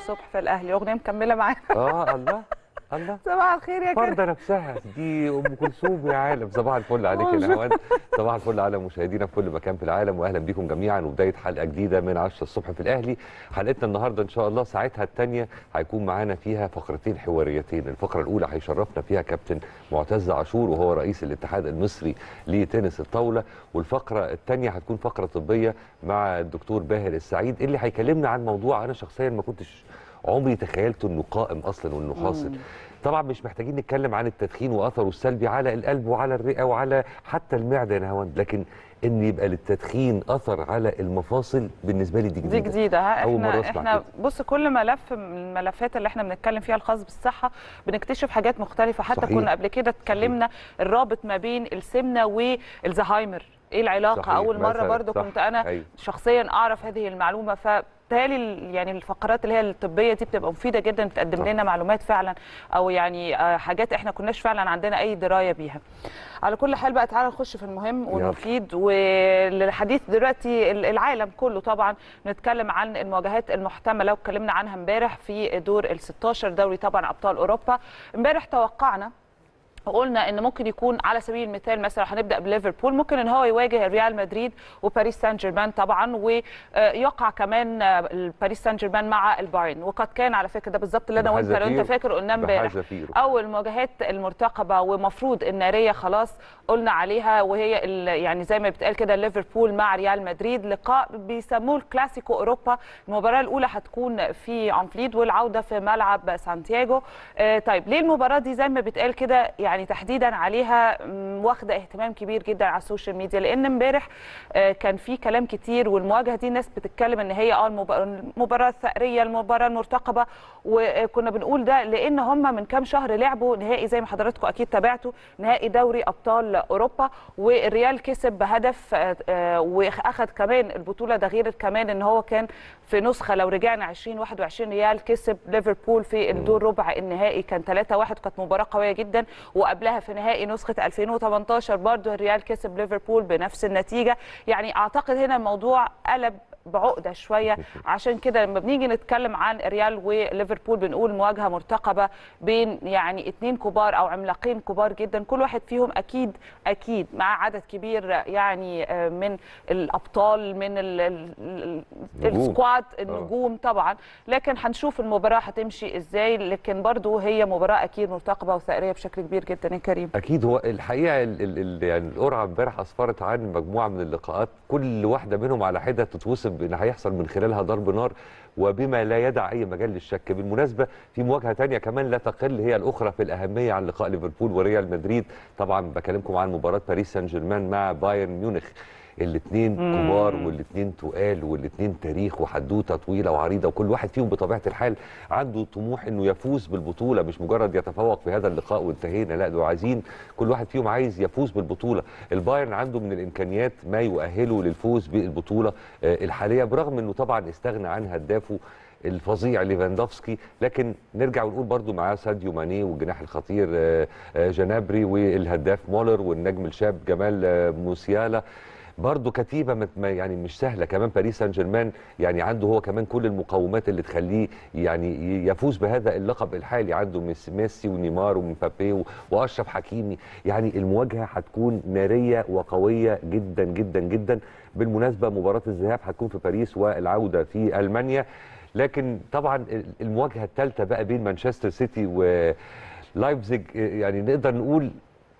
الصبح في الاهلي اغنيه مكمله معانا اه الله الله صباح الخير يا كريم فرضه نفسها دي ام كلثوم يا عالم صباح الفل عليك يا نهاوند صباح الفل على مشاهدينا في كل مكان في العالم واهلا بيكم جميعا وبدايه حلقه جديده من 10 الصبح في الاهلي حلقتنا النهارده ان شاء الله ساعتها الثانيه هيكون معانا فيها فقرتين حواريتين الفقره الاولى هيشرفنا فيها كابتن معتز عاشور وهو رئيس الاتحاد المصري لتنس الطاوله والفقره الثانيه هتكون فقره طبيه مع الدكتور باهر السعيد اللي هيكلمنا عن موضوع انا شخصيا ما كنتش عمري تخيلت انه قائم اصلا وانه حاصل طبعا مش محتاجين نتكلم عن التدخين واثره السلبي على القلب وعلى الرئه وعلى حتى المعده يا نهاوند لكن ان يبقى للتدخين اثر على المفاصل بالنسبه لي دي جديده دي جديده ها أول مرة احنا أسمع احنا كده. بص كل ملف من الملفات اللي احنا بنتكلم فيها الخاص بالصحه بنكتشف حاجات مختلفه حتى صحيح. كنا قبل كده اتكلمنا الرابط ما بين السمنه والزهايمر ايه العلاقه صحيح، اول مره مثلاً، برضو صح، كنت انا أيوة. شخصيا اعرف هذه المعلومه ف بالتالي يعني الفقرات اللي هي الطبيه دي بتبقى مفيده جدا بتقدم صح. لنا معلومات فعلا او يعني آه، حاجات احنا كناش فعلا عندنا اي درايه بيها على كل حال بقى تعالى نخش في المهم يلا. والمفيد والحديث دلوقتي العالم كله طبعا نتكلم عن المواجهات المحتمله واتكلمنا عنها امبارح في دور ال 16 دوري طبعا ابطال اوروبا امبارح توقعنا وقلنا ان ممكن يكون على سبيل المثال مثلا هنبدا بليفربول ممكن ان هو يواجه ريال مدريد وباريس سان جيرمان طبعا ويقع كمان آه، باريس سان جيرمان مع البايرن وقد كان على فكره ده بالظبط اللي انا وانت لو انت بحذافير- فاكر قلنا امبارح بحذافير. اول المواجهات المرتقبه ومفروض الناريه خلاص قلنا عليها وهي ال- يعني زي ما بتقال كده ليفربول مع ريال مدريد لقاء بيسموه الكلاسيكو اوروبا المباراه الاولى هتكون في عنفليد والعوده في ملعب سانتياغو آه، طيب ليه المباراه دي زي ما بتقال كده يعني تحديدا عليها مم، واخده اهتمام كبير جدا على السوشيال ميديا لان امبارح آه، كان في كلام كتير والمواجهه دي الناس بتتكلم ان هي اه المب- المباراه الثأريه المباراه المرتقبه وكنا بنقول ده لان هم من كام شهر لعبوا نهائي زي ما حضراتكم اكيد تابعتوا نهائي دوري ابطال اوروبا والريال كسب بهدف آه، آه، واخد كمان البطوله ده غير كمان ان هو كان في نسخه لو رجعنا 2021 ريال كسب ليفربول في الدور ربع النهائي كان 3-1 كانت مباراه قويه جدا وقبلها في نهائي نسخه 2018 برضه الريال كسب ليفربول بنفس النتيجه يعني اعتقد هنا الموضوع قلب بعقده شويه عشان كده لما بنيجي نتكلم عن الريال وليفربول بنقول مواجهه مرتقبه بين يعني اتنين كبار او عملاقين كبار جدا كل واحد فيهم اكيد اكيد مع عدد كبير يعني آه، من الابطال من ال- ال- ال- نجوم. السكواد النجوم طبعا لكن هنشوف المباراه هتمشي ازاي لكن برضو هي مباراه اكيد مرتقبه وثأريه بشكل كبير جدا يا كريم اكيد هو الحقيقه ال ال ال يعني القرعه امبارح اسفرت عن مجموعه من اللقاءات كل واحده منهم على حده تتوصف بان هيحصل من خلالها ضرب نار وبما لا يدع اي مجال للشك بالمناسبه في مواجهه تانية كمان لا تقل هي الاخرى في الاهميه عن لقاء ليفربول وريال مدريد طبعا بكلمكم عن مباراه باريس سان جيرمان مع بايرن ميونخ الاثنين كبار والاثنين تقال والاثنين تاريخ وحدوته طويله وعريضه وكل واحد فيهم بطبيعه الحال عنده طموح انه يفوز بالبطوله مش مجرد يتفوق في هذا اللقاء وانتهينا لا دول عايزين كل واحد فيهم عايز يفوز بالبطوله البايرن عنده من الامكانيات ما يؤهله للفوز بالبطوله آه، الحاليه برغم انه طبعا استغنى عن هدافه الفظيع ليفاندوفسكي لكن نرجع ونقول برضو معاه ساديو ماني والجناح الخطير آه، آه، جنابري والهداف مولر والنجم الشاب جمال آه، موسيالا برضه كتيبه مت- ما- يعني مش سهله كمان باريس سان جيرمان يعني عنده هو كمان كل المقومات اللي تخليه يعني ي- يفوز بهذا اللقب الحالي عنده ميس- ميسي ونيمار ومبابي و- واشرف حكيمي يعني المواجهه هتكون ناريه وقويه جدا جدا جدا بالمناسبه مباراه الذهاب هتكون في باريس والعوده في المانيا لكن طبعا ال- المواجهه الثالثه بقى بين مانشستر سيتي ولايبزيج يعني نقدر نقول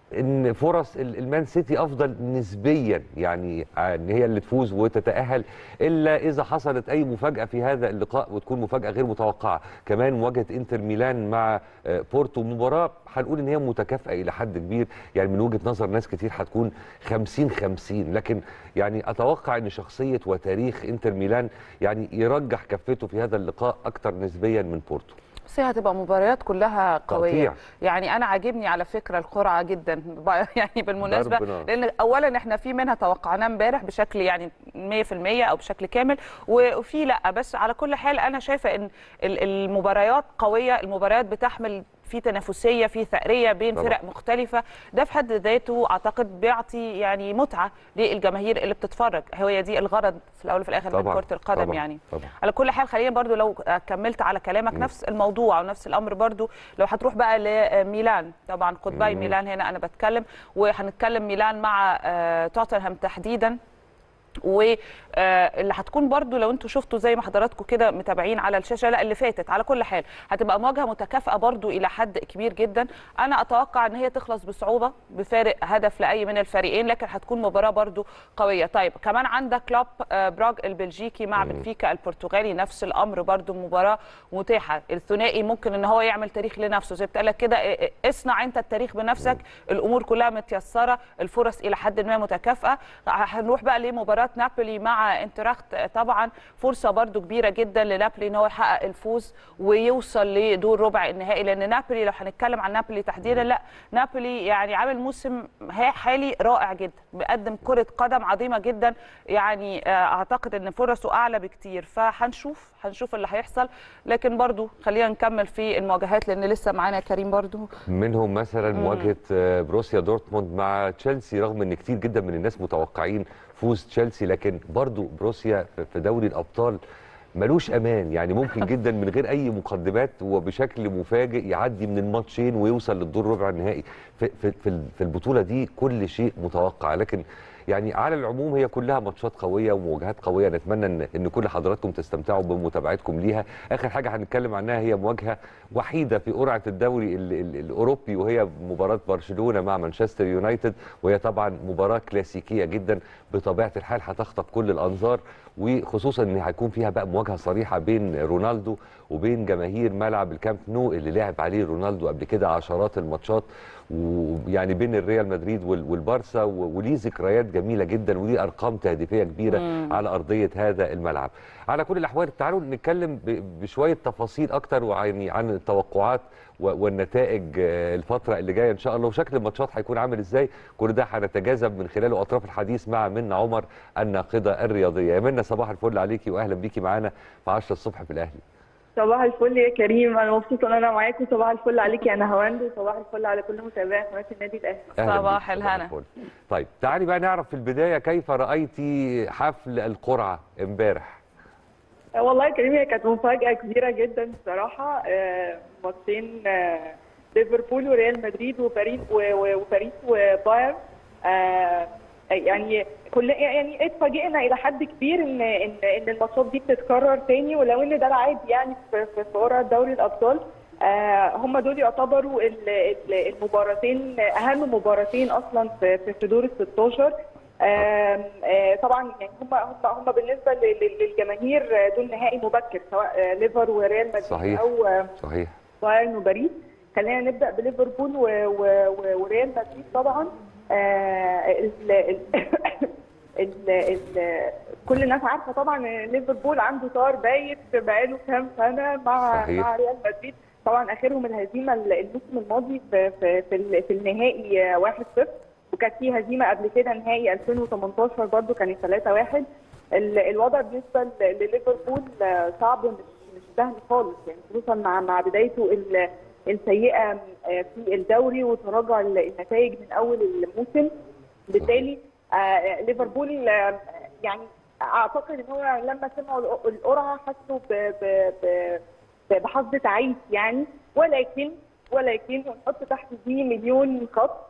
ان فرص ال- المان سيتي افضل نسبيا يعني ان هي اللي تفوز وتتاهل الا اذا حصلت اي مفاجاه في هذا اللقاء وتكون مفاجاه غير متوقعه كمان مواجهه انتر ميلان مع آه، بورتو مباراه هنقول ان هي متكافئه الى حد كبير يعني من وجهه نظر ناس كتير هتكون 50 50 لكن يعني اتوقع ان شخصيه وتاريخ انتر ميلان يعني يرجح كفته في هذا اللقاء اكثر نسبيا من بورتو بصي هتبقى مباريات كلها قويه تقطيع. يعني انا عاجبني على فكره القرعه جدا ب- يعني بالمناسبه ضرب نار. لان اولا احنا في منها توقعناه امبارح بشكل يعني 100% او بشكل كامل وفي لا بس على كل حال انا شايفه ان ال- المباريات قويه المباريات بتحمل في تنافسيه في ثأريه بين طبعا. فرق مختلفه ده في حد ذاته اعتقد بيعطي يعني متعه للجماهير اللي بتتفرج هي دي الغرض في الاول وفي الاخر من طبعا كره القدم طبعا يعني طبعا على كل حال خلينا برضو لو كملت على كلامك نفس الموضوع ونفس الامر برضو لو هتروح بقى لميلان طبعا قطبي مم. ميلان هنا انا بتكلم وهنتكلم ميلان مع آه، توتنهام تحديدا واللي هتكون برضو لو انتوا شفتوا زي ما حضراتكم كده متابعين على الشاشه لا اللي فاتت على كل حال هتبقى مواجهه متكافئه برضو الى حد كبير جدا انا اتوقع ان هي تخلص بصعوبه بفارق هدف لاي من الفريقين لكن هتكون مباراه برضو قويه طيب كمان عندك كلوب آه، براغ البلجيكي مع مم. بنفيكا البرتغالي نفس الامر برضو مباراه متاحه الثنائي ممكن ان هو يعمل تاريخ لنفسه زي بتقول لك كده اه، اه، اصنع انت التاريخ بنفسك الامور كلها متيسره الفرص الى حد ما متكافئه هنروح بقى لمباراه نابولي مع انتراخت طبعا فرصه برضو كبيره جدا لنابولي ان هو يحقق الفوز ويوصل لدور ربع النهائي لان نابولي لو هنتكلم عن نابولي تحديدا لا نابولي يعني عامل موسم ها- حالي رائع جدا بيقدم كره قدم عظيمه جدا يعني آه، اعتقد ان فرصه اعلى بكتير فهنشوف هنشوف اللي هيحصل لكن برضو خلينا نكمل في المواجهات لان لسه معانا كريم برضو منهم مثلا مم. مواجهه آه، بروسيا دورتموند مع تشيلسي رغم ان كتير جدا من الناس متوقعين فوز تشيلسي لكن برضو بروسيا في- في دوري الابطال ملوش امان يعني ممكن جدا من غير اي مقدمات وبشكل مفاجئ يعدي من الماتشين ويوصل للدور ربع النهائي في, في, في ال- في البطوله دي كل شيء متوقع لكن يعني على العموم هي كلها ماتشات قويه ومواجهات قويه نتمنى ان ان كل حضراتكم تستمتعوا بمتابعتكم ليها اخر حاجه هنتكلم عنها هي مواجهه وحيده في قرعه الدوري ال ال الاوروبي وهي مباراه برشلونه مع مانشستر يونايتد وهي طبعا مباراه كلاسيكيه جدا بطبيعه الحال هتخطف كل الانظار وخصوصا ان هيكون فيها بقى مواجهه صريحه بين رونالدو وبين جماهير ملعب الكامب نو اللي لعب عليه رونالدو قبل كده عشرات الماتشات ويعني بين الريال مدريد وال- والبارسا و- وليه ذكريات جميله جدا وليه ارقام تهديفيه كبيره مم. على ارضيه هذا الملعب. على كل الاحوال تعالوا نتكلم ب- بشويه تفاصيل اكتر وعن عن التوقعات و- والنتائج آه، الفتره اللي جايه ان شاء الله وشكل الماتشات هيكون عامل ازاي كل ده هنتجاذب من خلاله اطراف الحديث مع منى عمر الناقده الرياضيه يا منى صباح الفل عليكي واهلا بيكي معانا في 10 الصبح في الاهلي صباح الفل يا كريم انا مبسوطه ان انا معاكم صباح الفل عليك يا نهاوند وصباح الفل على كل متابعي قناه النادي الاهلي أهلاً صباح بيك، الهنا. الفل. طيب تعالي بقى نعرف في البدايه كيف رايتي حفل القرعه امبارح آه، والله يا كريم هي كانت مفاجاه كبيره جدا بصراحه آه، ماتشين آه، ليفربول وريال مدريد وباريس و- و- وباريس وبايرن آه، يعني كل يعني اتفاجئنا الى حد كبير ان ان ان الماتشات دي بتتكرر تاني ولو ان ده العادي يعني في في في قرعه دوري الابطال آه، هم دول يعتبروا ال- ال- المباراتين اهم مباراتين اصلا في في- في دور ال 16 آم، آه، طبعا يعني هم هم هم بالنسبه ل- ل- للجماهير آه، دول نهائي مبكر سواء آه، ليفر وريال مدريد صحيح. او آه، صحيح بايرن وباريس خلينا نبدا بليفربول و- و- و- وريال مدريد طبعا آه، ال- ال- ال- ال- كل الناس عارفه طبعا ان ليفربول عنده طار بايت بقاله كام سنه مع صحيح. مع ريال مدريد طبعا اخرهم الهزيمه الموسم الماضي في في في, ال- في النهائي آه، 1-0 وكانت في هزيمه قبل كده نهائي 2018 برضو كانت 3-1 ال- الوضع بالنسبه ل- لليفربول آه، صعب مش مش سهل خالص يعني خصوصا مع مع بدايته ال- السيئه آه، في الدوري وتراجع النتائج من اول الموسم بالتالي آه، ليفربول آه، يعني اعتقد ان هو لما سمعوا الق- القرعه حسوا ب- ب- ب- ب- بحظ تعيس يعني ولكن ولكن ونحط تحت دي مليون خط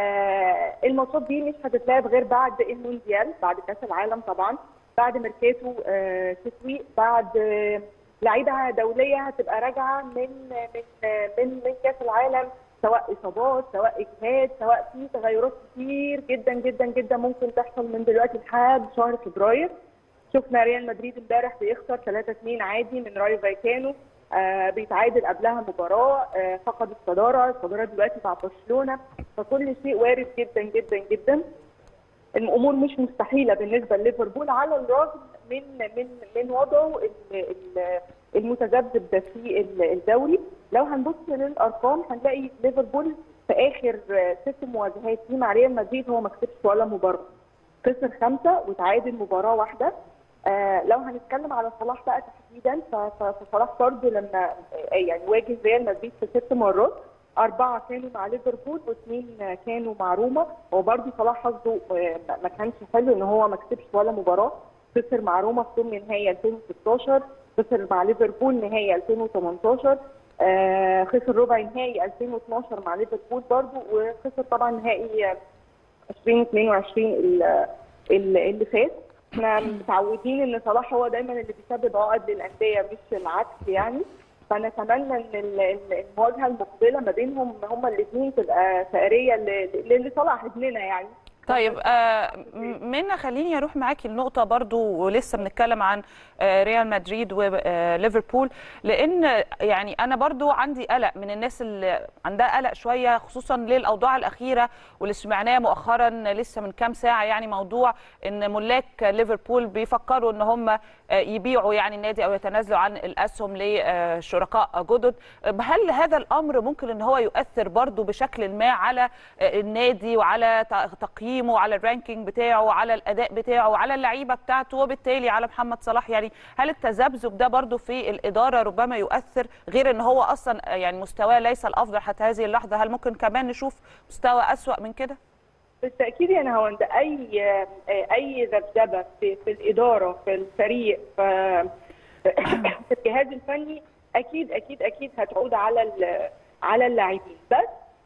آه الماتشات دي مش هتتلعب غير بعد المونديال بعد كاس العالم طبعا بعد ميركاتو آه تسويق بعد آه لعيبه دوليه هتبقى راجعه من من آه من من كاس العالم سواء اصابات سواء اجهاد سواء في تغيرات كتير جدا جدا جدا ممكن تحصل من دلوقتي لحد شهر فبراير شفنا ريال مدريد امبارح بيخسر 3-2 عادي من رايو فايكانو آه بيتعادل قبلها مباراه آه فقد الصداره الصداره دلوقتي مع برشلونه فكل شيء وارد جدا جدا جدا الامور مش مستحيله بالنسبه لليفربول على الرغم من من من وضعه ال- ال- المتذبذب ده في ال- الدوري لو هنبص للارقام هنلاقي ليفربول في اخر آه، ست مواجهات ليه مع ريال مدريد هو ما كسبش ولا مباراه خسر خمسه وتعادل مباراه واحده آه لو هنتكلم على صلاح بقى تحديدا ف- ف- فصلاح برضه لما آه، يعني واجه ريال مدريد في ست مرات أربعة كانوا مع ليفربول واثنين كانوا مع روما وبرده صلاح حظه آه، ما كانش حلو ان هو ما كسبش ولا مباراة خسر مع روما في ثمن نهائي 2016 خسر مع ليفربول نهائي 2018 آه، خسر ربع نهائي 2012 مع ليفربول برضه وخسر طبعا نهائي 2022 ال- ال- اللي فات احنا متعودين ان صلاح هو دايما اللي بيسبب عقد للانديه مش العكس يعني فنتمنى ان ال- ال- المواجهه المقبله ما بينهم هما الاثنين تبقى ثأريه ل- ل- لصلاح ابننا يعني طيب آه، م- منى خليني اروح معاكي النقطه برضو ولسه بنتكلم عن آه، ريال مدريد وليفربول لان يعني انا برضو عندي قلق من الناس اللي عندها قلق شويه خصوصا للاوضاع الاخيره واللي سمعناه مؤخرا لسه من كام ساعه يعني موضوع ان ملاك ليفربول بيفكروا ان هم آه، يبيعوا يعني النادي او يتنازلوا عن الاسهم لشركاء جدد هل هذا الامر ممكن ان هو يؤثر برضو بشكل ما على آه، النادي وعلى ت- تقييمه وعلى الرانكينج بتاعه وعلى الاداء بتاعه وعلى اللعيبه بتاعته وبالتالي على محمد صلاح يعني هل التذبذب ده برضو في الاداره ربما يؤثر غير ان هو اصلا يعني مستواه ليس الافضل حتى هذه اللحظه هل ممكن كمان نشوف مستوى اسوا من كده بالتاكيد يعني هو عند اي اي ذبذبه في, في الاداره في الفريق في, في الجهاز الفني اكيد اكيد اكيد هتعود على ال- على اللاعبين بس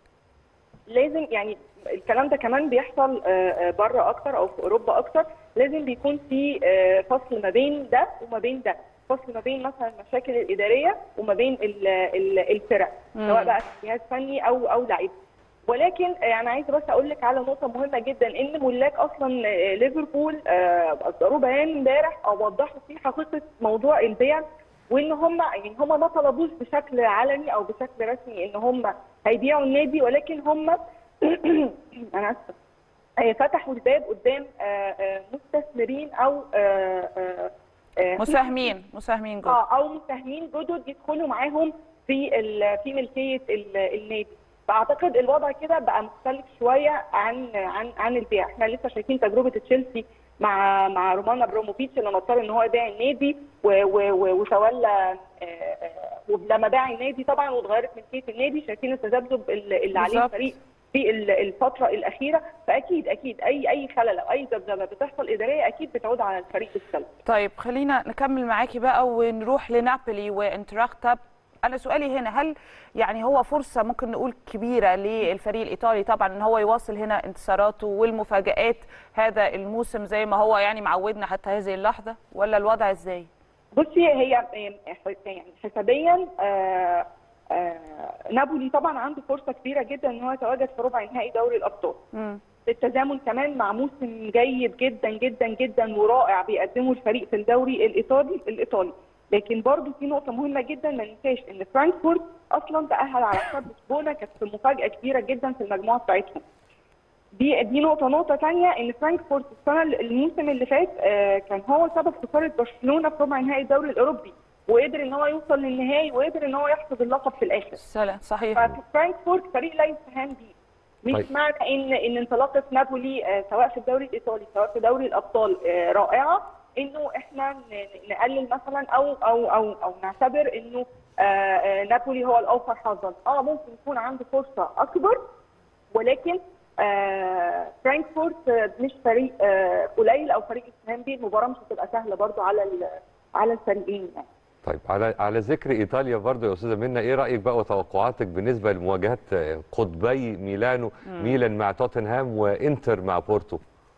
لازم يعني الكلام ده كمان بيحصل بره اكتر او في اوروبا اكتر لازم بيكون في آه، فصل ما بين ده وما بين ده فصل ما بين مثلا المشاكل الاداريه وما بين ال- ال- الفرق مم. سواء بقى جهاز فني او او لعيبه ولكن آه، انا عايزه بس اقول لك على نقطه مهمه جدا ان ملاك اصلا آه، ليفربول آه، اصدروا بيان امبارح او وضحوا فيه حقيقه موضوع البيع وان هم يعني هم ما طلبوش بشكل علني او بشكل رسمي ان هم هيبيعوا النادي ولكن هم انا اسفه آه، فتحوا الباب قدام آه، آه، مستثمرين او آه، آه، آه، مساهمين مساهمين جدا اه او مساهمين جدد يدخلوا معاهم في ال- في ملكيه ال- النادي فاعتقد الوضع كده بقى مختلف شويه عن عن عن البيع احنا لسه شايفين تجربه تشيلسي مع مع رومان ابراموفيتش اللي اضطر ان هو يبيع النادي و- و- و- وتولى آه، آه، ولما باع النادي طبعا واتغيرت ملكيه النادي شايفين التذبذب اللي اللي عليه بالظبط. الفريق في ال- الفتره الاخيره فاكيد اكيد اي اي خلل او اي ذبذبه بتحصل اداريه اكيد بتعود على الفريق بالسلب طيب خلينا نكمل معاكي بقى ونروح لنابولي وانتراختا انا سؤالي هنا هل يعني هو فرصه ممكن نقول كبيره للفريق الايطالي طبعا ان هو يواصل هنا انتصاراته والمفاجات هذا الموسم زي ما هو يعني معودنا حتى هذه اللحظه ولا الوضع ازاي بصي هي يعني حسابيا آه، آه، نابولي طبعا عنده فرصه كبيره جدا ان هو يتواجد في ربع نهائي دوري الابطال مم. بالتزامن كمان مع موسم جيد جدا جدا جدا ورائع بيقدمه الفريق في الدوري الايطالي الايطالي لكن برضو في نقطه مهمه جدا ما ننساش ان فرانكفورت اصلا تاهل على حساب لشبونه كانت في مفاجاه كبيره جدا في المجموعه بتاعتهم دي دي نقطه نقطه ثانيه ان فرانكفورت السنه الموسم اللي فات آه، كان هو سبب خساره برشلونه في ربع نهائي الدوري الاوروبي وقدر ان هو يوصل للنهائي وقدر ان هو يحصد اللقب في الاخر سلام صحيح ففرانكفورت فريق لا يستهان به مش طيب. معنى ان ان انطلاقه نابولي آه، سواء في الدوري الايطالي سواء في دوري الابطال آه، رائعه انه احنا ن- نقلل مثلا او او او او نعتبر انه آه، آه، نابولي هو الاوفر حظا اه ممكن يكون عنده فرصه اكبر ولكن آه، فرانكفورت آه، مش فريق آه، قليل او فريق يستهان به المباراه مش هتبقى سهله برضو على ال- على الفريقين يعني طيب على على ذكر ايطاليا برضو يا استاذه منى ايه رايك بقى وتوقعاتك بالنسبه لمواجهات آه، قطبي ميلانو ميلان مع توتنهام وانتر مع بورتو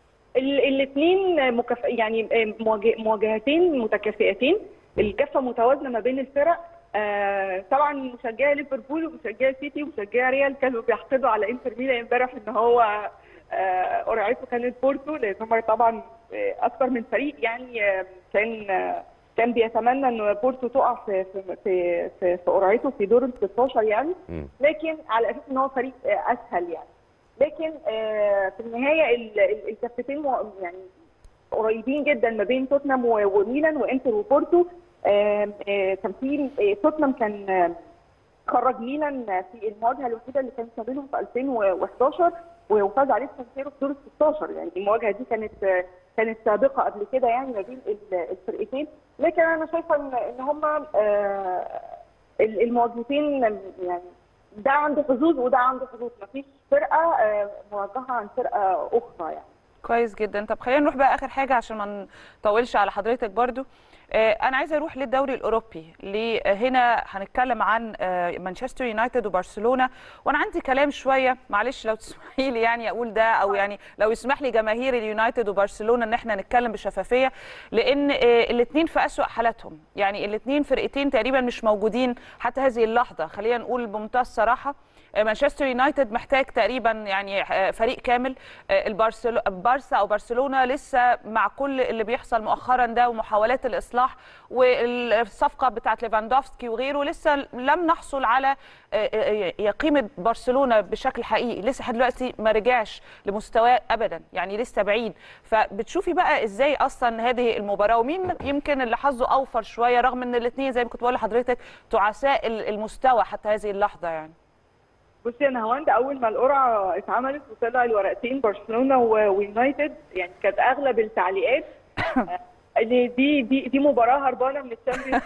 الاثنين مكف... يعني مواجه- مواجهتين متكافئتين الكفه متوازنه ما بين الفرق آه طبعا مشجعي ليفربول ومشجعي سيتي ومشجعي ريال كانوا بيحقدوا على انتر ميلان امبارح ان هو آه قرعته كانت بورتو لان هم طبعا آه، اكثر من فريق يعني آه، كان آه، كان بيتمنى ان بورتو تقع في في في في, في قرعته في دور ال 16 يعني مم. لكن على اساس ان هو فريق آه، اسهل يعني لكن آه، في النهايه ال- ال- الكفتين مو- يعني قريبين جدا ما بين توتنهام و- وميلان وانتر وبورتو آه، آه، كان في آه، توتنهام كان آه، خرج ميلان في المواجهه الوحيده اللي كانت ما بينهم في 2011 وفاز عليه سانسيرو في دور ال 16 يعني المواجهه دي كانت آه، كانت سابقه قبل كده يعني ما بين ال- الفرقتين لكن انا شايفه ان ان هم المواجهتين يعني ده عنده حظوظ وده عنده حظوظ مفيش فرقه آه، موجهه عن فرقه اخرى يعني كويس جدا طب خلينا نروح بقى اخر حاجه عشان ما نطولش على حضرتك برضو آه، انا عايزه اروح للدوري الاوروبي ليه آه، هنا هنتكلم عن آه، مانشستر يونايتد وبرشلونه وانا عندي كلام شويه معلش لو تسمحي لي يعني اقول ده او يعني لو يسمح لي جماهير اليونايتد وبرشلونه ان احنا نتكلم بشفافيه لان الاثنين في اسوا حالاتهم يعني الاثنين فرقتين تقريبا مش موجودين حتى هذه اللحظه خلينا نقول بمنتهى الصراحه مانشستر يونايتد محتاج تقريبا يعني فريق كامل البرسلو بارسا او برشلونه لسه مع كل اللي بيحصل مؤخرا ده ومحاولات الاصلاح والصفقه بتاعت ليفاندوفسكي وغيره لسه لم نحصل على قيمه برشلونه بشكل حقيقي لسه لحد دلوقتي ما رجعش لمستواه ابدا يعني لسه بعيد فبتشوفي بقى ازاي اصلا هذه المباراه ومين يمكن اللي حظه اوفر شويه رغم ان الاثنين زي ما كنت بقول لحضرتك تعساء المستوى حتى هذه اللحظه يعني بصي انا هوند اول ما القرعه اتعملت وطلع الورقتين برشلونه ويونايتد يعني كانت اغلب التعليقات ان دي دي دي مباراه هربانه من الشامبيونز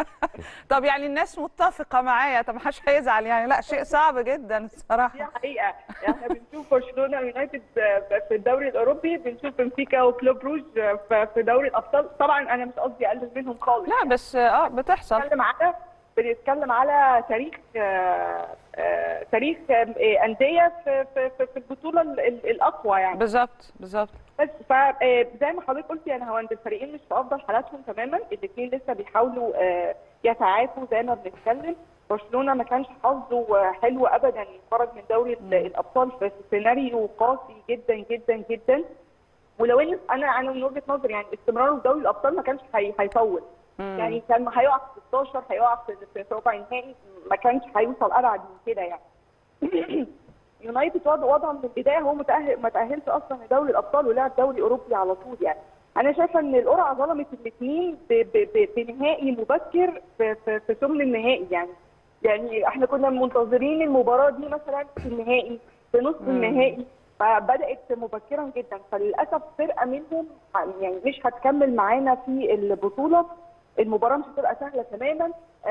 طب يعني الناس متفقه معايا طب ما حدش هيزعل يعني لا شيء صعب جدا الصراحه دي حقيقه احنا بنشوف برشلونه ويونايتد في الدوري الاوروبي بنشوف بنفيكا وكلوب روج في دوري الابطال طبعا انا مش قصدي اقلل منهم خالص لا بس اه بتحصل بنتكلم على بنتكلم على تاريخ آه آه تاريخ آه انديه في في في البطوله الاقوى يعني بالظبط بالظبط بس فزي ما حضرتك قلتي انا هو الفريقين مش في افضل حالاتهم تماما الاثنين لسه بيحاولوا يتعافوا زي ما بنتكلم برشلونه ما كانش حظه حلو ابدا خرج من دوري الابطال في سيناريو قاسي جدا جدا جدا ولو ان انا انا من وجهه نظري يعني استمراره في دوري الابطال ما كانش هيطول يعني كان هيقع في 16 هيقع في ربع النهائي ما كانش هيوصل ابعد من كده يعني يونايتد وضعه من البدايه هو متاهل ما تاهلش اصلا لدوري الابطال ولعب دوري اوروبي على طول يعني انا شايفه ان القرعه ظلمت الاثنين بنهائي مبكر في, في, في ثمن النهائي يعني يعني احنا كنا منتظرين المباراه دي مثلا في النهائي في نصف النهائي فبدات مبكرا جدا فللاسف فرقه منهم يعني مش هتكمل معانا في البطوله المباراه مش هتبقى سهله تماما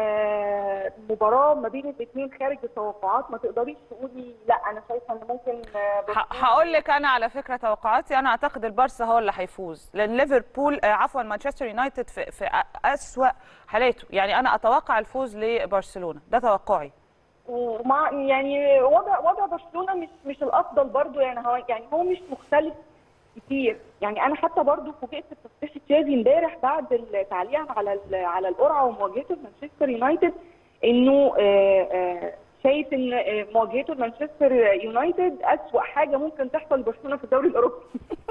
آه مباراه ما بين الاثنين خارج التوقعات ما تقدريش تقولي لا انا شايفه ان ممكن هقول لك انا على فكره توقعاتي انا اعتقد البارسا هو اللي هيفوز لان ليفربول آه عفوا مانشستر يونايتد في, في اسوا حالاته يعني انا اتوقع الفوز لبرشلونه ده توقعي ومع يعني وضع وضع برشلونه مش مش الافضل برضو يعني هو يعني هو مش مختلف كتير يعني انا حتى برضو فوجئت بتصريح تشافي امبارح بعد التعليق على على القرعه ومواجهته مانشستر يونايتد انه شايف ان مواجهته لمانشستر يونايتد اسوأ حاجه ممكن تحصل لبرشلونه في الدوري الاوروبي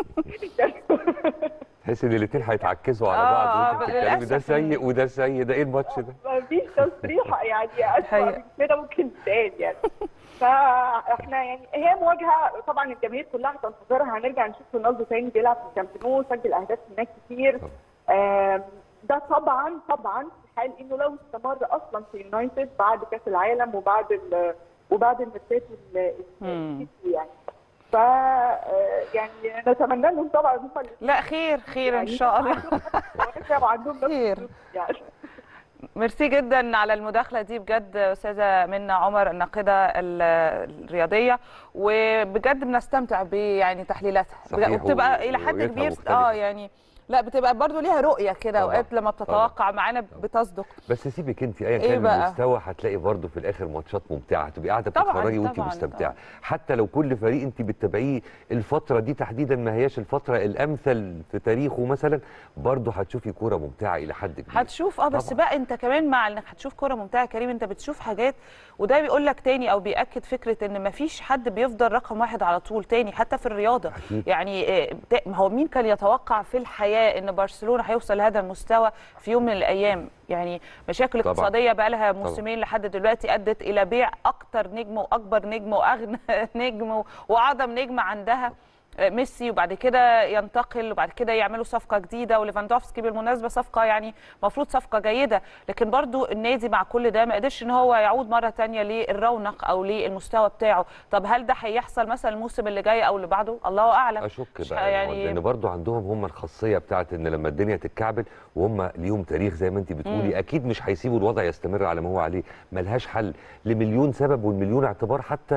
تحس ان الاثنين هيتعكسوا على بعض وانت بتتكلمي ده سيء وده سيء ده ايه الماتش ده؟ مفيش تصريح يعني اسوء من كده ممكن تتقال يعني فاحنا يعني هي مواجهه طبعا الجماهير كلها هتنتظرها هنرجع نشوف رونالدو تاني بيلعب في الكامب نو سجل اهداف هناك كتير ده طبعا طبعا في حال انه لو استمر اصلا في يونايتد بعد كاس العالم وبعد ال وبعد الماتشات يعني ف يعني نتمنى لهم طبعا لا خير خير ان شاء الله وعندهم خير يعني ميرسي جدا على المداخله دي بجد استاذه منى عمر الناقده الرياضيه وبجد بنستمتع يعني تحليلاتها وبتبقى الى حد كبير اه يعني لا بتبقى برضو ليها رؤيه كده اوقات لما بتتوقع معانا بتصدق بس سيبك انت ايا كان إيه المستوى هتلاقي برضو في الاخر ماتشات ممتعه هتبقي قاعده بتتفرجي وانت مستمتعه حتى لو كل فريق انت بتتابعيه الفتره دي تحديدا ما هياش الفتره الامثل في تاريخه مثلا برضو هتشوفي كوره ممتعه الى حد كبير هتشوف اه بس طبعًا. بقى انت كمان مع انك هتشوف كوره ممتعه كريم انت بتشوف حاجات وده بيقول لك تاني او بياكد فكره ان ما فيش حد بيفضل رقم واحد على طول تاني حتى في الرياضه أكيد. يعني هو مين كان يتوقع في الحياه ان برشلونه هيوصل لهذا المستوى في يوم من الايام يعني مشاكل اقتصاديه بقى لها موسمين لحد دلوقتي ادت الى بيع اكتر نجم واكبر نجم واغنى نجم واعظم نجم عندها ميسي وبعد كده ينتقل وبعد كده يعملوا صفقه جديده وليفاندوفسكي بالمناسبه صفقه يعني المفروض صفقه جيده لكن برضو النادي مع كل ده ما قدرش ان هو يعود مره تانية للرونق او للمستوى بتاعه طب هل ده هيحصل مثلا الموسم اللي جاي او اللي بعده الله اعلم اشك مش بقى يعني- يعني لان برضو عندهم هم الخاصيه بتاعت ان لما الدنيا تتكعبل وهم ليهم تاريخ زي ما انت بتقولي مم. اكيد مش هيسيبوا الوضع يستمر على ما هو عليه ملهاش حل لمليون سبب والمليون اعتبار حتى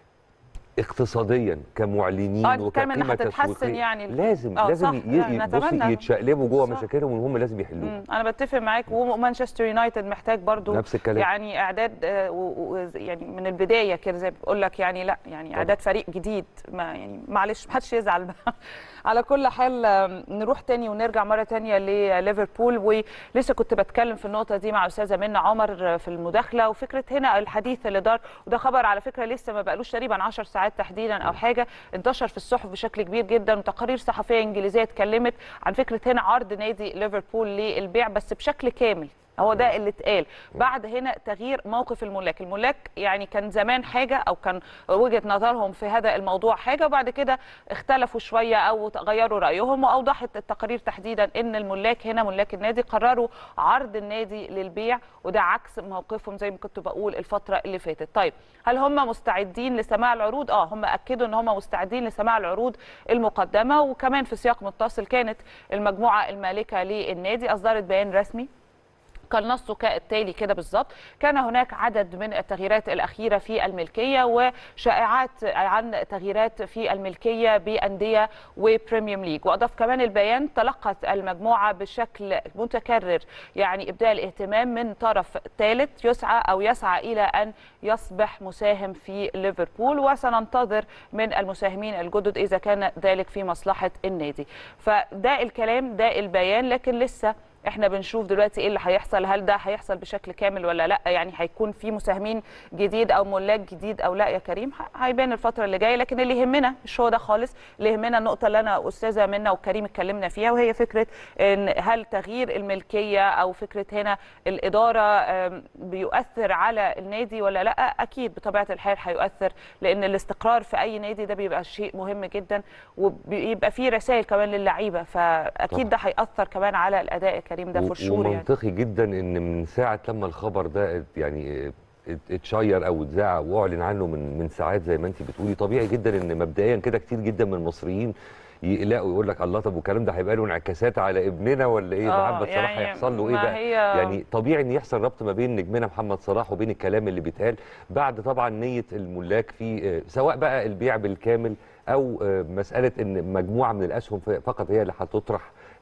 اقتصاديا كمعلنين اه بتتكلم انها وكقيمه هتتحسن تسويقيه يعني لازم آه، لازم صح، ي- يعني ي- بصي نتمنى. يتشقلبوا جوه صح. مشاكلهم وهم لازم يحلوها مم. انا بتفق معاك ومانشستر يونايتد محتاج برضو نفس الكلام. يعني اعداد آه، و- و- يعني من البدايه كده زي ما بقول لك يعني لا يعني طبعا. اعداد فريق جديد ما يعني معلش ما حدش يزعل بقى. على كل حال آم، نروح تاني ونرجع مره تانية لليفربول ولسه كنت بتكلم في النقطه دي مع استاذه منى عمر في المداخله وفكره هنا الحديث اللي دار وده خبر على فكره لسه ما بقالوش تقريبا 10 ساعات تحديدا او حاجه انتشر في الصحف بشكل كبير جدا وتقارير صحفيه انجليزيه اتكلمت عن فكره هنا عرض نادي ليفربول للبيع بس بشكل كامل هو ده اللي اتقال بعد هنا تغيير موقف الملاك الملاك يعني كان زمان حاجه او كان وجهه نظرهم في هذا الموضوع حاجه وبعد كده اختلفوا شويه او غيروا رايهم واوضحت التقارير تحديدا ان الملاك هنا ملاك النادي قرروا عرض النادي للبيع وده عكس موقفهم زي ما كنت بقول الفتره اللي فاتت طيب هل هم مستعدين لسماع العروض اه هم اكدوا ان هم مستعدين لسماع العروض المقدمه وكمان في سياق متصل كانت المجموعه المالكه للنادي اصدرت بيان رسمي كان نصه كالتالي كده بالظبط كان هناك عدد من التغييرات الأخيرة في الملكية وشائعات عن تغييرات في الملكية بأندية وبريميوم ليج وأضاف كمان البيان تلقت المجموعة بشكل متكرر يعني إبداء الاهتمام من طرف ثالث يسعى أو يسعى إلى أن يصبح مساهم في ليفربول وسننتظر من المساهمين الجدد إذا كان ذلك في مصلحة النادي فده الكلام ده البيان لكن لسه احنا بنشوف دلوقتي ايه اللي هيحصل هل ده هيحصل بشكل كامل ولا لا يعني هيكون في مساهمين جديد او ملاك جديد او لا يا كريم ه- هيبان الفتره اللي جايه لكن اللي يهمنا مش هو ده خالص اللي يهمنا النقطه اللي انا استاذه منى وكريم اتكلمنا فيها وهي فكره ان هل تغيير الملكيه او فكره هنا الاداره آم، بيؤثر على النادي ولا لا اكيد بطبيعه الحال هيؤثر لان الاستقرار في اي نادي ده بيبقى شيء مهم جدا وبيبقى فيه رسائل كمان للعيبه فاكيد ده هياثر كمان على الاداء يا كريم ده و- فور شور يعني ومنطقي جدا ان من ساعه لما الخبر ده ات- يعني ات- اتشير او اتذاع واعلن عنه من من ساعات زي ما انت بتقولي طبيعي جدا ان مبدئيا كده كتير جدا من المصريين يقلقوا يقول لك الله طب والكلام ده هيبقى له انعكاسات على ابننا ولا ايه آه، محمد صلاح يعني هيحصل له ايه ما بقى هي- يعني طبيعي ان يحصل ربط ما بين نجمنا محمد صلاح وبين الكلام اللي بيتقال بعد طبعا نيه الملاك في آه، سواء بقى البيع بالكامل او آه، مساله ان مجموعه من الاسهم ف- فقط هي اللي هتطرح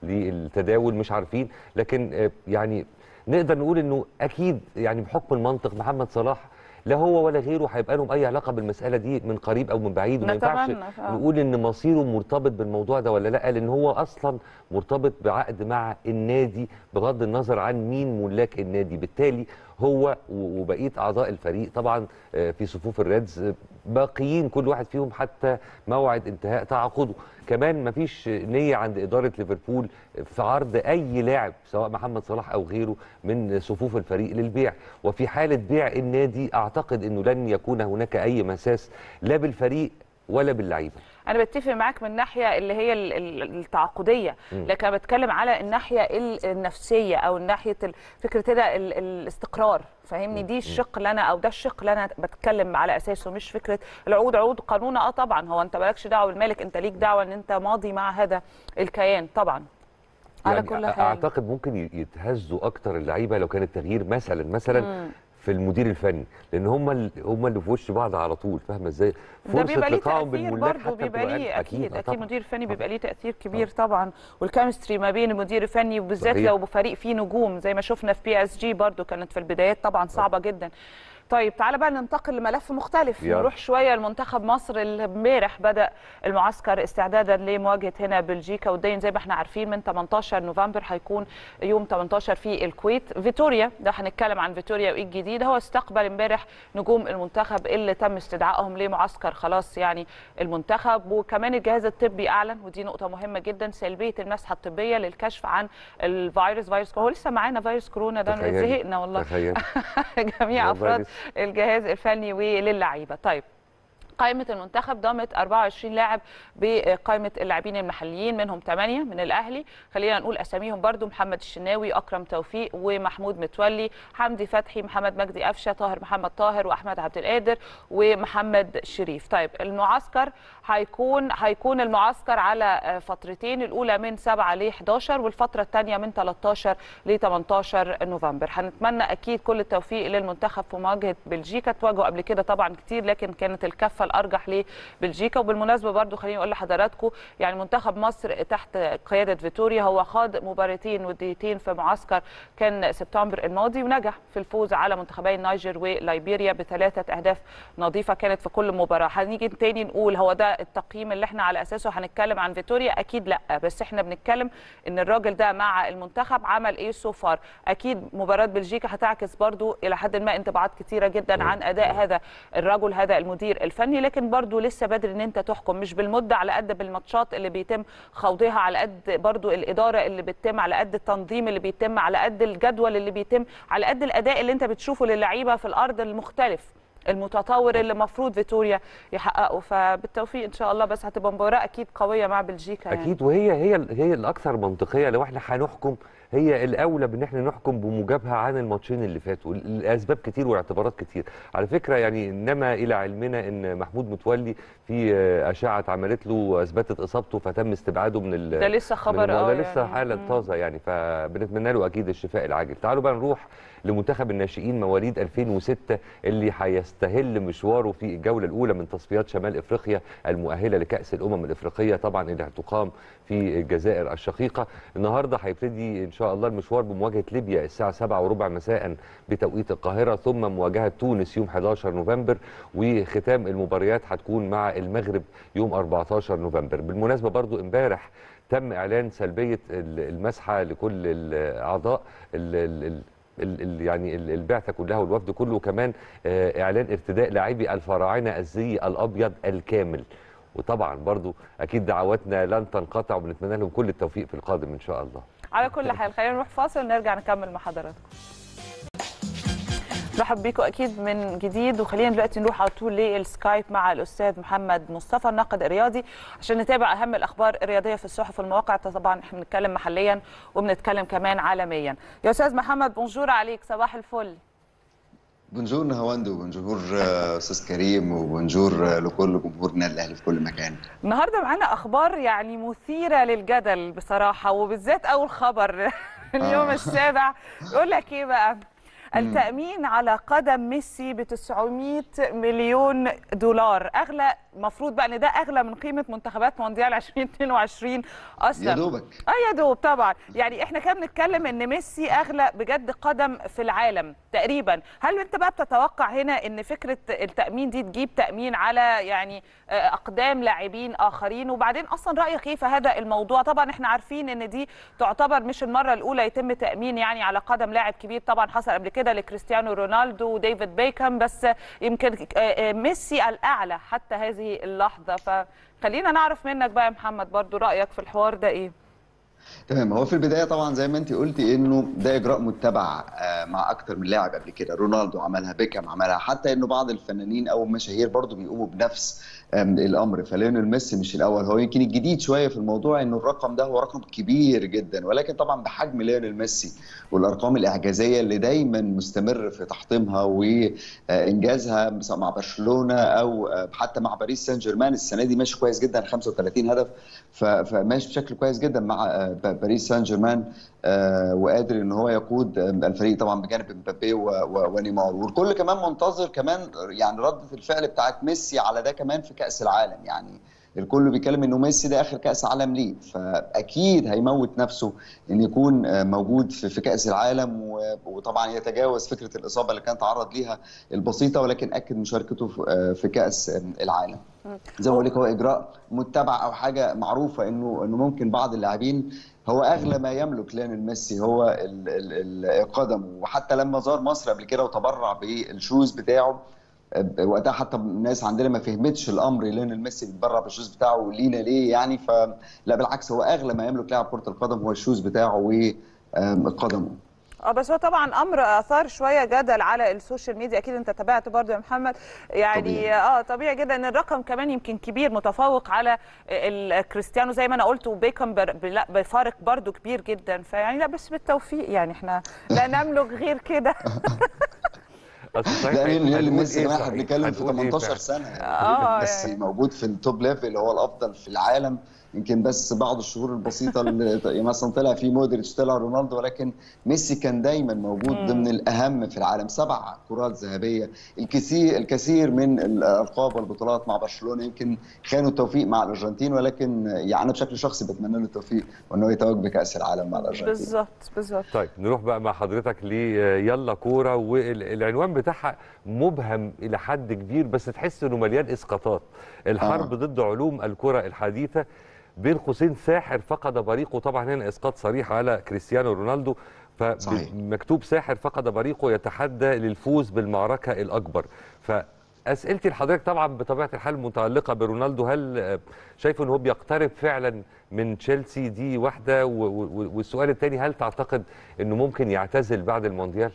للتداول مش عارفين لكن آه، يعني نقدر نقول انه اكيد يعني بحكم المنطق محمد صلاح لا هو ولا غيره هيبقى لهم اي علاقه بالمساله دي من قريب او من بعيد وما ينفعش نتمنى، آه. نقول ان مصيره مرتبط بالموضوع ده ولا لا لان هو اصلا مرتبط بعقد مع النادي بغض النظر عن مين ملاك النادي بالتالي هو و- وبقيه اعضاء الفريق طبعا آه، في صفوف الريدز آه، باقيين كل واحد فيهم حتى موعد انتهاء تعاقده كمان مفيش نيه عند اداره ليفربول في عرض اي لاعب سواء محمد صلاح او غيره من صفوف الفريق للبيع وفي حاله بيع النادي اعتقد انه لن يكون هناك اي مساس لا بالفريق ولا باللعيبه انا بتفق معاك من الناحيه اللي هي ال- ال- التعاقديه مم. لكن انا بتكلم على الناحيه ال- النفسيه او ناحيه ال- فكره كده ال- الاستقرار فاهمني دي الشق اللي انا او ده الشق اللي انا بتكلم على اساسه مش فكره العقود عقود قانون اه طبعا هو انت مالكش دعوه بالمالك انت ليك دعوه ان انت ماضي مع هذا الكيان طبعا على يعني كل أ- حال اعتقد ممكن ي- يتهزوا اكتر اللعيبه لو كان التغيير مثلا مثلا مم. في المدير الفني لان هم ال- هم اللي في وش بعض على طول فاهمه ازاي ده بيبقى ليه لقائهم تاثير بالملاك برضه حتى بيبقى بتبقى ليه أقل. اكيد آه اكيد طبعاً. المدير الفني طبعاً. بيبقى ليه تاثير كبير طبعا والكيمستري ما بين المدير الفني وبالذات صحيح. لو فريق فيه نجوم زي ما شفنا في بي اس جي برضه كانت في البدايات طبعا صعبه جدا طيب تعالى بقى ننتقل لملف مختلف يلا. نروح شويه لمنتخب مصر اللي امبارح بدا المعسكر استعدادا لمواجهه هنا بلجيكا والدين زي ما احنا عارفين من 18 نوفمبر هيكون يوم 18 في الكويت فيتوريا ده هنتكلم عن فيتوريا وايه الجديد هو استقبل امبارح نجوم المنتخب اللي تم استدعائهم لمعسكر خلاص يعني المنتخب وكمان الجهاز الطبي اعلن ودي نقطه مهمه جدا سلبيه المسحه الطبيه للكشف عن الفيروس فيروس هو لسه معانا فيروس كورونا ده تخيلي. زهقنا والله تخيل جميع والله افراد لسه. الجهاز الفني وللعيبه طيب قائمة المنتخب ضمت 24 لاعب بقائمة اللاعبين المحليين منهم 8 من الأهلي خلينا نقول أساميهم برضو محمد الشناوي أكرم توفيق ومحمود متولي حمدي فتحي محمد مجدي قفشة طاهر محمد طاهر وأحمد عبد القادر ومحمد شريف طيب المعسكر هيكون هيكون المعسكر على فترتين الأولى من 7 ل 11 والفترة الثانية من 13 ل 18 نوفمبر هنتمنى أكيد كل التوفيق للمنتخب في مواجهة بلجيكا تواجهوا قبل كده طبعا كتير لكن كانت الكفة الارجح لبلجيكا وبالمناسبه برضو خليني اقول لحضراتكم يعني منتخب مصر تحت قياده فيتوريا هو خاض مباراتين وديتين في معسكر كان سبتمبر الماضي ونجح في الفوز على منتخبي النيجر وليبيريا بثلاثه اهداف نظيفه كانت في كل مباراه هنيجي تاني نقول هو ده التقييم اللي احنا على اساسه هنتكلم عن فيتوريا اكيد لا بس احنا بنتكلم ان الراجل ده مع المنتخب عمل ايه سو فار اكيد مباراه بلجيكا هتعكس برضو الى حد ما انطباعات كثيره جدا عن اداء هذا الرجل هذا المدير الفني لكن برضو لسه بدري ان انت تحكم مش بالمده على قد بالماتشات اللي بيتم خوضها على قد برضو الاداره اللي بتتم على قد التنظيم اللي بيتم على قد الجدول اللي بيتم على قد الاداء اللي انت بتشوفه للعيبه في الارض المختلف المتطور اللي المفروض فيتوريا يحققه فبالتوفيق ان شاء الله بس هتبقى مباراه اكيد قويه مع بلجيكا يعني. اكيد وهي هي هي الاكثر منطقيه لو احنا هنحكم هي الاولى بان احنا نحكم بموجبها عن الماتشين اللي فاتوا الاسباب كتير واعتبارات كتير على فكره يعني انما الى علمنا ان محمود متولي في اشعه اتعملت له اثبتت اصابته فتم استبعاده من ال ده لسه خبر اه ده لسه يعني. حاله طازه يعني فبنتمنى له اكيد الشفاء العاجل تعالوا بقى نروح لمنتخب الناشئين مواليد 2006 اللي هيستهل مشواره في الجوله الاولى من تصفيات شمال افريقيا المؤهله لكاس الامم الافريقيه طبعا اللي هتقام في الجزائر الشقيقه النهارده هيبتدي ان شاء الله المشوار بمواجهه ليبيا الساعه 7 وربع مساء بتوقيت القاهره ثم مواجهه تونس يوم 11 نوفمبر وختام المباريات هتكون مع المغرب يوم 14 نوفمبر بالمناسبه برضو امبارح تم اعلان سلبيه المسحه لكل الاعضاء ال يعني البعثه كلها والوفد كله كمان اعلان ارتداء لاعبي الفراعنه الزي الابيض الكامل وطبعا برضو اكيد دعواتنا لن تنقطع وبنتمنى لهم كل التوفيق في القادم ان شاء الله على كل حال خلينا نروح فاصل ونرجع نكمل مع حضراتكم نرحب بيكم اكيد من جديد وخلينا دلوقتي نروح على طول للسكايب مع الاستاذ محمد مصطفى الناقد الرياضي عشان نتابع اهم الاخبار الرياضيه في الصحف والمواقع طبعا احنا بنتكلم محليا وبنتكلم كمان عالميا يا استاذ محمد بونجور عليك صباح الفل بونجور نهاوند وبونجور استاذ كريم وبونجور لكل جمهور النادي الاهلي في كل مكان النهارده معانا اخبار يعني مثيره للجدل بصراحه وبالذات اول خبر اليوم آه. السابع يقول لك ايه بقى التأمين على قدم ميسي ب 900 مليون دولار أغلى المفروض بقى ان ده اغلى من قيمه منتخبات مونديال 2022 اصلا يا دوبك اه يا دوب طبعا يعني احنا كنا بنتكلم ان ميسي اغلى بجد قدم في العالم تقريبا هل انت بقى بتتوقع هنا ان فكره التامين دي تجيب تامين على يعني اقدام لاعبين اخرين وبعدين اصلا رايك ايه في هذا الموضوع طبعا احنا عارفين ان دي تعتبر مش المره الاولى يتم تامين يعني على قدم لاعب كبير طبعا حصل قبل كده لكريستيانو رونالدو وديفيد بيكهام بس يمكن ميسي الاعلى حتى هذه اللحظه فخلينا نعرف منك بقى يا محمد برضو رايك في الحوار ده ايه تمام هو في البدايه طبعا زي ما انت قلتي انه ده اجراء متبع مع اكتر من لاعب قبل كده رونالدو عملها بيكهام عملها حتى انه بعض الفنانين او المشاهير برضو بيقوموا بنفس الامر فليونيل ميسي مش الاول هو يمكن الجديد شويه في الموضوع انه الرقم ده هو رقم كبير جدا ولكن طبعا بحجم ليونيل ميسي والارقام الاعجازيه اللي دايما مستمر في تحطيمها وانجازها سواء مع برشلونه او حتى مع باريس سان جيرمان السنه دي ماشي كويس جدا 35 هدف فماشي بشكل كويس جدا مع باريس سان جيرمان وقادر ان هو يقود الفريق طبعا بجانب مبابي ونيمار والكل كمان منتظر كمان يعني رده الفعل بتاعت ميسي على ده كمان في كاس العالم يعني الكل بيتكلم انه ميسي ده اخر كاس عالم ليه فاكيد هيموت نفسه ان يكون موجود في كاس العالم وطبعا يتجاوز فكره الاصابه اللي كان تعرض ليها البسيطه ولكن اكد مشاركته في كاس العالم زي ما بقول لك هو اجراء متبع او حاجه معروفه انه انه ممكن بعض اللاعبين هو اغلى ما يملك ليونيل ميسي هو القدم وحتى لما زار مصر قبل كده وتبرع بالشوز بتاعه وقتها حتى الناس عندنا ما فهمتش الامر ليونيل ميسي بيتبرع بالشوز بتاعه لينا ليه يعني فلا بالعكس هو اغلى ما يملك لاعب كره القدم هو الشوز بتاعه وقدمه اه بس هو طبعا امر اثار شويه جدل على السوشيال ميديا اكيد انت تابعت برضه يا محمد يعني طبيعي. اه طبيعي جدا ان الرقم كمان يمكن كبير متفوق على الكريستيانو زي ما انا قلت وبيكم بر- لا بفارق برضه كبير جدا فيعني لا بس بالتوفيق يعني احنا لا نملك غير كده أصل صحيح لا هنقول لان إيه ميسي كمان احنا صحيح؟ بنتكلم في هنقول إيه 18 فعلا؟ سنه آه، يعني ميسي يعني. موجود في التوب ليفل هو الافضل في العالم يمكن بس بعض الشهور البسيطه اللي مثلا طلع في مودريتش طلع رونالدو ولكن ميسي كان دايما موجود ضمن الاهم في العالم سبع كرات ذهبيه الكثير الكثير من الالقاب والبطولات مع برشلونه يمكن خانوا التوفيق مع الارجنتين ولكن يعني انا بشكل شخصي بتمنى له التوفيق وانه يتوج بكاس العالم مع الارجنتين بالظبط بالظبط طيب نروح بقى مع حضرتك ل يلا كوره والعنوان بتاعها مبهم الى حد كبير بس تحس انه مليان اسقاطات الحرب آه. ضد علوم الكره الحديثه بين قوسين ساحر فقد بريقه طبعا هنا اسقاط صريح على كريستيانو رونالدو صحيح. فمكتوب ساحر فقد بريقه يتحدى للفوز بالمعركه الاكبر فاسئلتي لحضرتك طبعا بطبيعه الحال متعلقه برونالدو هل آه، شايف ان هو بيقترب فعلا من تشيلسي دي واحده و- و- والسؤال الثاني هل تعتقد انه ممكن يعتزل بعد المونديال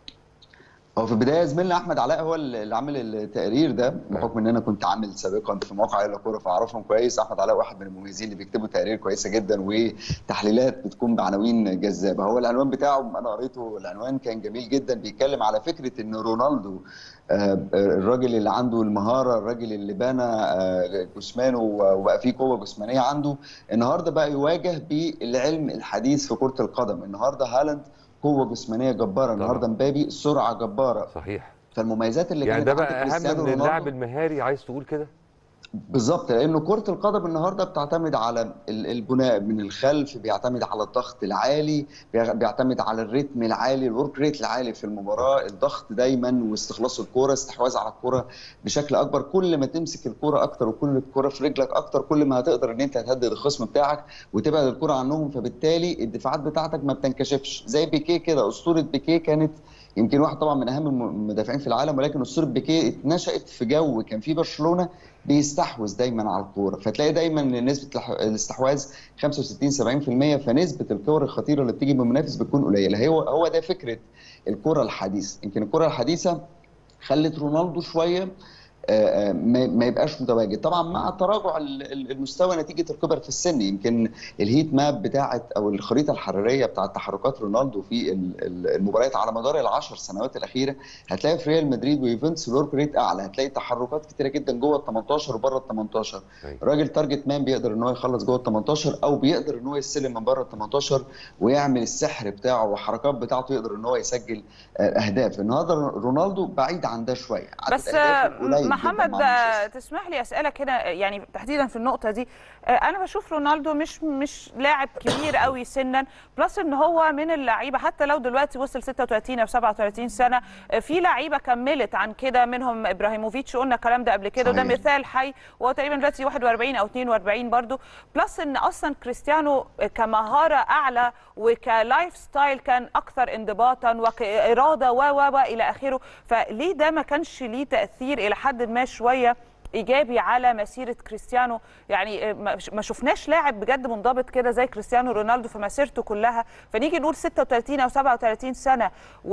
هو في البدايه زميلنا احمد علاء هو اللي عامل التقرير ده بحكم ان انا كنت عامل سابقا في موقع يلا كوره فاعرفهم كويس احمد علاء واحد من المميزين اللي بيكتبوا تقارير كويسه جدا وتحليلات بتكون بعناوين جذابه هو العنوان بتاعه انا قريته العنوان كان جميل جدا بيتكلم على فكره ان رونالدو آه، الراجل اللي عنده المهاره الراجل اللي بنى آه، جسمانه وبقى فيه قوه جسمانيه عنده النهارده بقى يواجه بالعلم الحديث في كره القدم النهارده هالاند قوه جسمانيه جباره النهارده مبابي سرعه جباره صحيح فالمميزات اللي يعني كانت ده عند بقى اهم كريستيانو من اللاعب رونالدو المهاري عايز تقول كده بالظبط لانه كره القدم النهارده بتعتمد على ال- البناء من الخلف بيعتمد على الضغط العالي بيع- بيعتمد على الريتم العالي الورك ريت العالي في المباراه الضغط دايما واستخلاص الكوره استحواذ على الكوره بشكل اكبر كل ما تمسك الكوره اكتر وكل الكوره في رجلك اكتر كل ما هتقدر ان انت تهدد الخصم بتاعك وتبعد الكوره عنهم فبالتالي الدفاعات بتاعتك ما بتنكشفش زي بيكيه كده اسطوره بيكيه كانت يمكن واحد طبعا من اهم المدافعين في العالم ولكن اسطوره بيكيه اتنشات في جو كان في برشلونه بيستحوذ دايما على الكوره فتلاقي دايما نسبه الح- الاستحواذ 65 70% فنسبه الكور الخطيره اللي بتيجي من المنافس بتكون قليله هو هو ده فكره الكره الحديثه يمكن الكره الحديثه خلت رونالدو شويه آه، آه، ما ما يبقاش متواجد طبعا مع تراجع ال- ال- المستوى نتيجه الكبر في السن يمكن الهيت ماب بتاعه او الخريطه الحراريه بتاعه تحركات رونالدو في ال- ال- المباريات على مدار العشر سنوات الاخيره هتلاقي في ريال مدريد ويوفنتوس الورك ريت اعلى هتلاقي تحركات كتيره جدا جوه ال 18 وبره ال 18 أيوة. الراجل تارجت مان بيقدر ان هو يخلص جوه ال 18 او بيقدر ان هو يستلم من بره ال 18 ويعمل السحر بتاعه والحركات بتاعته يقدر ان هو يسجل آه، اهداف النهارده رونالدو بعيد عن ده شويه عدد بس أهدافه قليل جداً محمد مع مانشستر. تسمح لي اسالك هنا يعني تحديدا في النقطه دي آه، انا بشوف رونالدو مش مش لاعب كبير قوي سنا بلس ان هو من اللعيبه حتى لو دلوقتي وصل 36 او 37 سنه آه، في لعيبه كملت عن كده منهم ابراهيموفيتش قلنا الكلام ده قبل كده وده صحيح. مثال حي وهو تقريبا دلوقتي 41 او 42 برضو بلس ان اصلا كريستيانو كمهاره اعلى وكلايف ستايل كان اكثر انضباطا وكاراده و و و الى اخره فليه ده ما كانش ليه تاثير الى حد ما شويه ايجابي على مسيره كريستيانو يعني ما ما شفناش لاعب بجد منضبط كده زي كريستيانو رونالدو في مسيرته كلها فنيجي نقول 36 او 37 سنه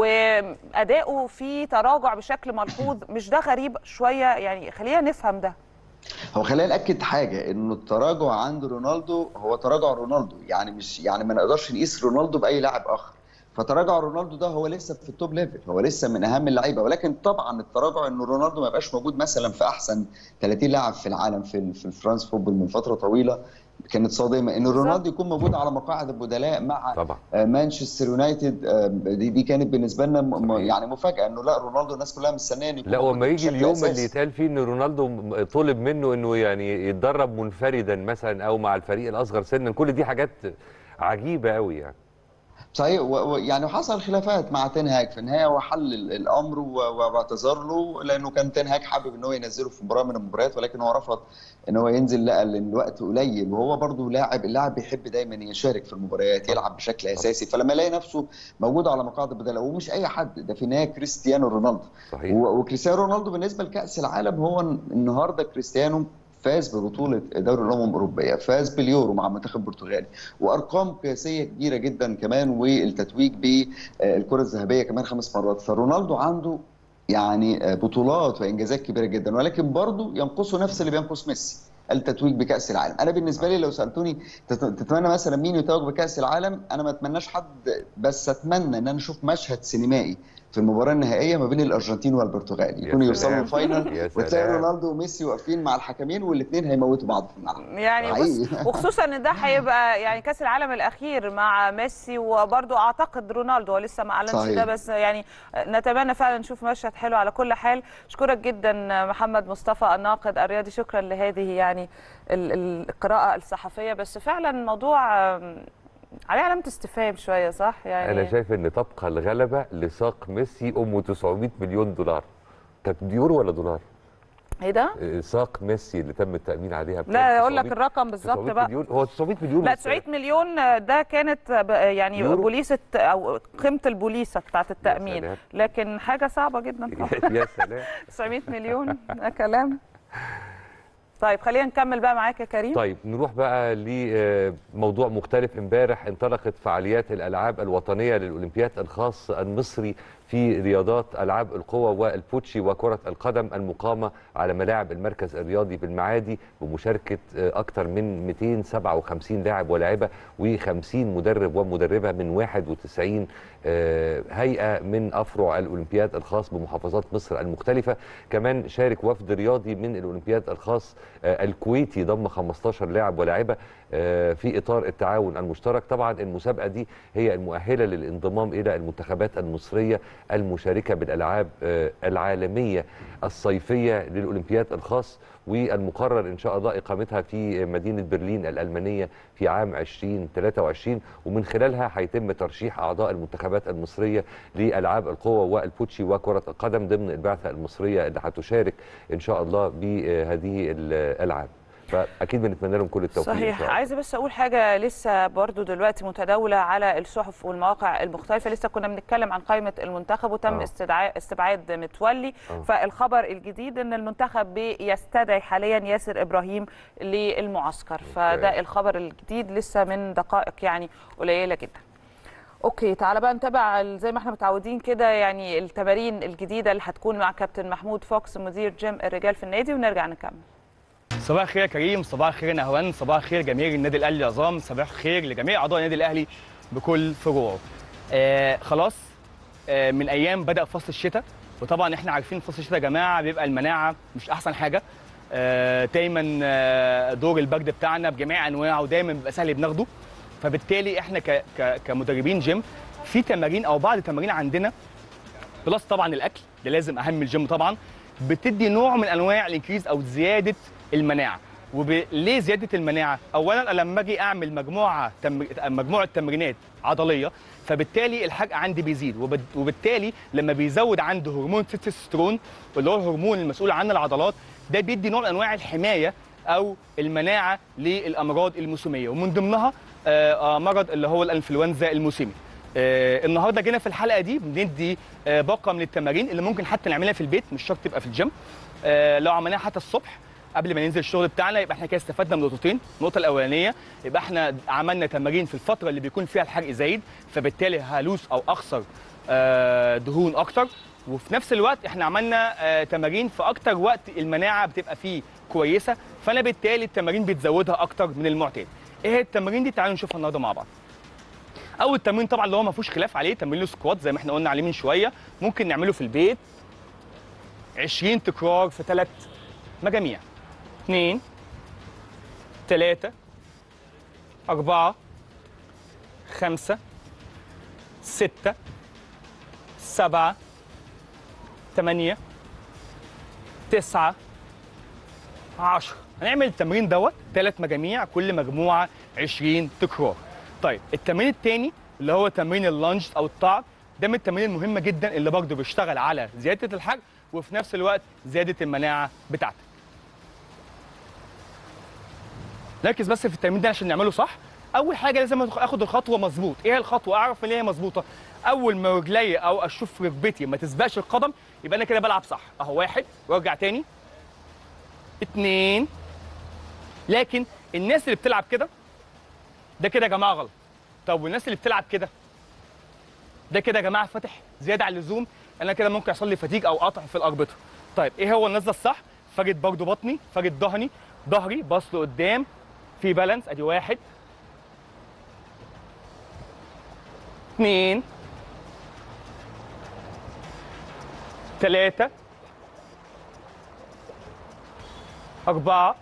واداؤه في تراجع بشكل ملحوظ مش ده غريب شويه يعني خلينا نفهم ده هو خلينا ناكد حاجه انه التراجع عند رونالدو هو تراجع رونالدو يعني مش يعني ما نقدرش نقيس رونالدو باي لاعب اخر فتراجع رونالدو ده هو لسه في التوب ليفل هو لسه من اهم اللعيبه ولكن طبعا التراجع انه رونالدو ما يبقاش موجود مثلا في احسن 30 لاعب في العالم في في الفرنس فوتبول من فتره طويله كانت صادمه ان رونالدو يكون موجود على مقاعد البدلاء مع طبعا آه، مانشستر يونايتد آه، دي دي كانت بالنسبه لنا م- م- صحيح. يعني مفاجاه انه لا رونالدو الناس كلها مستنيه انه يكون لا موجود وما يجي بشكل اليوم أساسي. اللي يتقال فيه ان رونالدو م- طلب منه انه يعني يتدرب منفردا مثلا او مع الفريق الاصغر سنا كل دي حاجات عجيبه قوي يعني صحيح و- و- يعني حصل خلافات مع تنهاج في النهايه هو حل ال- الامر و- و- واعتذر له لانه كان تنهاج حابب ان هو ينزله في مباراه من المباريات ولكن هو رفض ان هو ينزل لقى ان الوقت قليل وهو برضه لاعب اللاعب بيحب دايما يشارك في المباريات يلعب بشكل اساسي فلما يلاقي نفسه موجود على مقاعد البدلاء ومش اي حد ده في النهايه كريستيانو رونالدو صحيح و- وكريستيانو رونالدو بالنسبه لكاس العالم هو النهارده كريستيانو فاز ببطوله دوري الامم الاوروبيه فاز باليورو مع المنتخب البرتغالي وارقام قياسيه كبيره جدا كمان والتتويج بالكره الذهبيه كمان خمس مرات فرونالدو عنده يعني بطولات وانجازات كبيره جدا ولكن برضه ينقصه نفس اللي بينقص ميسي التتويج بكاس العالم انا بالنسبه لي لو سالتوني تتمنى مثلا مين يتوج بكاس العالم انا ما اتمناش حد بس اتمنى ان انا اشوف مشهد سينمائي في المباراه النهائيه ما بين الارجنتين والبرتغال يكونوا يوصلوا الفاينل وتلاقي رونالدو وميسي واقفين مع الحكمين والاثنين هيموتوا بعض في الملعب يعني بص وخصوصا ان ده هيبقى يعني كاس العالم الاخير مع ميسي وبرده اعتقد رونالدو هو لسه ما اعلنش ده بس يعني نتمنى فعلا نشوف مشهد حلو على كل حال اشكرك جدا محمد مصطفى الناقد الرياضي شكرا لهذه يعني القراءه الصحفيه بس فعلا الموضوع عليه علامه استفهام شويه صح يعني انا شايف ان تبقى الغلبه لساق ميسي ام 900 مليون دولار كانت يورو ولا دولار ايه ده ساق ميسي اللي تم التامين عليها لا اقول لك الرقم بالظبط بقى مليون هو 900 مليون لا 900 مليون ده كانت يعني يورو؟ بوليسه او قيمه البوليسه بتاعه التامين لكن حاجه صعبه جدا يا سلام 900 مليون ده كلام طيب خلينا نكمل بقى معاك يا كريم طيب نروح بقى لموضوع مختلف امبارح انطلقت فعاليات الالعاب الوطنيه للاولمبياد الخاص المصري في رياضات العاب القوى والبوتشي وكره القدم المقامه على ملاعب المركز الرياضي بالمعادي بمشاركه اكثر من 257 لاعب ولاعبه و50 مدرب ومدربه من 91 هيئه من افرع الاولمبياد الخاص بمحافظات مصر المختلفه كمان شارك وفد رياضي من الاولمبياد الخاص الكويتي ضم 15 لاعب ولاعبه في اطار التعاون المشترك طبعا المسابقه دي هي المؤهله للانضمام الى المنتخبات المصريه المشاركه بالالعاب العالميه الصيفيه للاولمبياد الخاص والمقرر ان شاء الله اقامتها في مدينه برلين الالمانيه في عام 2023 ومن خلالها هيتم ترشيح اعضاء المنتخبات المصريه لالعاب القوى والبوتشي وكره القدم ضمن البعثه المصريه اللي هتشارك ان شاء الله بهذه الالعاب فاكيد بنتمنى لهم كل التوفيق صحيح عايزه بس اقول حاجه لسه برضو دلوقتي متداوله على الصحف والمواقع المختلفه لسه كنا بنتكلم عن قائمه المنتخب وتم آه. استدعاء استبعاد متولي آه. فالخبر الجديد ان المنتخب بيستدعي حاليا ياسر ابراهيم للمعسكر فده الخبر الجديد لسه من دقائق يعني قليله جدا اوكي تعالى بقى نتابع زي ما احنا متعودين كده يعني التمارين الجديده اللي هتكون مع كابتن محمود فوكس مدير جيم الرجال في النادي ونرجع نكمل صباح الخير يا كريم صباح الخير يا نهوان صباح الخير جماهير النادي الاهلي العظام صباح الخير لجميع اعضاء النادي الاهلي بكل فروعه آه خلاص آه من ايام بدا فصل الشتاء وطبعا احنا عارفين فصل الشتاء يا جماعه بيبقى المناعه مش احسن حاجه آه دايما آه دور البرد بتاعنا بجميع انواعه دايما بيبقى سهل بناخده فبالتالي احنا ك ك كمدربين جيم في تمارين او بعض التمارين عندنا بلس طبعا الاكل ده لازم اهم الجيم طبعا بتدي نوع من انواع الانكريز او زياده المناعه وليه زياده المناعه اولا لما اجي اعمل مجموعه تم... مجموعه تمرينات عضليه فبالتالي الحرق عندي بيزيد وبد... وبالتالي لما بيزود عنده هرمون التستوستيرون اللي هو الهرمون المسؤول عن العضلات ده بيدي نوع من انواع الحمايه او المناعه للامراض الموسميه ومن ضمنها آه مرض اللي هو الانفلونزا الموسمي آه النهارده جينا في الحلقه دي بندي آه باقه من التمارين اللي ممكن حتى نعملها في البيت مش شرط تبقى في الجيم آه لو عملناها حتى الصبح قبل ما ننزل الشغل بتاعنا يبقى احنا كده استفدنا من نقطتين النقطه الاولانيه يبقى احنا عملنا تمارين في الفتره اللي بيكون فيها الحرق زايد فبالتالي هلوس او اخسر آه دهون اكتر وفي نفس الوقت احنا عملنا آه تمارين في اكتر وقت المناعه بتبقى فيه كويسه فانا بالتالي التمارين بتزودها اكتر من المعتاد ايه هي التمارين دي تعالوا نشوفها النهارده مع بعض اول تمرين طبعا اللي هو ما فيهوش خلاف عليه تمرين السكوات زي ما احنا قلنا عليه من شويه ممكن نعمله في البيت 20 تكرار في ثلاث مجاميع اثنين ثلاثة أربعة خمسة ستة سبعة ثمانية تسعة عشرة هنعمل التمرين دوت ثلاث مجاميع كل مجموعة 20 تكرار طيب التمرين الثاني اللي هو تمرين اللانج أو الطعن ده من التمارين المهمة جدا اللي برضه بيشتغل على زيادة الحرق وفي نفس الوقت زيادة المناعة بتاعتك ركز بس في التمرين ده عشان نعمله صح اول حاجه لازم اخد الخطوه مظبوط ايه الخطوه اعرف ان هي مظبوطه اول ما رجلي او اشوف ركبتي ما تسبقش القدم يبقى انا كده بلعب صح اهو واحد وارجع تاني اتنين لكن الناس اللي بتلعب كده ده كده يا جماعه غلط طب والناس اللي بتلعب كده ده كده يا جماعه فاتح زياده عن اللزوم انا كده ممكن يحصل لي فتيج او قطع في الاربطه طيب ايه هو النزله الصح فاجد برضو بطني فاجد ظهري ظهري باص لقدام في بالانس ادي واحد اثنين ثلاثة أربعة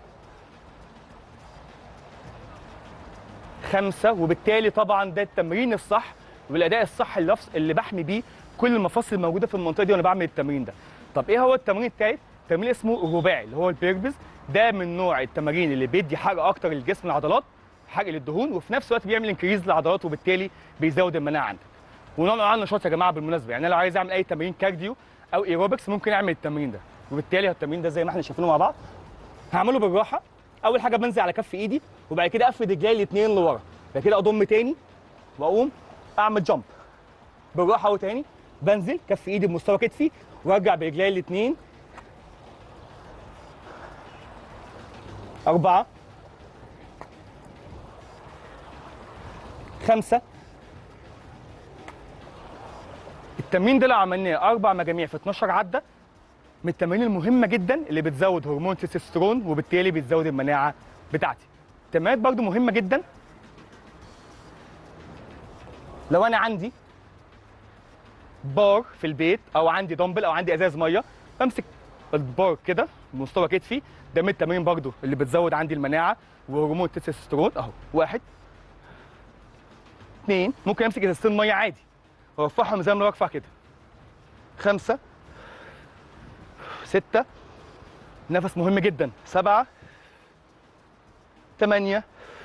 خمسة وبالتالي طبعا ده التمرين الصح والأداء الصح اللي, بفص- اللي بحمي بيه كل المفاصل الموجودة في المنطقة دي وأنا بعمل التمرين ده. طب إيه هو التمرين التالت؟ تمرين اسمه الرباعي اللي هو البيربز ده من نوع التمارين اللي بيدي حرق أكتر للجسم العضلات حرق للدهون وفي نفس الوقت بيعمل انكريز للعضلات وبالتالي بيزود المناعة عندك. ونوع من انواع النشاط يا جماعه بالمناسبه يعني انا لو عايز اعمل اي تمرين كارديو او ايروبكس ممكن اعمل التمرين ده وبالتالي التمرين ده زي ما احنا شايفينه مع بعض هعمله بالراحه اول حاجه بنزل على كف ايدي وبعد كده افرد رجلي الاثنين لورا بعد كده اضم تاني واقوم اعمل جامب بالراحه اهو تاني بنزل كف ايدي بمستوى كتفي وارجع برجلي الاثنين أربعة خمسة التمرين ده لو عملناه اربع مجاميع في 12 عده من التمارين المهمه جدا اللي بتزود هرمون التستوستيرون وبالتالي بتزود المناعه بتاعتي التمارين برضو مهمه جدا لو انا عندي بار في البيت او عندي دمبل او عندي ازاز ميه بمسك البار كده بمستوى كتفي ده من التمارين برضو اللي بتزود عندي المناعه وهرمون التستوستيرون اهو واحد اثنين ممكن امسك ازازتين ميه عادي وارفعهم زي ما انا برفع كده خمسة ستة نفس مهم جدا سبعة ثمانية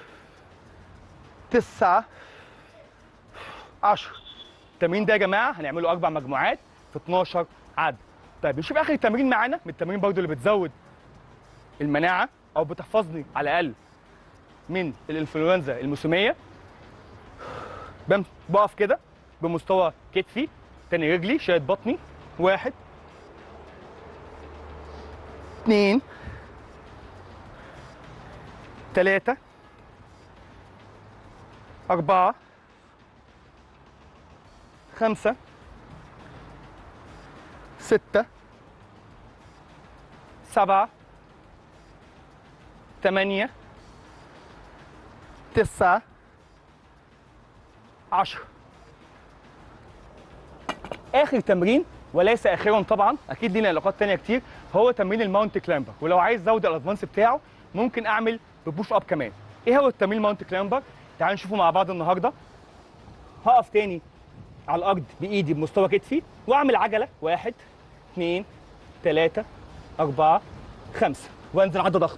تسعة عشرة التمرين ده يا جماعة هنعمله أربع مجموعات في 12 عد طيب نشوف آخر التمرين معانا من التمارين برضو اللي بتزود المناعة أو بتحفظني على الأقل من الإنفلونزا الموسمية بم- بقف كده بمستوى كتفي تاني رجلي شايد بطني واحد اتنين تلاتة أربعة خمسة ستة سبعة تمانية تسعة عشرة اخر تمرين وليس اخرا طبعا اكيد لينا علاقات تانية كتير هو تمرين الماونت كلامبر ولو عايز ازود الادفانس بتاعه ممكن اعمل ببوش اب كمان ايه هو التمرين الماونت كلامبر تعالوا نشوفه مع بعض النهارده هقف تاني على الارض بايدي بمستوى كتفي واعمل عجله واحد اثنين ثلاثة أربعة خمسة وانزل عدى ضغط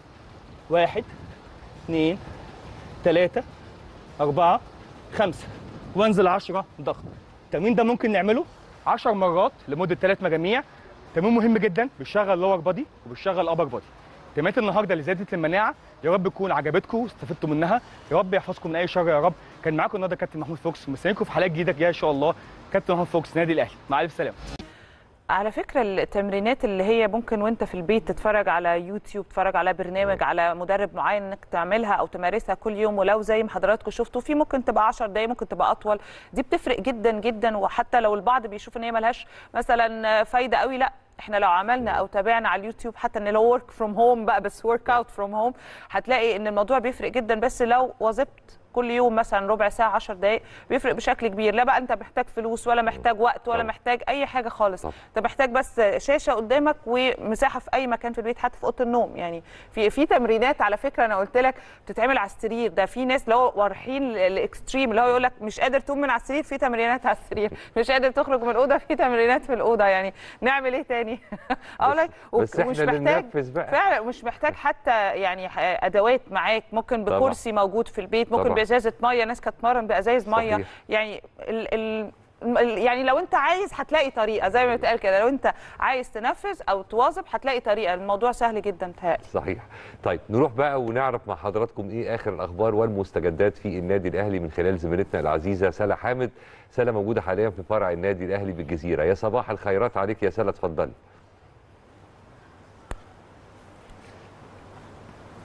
واحد اثنين ثلاثة أربعة خمسة وانزل 10 ضغط التمرين ده ممكن نعمله 10 مرات لمده ثلاث مجاميع تمرين مهم جدا بيشغل لور بادي وبيشغل ابر بادي تمرينات النهارده اللي زادت المناعه يا رب تكون عجبتكم واستفدتوا منها يا رب يحفظكم من اي شر يا رب كان معاكم النهارده كابتن محمود فوكس مستنيكم في حلقات جديده جايه ان شاء الله كابتن محمود فوكس نادي الاهلي مع الف سلامه على فكرة التمرينات اللي هي ممكن وانت في البيت تتفرج على يوتيوب تتفرج على برنامج على مدرب معين انك تعملها او تمارسها كل يوم ولو زي ما حضراتكم شفتوا في ممكن تبقى 10 دقايق ممكن تبقى اطول دي بتفرق جدا جدا وحتى لو البعض بيشوف ان هي ملهاش مثلا فايدة قوي لا احنا لو عملنا او تابعنا على اليوتيوب حتى ان لو ورك فروم هوم بقى بس ورك اوت فروم هوم هتلاقي ان الموضوع بيفرق جدا بس لو واظبت كل يوم مثلا ربع ساعه 10 دقائق بيفرق بشكل كبير لا بقى انت محتاج فلوس ولا محتاج وقت ولا طبعا. محتاج اي حاجه خالص طبعا. انت محتاج بس شاشه قدامك ومساحه في اي مكان في البيت حتى في اوضه النوم يعني في في تمرينات على فكره انا قلت لك بتتعمل على السرير ده في ناس اللي هو رايحين الاكستريم اللي هو يقول لك مش قادر تقوم من على السرير في تمرينات على السرير مش قادر تخرج من الاوضه في تمرينات في الاوضه يعني نعمل ايه تاني اه بس- لا بس ومش احنا اللي محتاج ننفذ بقى. فعلا مش محتاج حتى يعني ح- ادوات معاك ممكن طبعا. بكرسي موجود في البيت ممكن طبعا. بازازه ميه ناس كانت تمرن بازايز ميه صحيح. يعني ال ال ال- يعني لو انت عايز هتلاقي طريقه زي ما بتقال كده لو انت عايز تنفذ او تواظب هتلاقي طريقه الموضوع سهل جدا متهيألي صحيح طيب نروح بقى ونعرف مع حضراتكم ايه اخر الاخبار والمستجدات في النادي الاهلي من خلال زميلتنا العزيزه سلا حامد سلا موجوده حاليا في فرع النادي الاهلي بالجزيره يا صباح الخيرات عليك يا سلا اتفضلي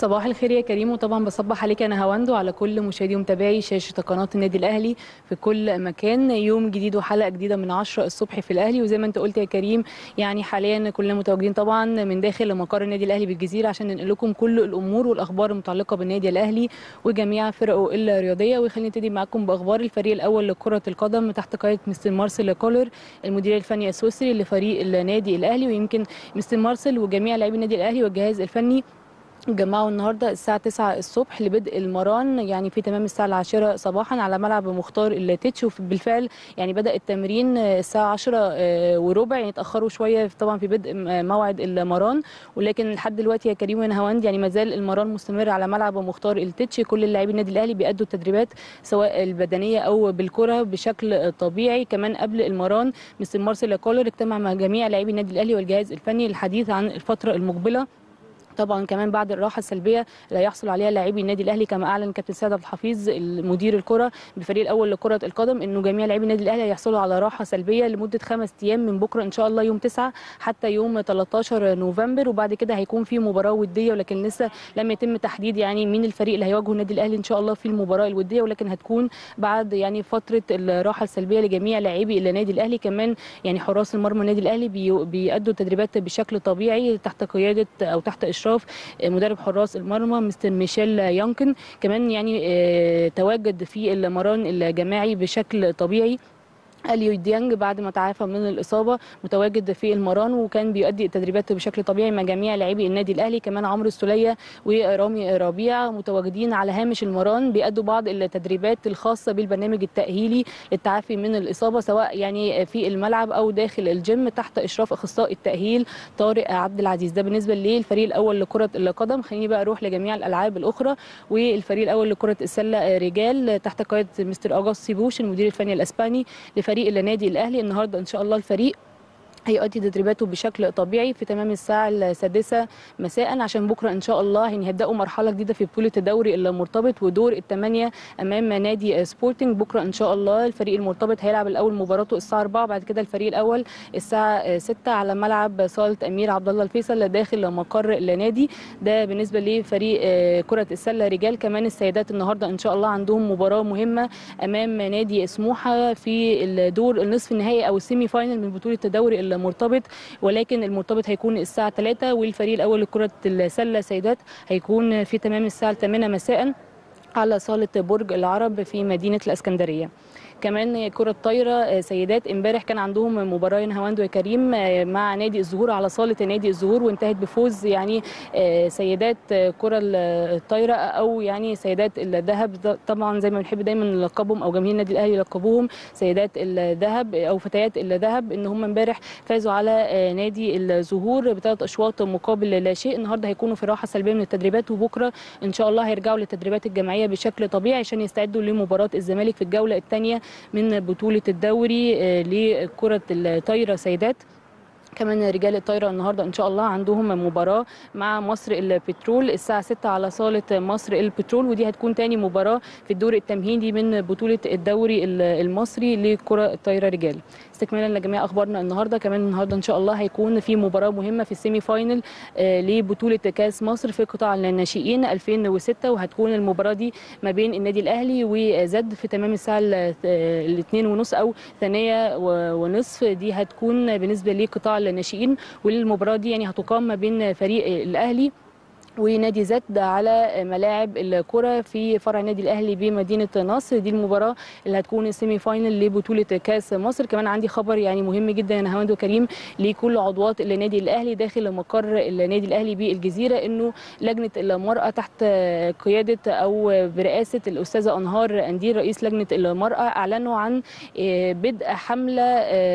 صباح الخير يا كريم وطبعا بصبح عليك انا هواند وعلى كل مشاهدي ومتابعي شاشه قناه النادي الاهلي في كل مكان يوم جديد وحلقه جديده من 10 الصبح في الاهلي وزي ما انت قلت يا كريم يعني حاليا كلنا متواجدين طبعا من داخل مقر النادي الاهلي بالجزيره عشان ننقل لكم كل الامور والاخبار المتعلقه بالنادي الاهلي وجميع فرقه الرياضيه وخلينا نبتدي معاكم باخبار الفريق الاول لكره القدم تحت قياده مستر مارسيل كولر المدير الفني السويسري لفريق النادي الاهلي ويمكن مستر مارسيل وجميع لاعبي النادي الاهلي والجهاز الفني جمعوا النهارده الساعة 9 الصبح لبدء المران يعني في تمام الساعة العاشرة صباحا على ملعب مختار التتش وبالفعل يعني بدأ التمرين الساعة 10 وربع يعني اتأخروا شوية طبعا في بدء موعد المران ولكن لحد دلوقتي يا كريم ونهاوند يعني ما زال المران مستمر على ملعب مختار التتش كل اللاعبين النادي الأهلي بيأدوا التدريبات سواء البدنية أو بالكرة بشكل طبيعي كمان قبل المران مستر مارسيل كولر اجتمع مع جميع لاعبي النادي الأهلي والجهاز الفني للحديث عن الفترة المقبلة طبعا كمان بعد الراحه السلبيه اللي هيحصل عليها لاعبي النادي الاهلي كما اعلن كابتن سيد عبد الحفيظ المدير الكره بالفريق الاول لكره القدم انه جميع لاعبي النادي الاهلي هيحصلوا على راحه سلبيه لمده خمس ايام من بكره ان شاء الله يوم 9 حتى يوم 13 نوفمبر وبعد كده هيكون في مباراه وديه ولكن لسه لم يتم تحديد يعني مين الفريق اللي هيواجهه النادي الاهلي ان شاء الله في المباراه الوديه ولكن هتكون بعد يعني فتره الراحه السلبيه لجميع لاعبي النادي الاهلي كمان يعني حراس المرمى النادي الاهلي بيأدوا التدريبات بشكل طبيعي تحت قياده او تحت اشراف مدرب حراس المرمى مستر ميشيل يانكن كمان يعني تواجد في المران الجماعي بشكل طبيعي اليو ديانج بعد ما تعافى من الاصابه متواجد في المران وكان بيؤدي التدريبات بشكل طبيعي مع جميع لاعبي النادي الاهلي كمان عمرو السوليه ورامي ربيع متواجدين على هامش المران بيأدوا بعض التدريبات الخاصه بالبرنامج التاهيلي للتعافي من الاصابه سواء يعني في الملعب او داخل الجيم تحت اشراف اخصائي التاهيل طارق عبد العزيز ده بالنسبه للفريق الاول لكره القدم خليني بقى اروح لجميع الالعاب الاخرى والفريق الاول لكره السله رجال تحت قياده مستر اجاس بوش المدير الفني الاسباني فريق النادي الاهلي النهارده ان شاء الله الفريق هيؤدي تدريباته بشكل طبيعي في تمام الساعة السادسة مساء عشان بكرة إن شاء الله يعني هيبدأوا مرحلة جديدة في بطولة الدوري المرتبط ودور الثمانية أمام نادي سبورتنج بكرة إن شاء الله الفريق المرتبط هيلعب الأول مباراته الساعة 4 بعد كده الفريق الأول الساعة 6 على ملعب صالة أمير عبد الله الفيصل داخل مقر النادي ده بالنسبة لفريق كرة السلة رجال كمان السيدات النهاردة إن شاء الله عندهم مباراة مهمة أمام نادي سموحة في الدور النصف النهائي أو السيمي فاينل من بطولة الدوري المرتبط ولكن المرتبط هيكون الساعة 3 والفريق الأول لكرة السلة سيدات هيكون في تمام الساعة 8 مساء على صالة برج العرب في مدينة الإسكندرية كمان كرة طايرة سيدات امبارح كان عندهم مباراة هواند وكريم مع نادي الزهور على صالة نادي الزهور وانتهت بفوز يعني سيدات كرة الطايرة او يعني سيدات الذهب طبعا زي ما بنحب دايما نلقبهم او جماهير النادي الاهلي يلقبوهم سيدات الذهب او فتيات الذهب ان هم امبارح فازوا على نادي الزهور بثلاث اشواط مقابل لا شيء النهارده هيكونوا في راحة سلبية من التدريبات وبكره ان شاء الله هيرجعوا للتدريبات الجماعية بشكل طبيعي عشان يستعدوا لمباراة الزمالك في الجولة الثانية من بطولة الدوري لكرة الطايرة سيدات كمان رجال الطايره النهارده ان شاء الله عندهم مباراه مع مصر البترول الساعه 6 على صاله مصر البترول ودي هتكون تاني مباراه في الدور التمهيدي من بطوله الدوري المصري لكره الطايره رجال استكمالا لجميع اخبارنا النهارده كمان النهارده ان شاء الله هيكون في مباراه مهمه في السيمي فاينل لبطوله كاس مصر في قطاع الناشئين 2006 وهتكون المباراه دي ما بين النادي الاهلي وزد في تمام الساعه الاثنين ونص او ثانيه ونصف دي هتكون بالنسبه لقطاع الناشئين والمباراه دي يعني هتقام ما بين فريق الاهلي ونادي زد على ملاعب الكره في فرع النادي الاهلي بمدينه نصر دي المباراه اللي هتكون السيمي فاينل لبطوله كاس مصر كمان عندي خبر يعني مهم جدا يا هواند وكريم لكل عضوات النادي الاهلي داخل مقر النادي الاهلي بالجزيره انه لجنه المراه تحت قياده او برئاسه الاستاذه انهار اندير رئيس لجنه المراه اعلنوا عن بدء حمله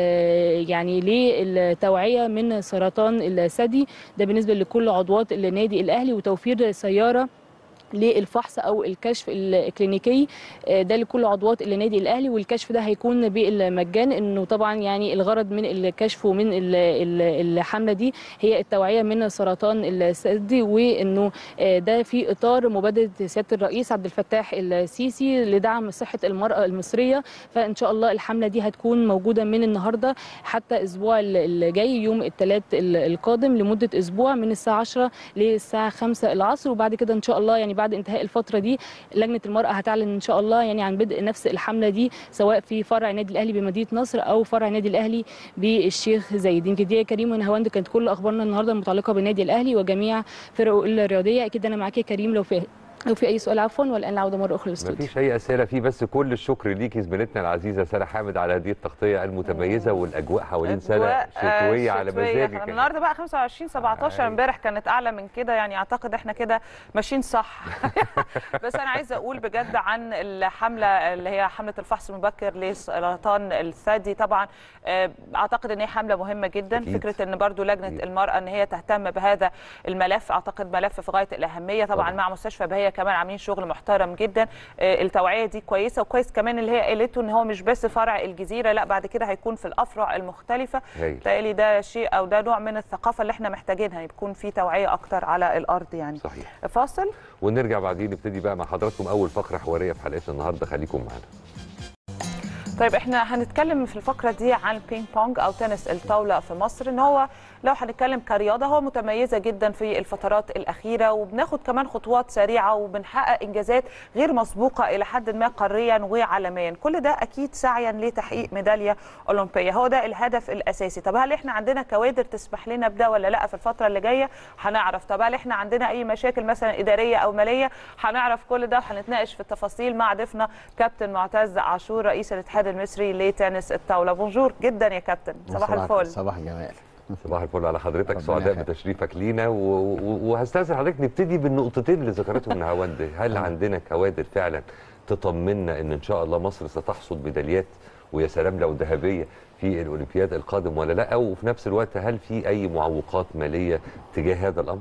يعني للتوعيه من سرطان الثدي ده بالنسبه لكل عضوات النادي الاهلي وتوفير سياره للفحص او الكشف الكلينيكي آه، ده لكل عضوات النادي الاهلي والكشف ده هيكون بالمجان انه طبعا يعني الغرض من الكشف ومن ال- ال- الحمله دي هي التوعيه من سرطان الثدي وانه آه، ده في اطار مبادره سياده الرئيس عبد الفتاح السيسي لدعم صحه المراه المصريه فان شاء الله الحمله دي هتكون موجوده من النهارده حتى الاسبوع اللي جاي يوم الثلاث القادم لمده اسبوع من الساعه 10 للساعه 5 العصر وبعد كده ان شاء الله يعني بعد انتهاء الفتره دي لجنه المراه هتعلن ان شاء الله يعني عن بدء نفس الحمله دي سواء في فرع النادي الاهلي بمدينه نصر او فرع النادي الاهلي بالشيخ زايد يمكن دي يا كريم ونهاوند كانت كل اخبارنا النهارده المتعلقه بالنادي الاهلي وجميع فرقه الرياضيه اكيد انا معاك يا كريم لو في لو في اي سؤال عفوا والان العوده مره اخرى ما للاستوديو فيش اي اسئله فيه بس كل الشكر ليكي زميلتنا العزيزه ساره حامد على هذه التغطيه المتميزه والاجواء حوالين سنه أجواء، آه، شتويه على شتوية. مزاجك إحنا يعني. النهارده بقى 25 17 أيوة. امبارح كانت اعلى من كده يعني اعتقد احنا كده ماشيين صح بس انا عايزه اقول بجد عن الحمله اللي هي حمله الفحص المبكر لسرطان الثدي طبعا آه، اعتقد ان هي حمله مهمه جدا أكيد. فكره ان برضو لجنه أكيد. المراه ان هي تهتم بهذا الملف اعتقد ملف في غايه الاهميه طبعا, طبعاً. مع مستشفى بهيه كمان عاملين شغل محترم جدا آه، التوعيه دي كويسه وكويس كمان اللي هي قالته ان هو مش بس فرع الجزيره لا بعد كده هيكون في الافرع المختلفه هايل. بالتالي ده شيء او ده نوع من الثقافه اللي احنا محتاجينها يكون في توعيه اكتر على الارض يعني صحيح فاصل ونرجع بعدين نبتدي بقى مع حضراتكم اول فقره حواريه في حلقتنا النهارده خليكم معانا طيب احنا هنتكلم في الفقره دي عن البينج بونج او تنس الطاوله في مصر ان هو لو هنتكلم كرياضه هو متميزه جدا في الفترات الاخيره وبناخد كمان خطوات سريعه وبنحقق انجازات غير مسبوقه الى حد ما قاريا وعالميا كل ده اكيد سعيا لتحقيق ميداليه اولمبيه هو ده الهدف الاساسي طب هل احنا عندنا كوادر تسمح لنا بده ولا لا في الفتره اللي جايه هنعرف طب هل احنا عندنا اي مشاكل مثلا اداريه او ماليه هنعرف كل ده وهنتناقش في التفاصيل مع ضيفنا كابتن معتز عاشور رئيس الاتحاد المصري لتنس الطاوله بونجور جدا يا كابتن صباح الفل صباح الجمال صباح الفل على حضرتك ربنا سعداء يخليك. بتشريفك لينا و- و- وهستاذن حضرتك نبتدي بالنقطتين اللي ذكرتهم نهاوند هل عندنا كوادر فعلا تطمنا ان ان شاء الله مصر ستحصد ميداليات ويا سلام لو ذهبيه في الاولمبياد القادم ولا لا وفي نفس الوقت هل في اي معوقات ماليه تجاه هذا الامر؟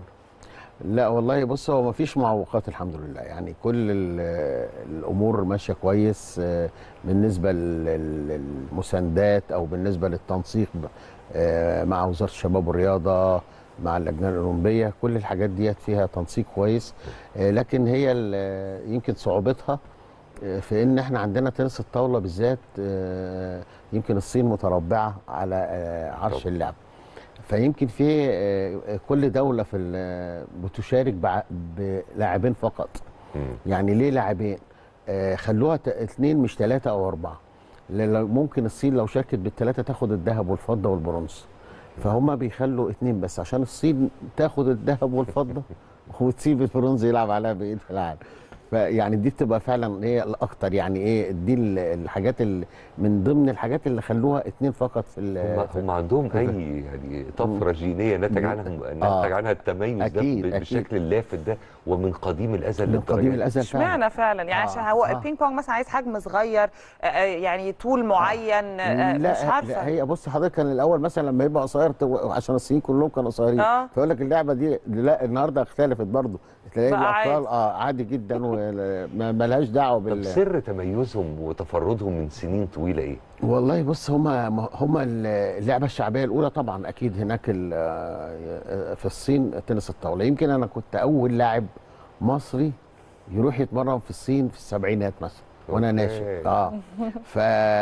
لا والله بص هو ما فيش معوقات الحمد لله يعني كل ال- الامور ماشيه كويس آه، بالنسبه لل- للمساندات او بالنسبه للتنسيق ب- آه، مع وزاره الشباب والرياضه مع اللجنه الاولمبيه كل الحاجات ديت فيها تنسيق كويس آه، لكن هي ال- يمكن صعوبتها آه، في ان احنا عندنا تنس الطاوله بالذات آه، يمكن الصين متربعه على آه، عرش طبعا. اللعب فيمكن في آه، كل دوله في ال- بتشارك بع- بلاعبين فقط مم. يعني ليه لاعبين آه، خلوها ت- اثنين مش ثلاثه او اربعه لأن ممكن الصين لو شاركت بالثلاثه تاخد الذهب والفضه والبرونز فهم بيخلوا اثنين بس عشان الصين تاخد الذهب والفضه وتسيب البرونز يلعب عليها بقيه العالم فيعني دي بتبقى فعلا هي الاكتر يعني ايه دي ال- الحاجات اللي من ضمن الحاجات اللي خلوها اثنين فقط في ال- هم, في- هم عندهم اي يعني طفره جينيه نتج عنها نتج عنها التميز أكيد، ده ب- أكيد. بالشكل اللافت ده ومن قديم الازل من قديم للدرجة دي. الازل فعلا اشمعنى فعلا يعني آه، عشان هو آه. البينج بونج مثلا عايز حجم صغير آه، آه، يعني طول معين آه، لا مش عارفه لا هي بص حضرتك كان الاول مثلا لما يبقى قصير تو- عشان الصينيين كلهم كانوا قصيرين آه. فيقول لك اللعبه دي لا النهارده اختلفت برضه تلاقي بقى الاطفال اه عادي جدا وما لهاش دعوه طب بال سر تميزهم وتفردهم من سنين طويله ايه؟ والله بص هما هما اللعبه الشعبيه الاولى طبعا اكيد هناك ال- آه، في الصين تنس الطاوله يمكن انا كنت اول لاعب مصري يروح يتمرن في الصين في السبعينات مثلا وانا أوكي. ناشئ اه ف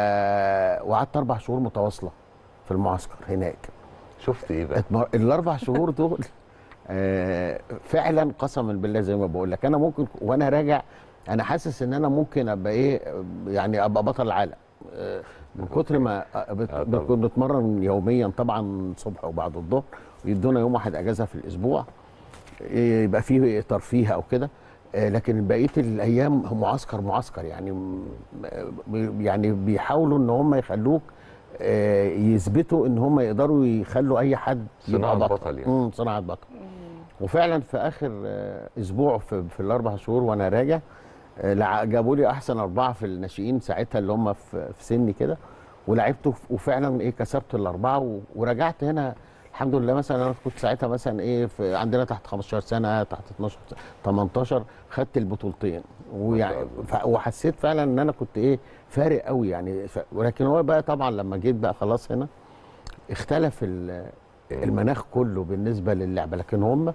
وقعدت اربع شهور متواصله في المعسكر هناك شفت ايه بقى؟ اتمر... الاربع شهور دول آه، فعلا قسما بالله زي ما بقول لك انا ممكن وانا راجع انا حاسس ان انا ممكن ابقى ايه يعني ابقى بطل العالم آه، من كتر ما آه، بت- آه، طبعا. بنكون بنتمرن يوميا طبعا الصبح وبعد الظهر ويدونا يوم واحد اجازه في الاسبوع إيه، يبقى فيه ترفيه او كده آه، لكن بقيه الايام هم معسكر معسكر يعني م- م- يعني بيحاولوا ان هم يخلوك آه، يثبتوا ان هم يقدروا يخلوا اي حد صناعة يبقى بطل يعني. مم، صناعه بطل وفعلا في اخر آه، اسبوع في, في الاربع شهور وانا راجع آه، لع- جابوا لي احسن اربعه في الناشئين ساعتها اللي هم في, في سني كده ولعبته ف- وفعلا ايه كسبت الاربعه و- ورجعت هنا الحمد لله مثلا انا كنت ساعتها مثلا ايه في عندنا تحت 15 سنه تحت 12 18 خدت البطولتين ويعني ف- وحسيت فعلا ان انا كنت ايه فارق قوي يعني ف... ولكن هو بقى طبعا لما جيت بقى خلاص هنا اختلف ال- المناخ كله بالنسبه للعبه لكن هم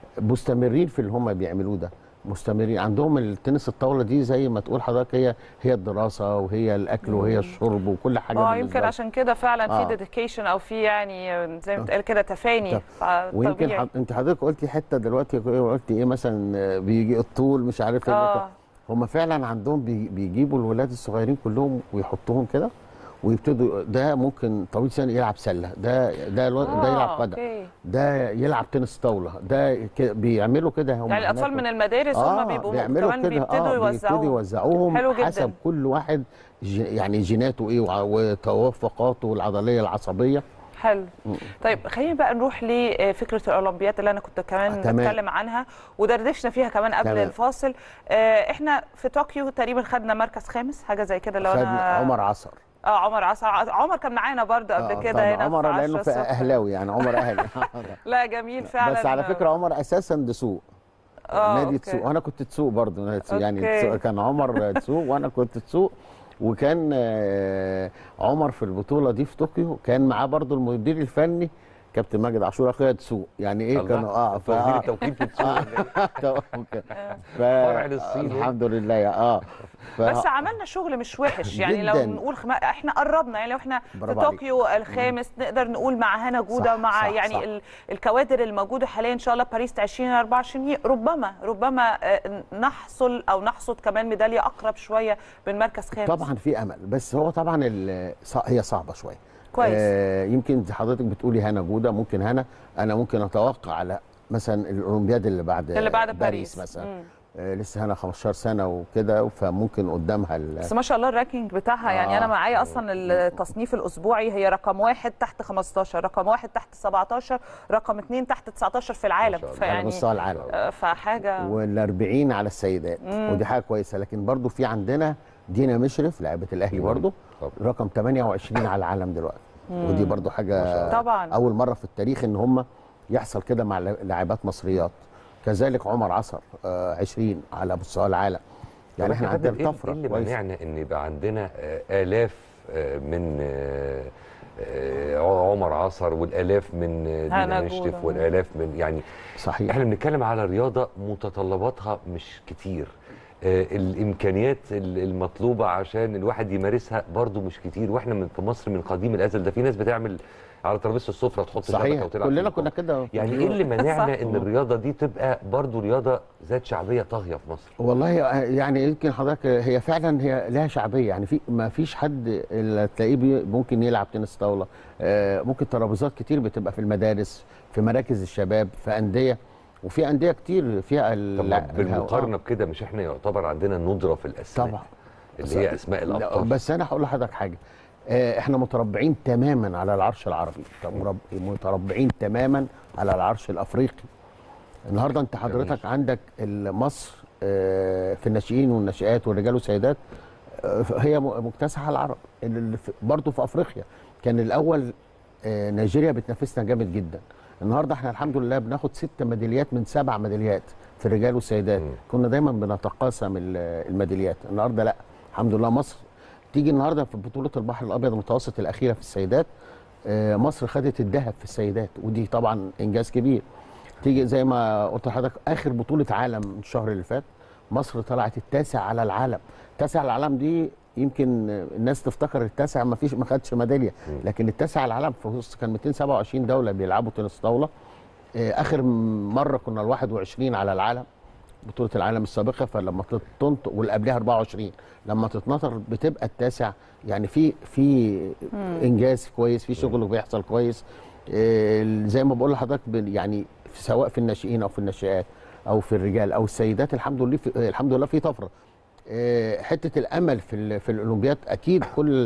مستمرين في اللي هم بيعملوه ده مستمرين عندهم التنس الطاوله دي زي ما تقول حضرتك هي هي الدراسه وهي الاكل وهي الشرب وكل حاجه اه بالنسبة يمكن لهم. عشان كده فعلا آه. في ديديكيشن او في يعني زي ما آه. بتقال كده تفاني طب. ويمكن فطبيعي. حض... انت حضرتك قلتي حته دلوقتي قلتي ايه مثلا آه، بيجي الطول مش عارف ايه اه هم فعلا عندهم بي... بيجيبوا الولاد الصغيرين كلهم ويحطوهم كده ويبتدوا ده ممكن طويل سنه يلعب سله ده ده الو... ده يلعب آه، قدم أوكي. ده يلعب تنس طاوله ده ك... بيعملوا كده هم يعني الاطفال هناك. من المدارس آه هم بيبقوا بيعملوا كمان كده بيبتدوا اه بيبتدوا يوزعوهم يوزعوهم حلو جدا. حسب كل واحد ج... يعني جيناته ايه وع- وتوافقاته العضليه العصبيه حلو طيب خلينا بقى نروح لفكره الاولمبيات اللي انا كنت كمان آه، تمام. بتكلم عنها ودردشنا فيها كمان قبل تمام. الفاصل آه، احنا في طوكيو تقريبا خدنا مركز خامس حاجه زي كده لو خد انا عمر عصر اه عمر عصر عمر كان معانا برضه قبل آه، كده طبعاً. هنا عمر في لانه 10 في الصبح. اهلاوي يعني عمر اهلي لا جميل فعلا بس على فكره عمر اساسا دسوق آه، نادي أوكي. تسوق وانا كنت تسوق برضه نادي تسوق يعني أوكي. تسوق كان عمر تسوق وانا كنت تسوق وكان آه، عمر في البطوله دي في طوكيو كان معاه برضه المدير الفني كابتن ماجد عاشور اخويا تسوق يعني ايه الله. كانوا اه أنت واخدين التوكيل في تسوق ولا إيه؟ ف... فرع للصين. الحمد لله يا اه ف... بس عملنا شغل مش وحش يعني لو جداً. نقول خم... احنا قربنا يعني لو احنا في برافو عليك. طوكيو الخامس نقدر نقول مع هنا جوده صح، مع صح، يعني صح. ال... الكوادر الموجوده حاليا ان شاء الله باريس 2024 ربما ربما آه، نحصل او نحصد كمان ميداليه اقرب شويه من مركز خامس طبعا في امل بس هو طبعا ال- صع- هي صعبه شويه كويس. آه يمكن حضرتك بتقولي هنا جوده ممكن هنا انا ممكن اتوقع على مثلا الاولمبياد اللي بعد اللي بعد باريس. مثلا مم. آه لسه هنا 15 سنه وكده فممكن قدامها ال- بس ما شاء الله الرانكينج بتاعها يعني آه. انا معايا اصلا التصنيف الاسبوعي هي رقم واحد تحت 15 رقم واحد تحت 17 رقم اثنين تحت 19 في العالم شاء الله. على فيعني مستوى العالم آه، فحاجه وال 40 على السيدات ودي حاجه كويسه لكن برضو في عندنا دينا مشرف لاعبه الاهلي برضو طبعا. رقم 28 على العالم دلوقتي ودي برضو حاجه طبعا. اول مره في التاريخ ان هم يحصل كده مع لاعبات مصريات كذلك عمر عصر آه 20 على مستوى العالم يعني طب احنا كابتن، عندنا إيه- طفره ايه اللي كويسة. مانعنا ان يبقى عندنا آه، الاف آه، من آه، آه، عمر عصر والالاف من آه، هنا دينا جودة. مشرف والالاف من يعني صحيح احنا بنتكلم على رياضه متطلباتها مش كتير آه، الامكانيات ال- المطلوبه عشان الواحد يمارسها برضو مش كتير واحنا من في مصر من قديم الازل ده في ناس بتعمل على ترابيزه السفره تحط شبكه صحيح وتلعب كلنا بينج كنا بونج. كده يعني ايه اللي مانعنا صح. ان الرياضه دي تبقى برضو رياضه ذات شعبيه طاغيه في مصر والله يعني يمكن حضرتك هي فعلا هي لها شعبيه يعني في ما فيش حد اللي تلاقيه بي- ممكن يلعب تنس طاوله آه، ممكن ترابيزات كتير بتبقى في المدارس في مراكز الشباب في انديه وفي انديه كتير فيها ال- طب ما الهوا- بالمقارنه بكده مش احنا يعتبر عندنا ندره في الاسماء طبعا اللي هي اسماء لا، الابطال بس انا هقول لحضرتك حاجه آه، احنا متربعين تماما على العرش العربي مترب- متربعين تماما على العرش الافريقي النهارده انت حضرتك عندك ال- مصر آه، في الناشئين والناشئات والرجال والسيدات آه، هي م- مكتسحه على العرب اللي في- برضه في افريقيا كان الاول آه، نيجيريا بتنافسنا جامد جدا النهارده احنا الحمد لله بناخد ست ميداليات من سبع ميداليات في الرجال والسيدات مم. كنا دايما بنتقاسم ال- الميداليات النهارده لا الحمد لله مصر تيجي النهارده في بطوله البحر الابيض المتوسط الاخيره في السيدات آه، مصر خدت الذهب في السيدات ودي طبعا انجاز كبير تيجي زي ما قلت لحضرتك اخر بطوله عالم الشهر اللي فات مصر طلعت التاسع على العالم التاسع على العالم دي يمكن الناس تفتكر التاسع ما فيش ما خدش ميداليه لكن التاسع على العالم في وسط كان 227 دوله بيلعبوا تنس طاوله آه، اخر مره كنا ال 21 على العالم بطوله العالم السابقه فلما تنطق واللي قبلها 24 لما تتنطر بتبقى التاسع يعني في في انجاز كويس في شغل بيحصل كويس آه، زي ما بقول لحضرتك بال- يعني سواء في الناشئين او في الناشئات او في الرجال او السيدات الحمد لله في الحمد لله في طفره آه، حته الامل في ال- في الاولمبياد اكيد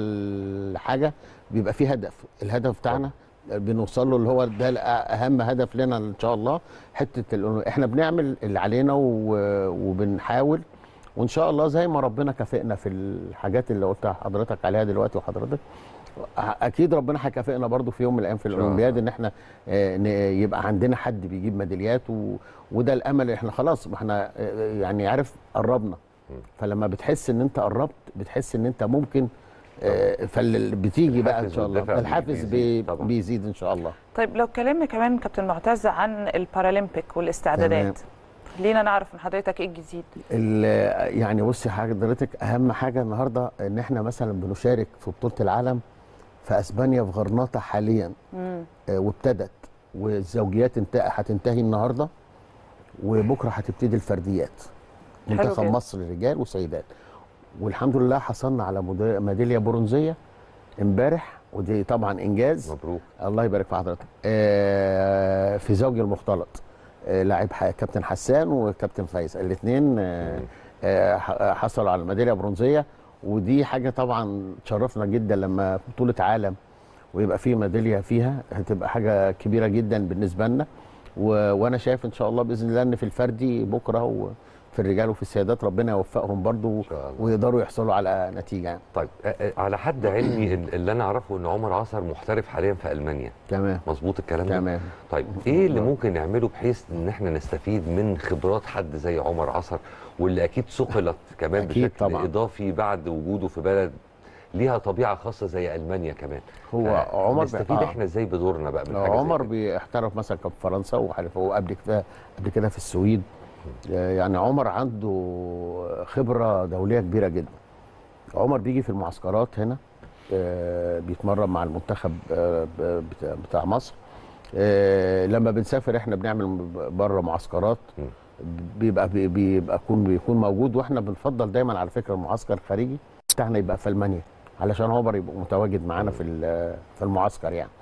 كل حاجه بيبقى فيه هدف الهدف بتاعنا بنوصل له اللي هو ده اهم هدف لنا ان شاء الله حته الأولمبياد. احنا بنعمل اللي علينا و- وبنحاول وان شاء الله زي ما ربنا كافئنا في الحاجات اللي قلت حضرتك عليها دلوقتي وحضرتك اكيد ربنا هيكافئنا برضو في يوم من الايام في إن شاء الله. الاولمبياد ان احنا آه، ن- يبقى عندنا حد بيجيب ميداليات و... وده الامل احنا خلاص ما احنا آه، يعني عارف قربنا فلما بتحس ان انت قربت بتحس ان انت ممكن آه، فاللي بتيجي بقى ان الحافز شاء الله والدافع الحافز بيزيد بي... طبعاً. بيزيد ان شاء الله طيب لو اتكلمنا كمان كابتن معتز عن البارالمبيك والاستعدادات خلينا نعرف من حضرتك ايه الجديد ال- يعني بصي حضرتك اهم حاجه النهارده ان احنا مثلا بنشارك في بطوله العالم في اسبانيا في غرناطه حاليا مم. آه، وابتدت والزوجيات انت- هتنتهي النهارده وبكره هتبتدي الفرديات حلو منتخب جدا. مصر رجال وسيدات والحمد لله حصلنا على مد- ميداليه برونزيه امبارح ودي طبعا انجاز مبروك الله يبارك في حضرتك آه، في زوجي المختلط آه، لاعب ح- كابتن حسان وكابتن فايز الاثنين حصلوا على الميداليه برونزيه ودي حاجه طبعا تشرفنا جدا لما بطوله عالم ويبقى في ميداليه فيها هتبقى حاجه كبيره جدا بالنسبه لنا و... وانا شايف ان شاء الله باذن الله ان في الفردي بكره وفي الرجال وفي السيدات ربنا يوفقهم برضو إن شاء الله. ويقدروا يحصلوا على نتيجه يعني. طيب آه، آه، على حد علمي ال- اللي انا اعرفه ان عمر عصر محترف حاليا في المانيا تمام مظبوط الكلام ده تمام طيب ايه اللي ممكن نعمله بحيث ان احنا نستفيد من خبرات حد زي عمر عصر واللي اكيد صقلت كمان أكيد بشكل طبعاً. اضافي بعد وجوده في بلد ليها طبيعه خاصه زي المانيا كمان هو آه، عمر نستفيد آه. احنا ازاي بدورنا بقى من حاجه عمر زي كده؟ بيحترف مثلا كان في فرنسا وعارف هو قبل كده قبل كده في السويد آه، يعني عمر عنده خبره دوليه كبيره جدا عمر بيجي في المعسكرات هنا آه، بيتمرن مع المنتخب آه، ب- بتاع- بتاع مصر آه، لما بنسافر احنا بنعمل بره معسكرات م. بيبقى بي- بيبقى يكون بيكون موجود واحنا بنفضل دايما على فكره المعسكر الخارجي بتاعنا يبقى في المانيا علشان عمر يبقى متواجد معانا في ال- في المعسكر يعني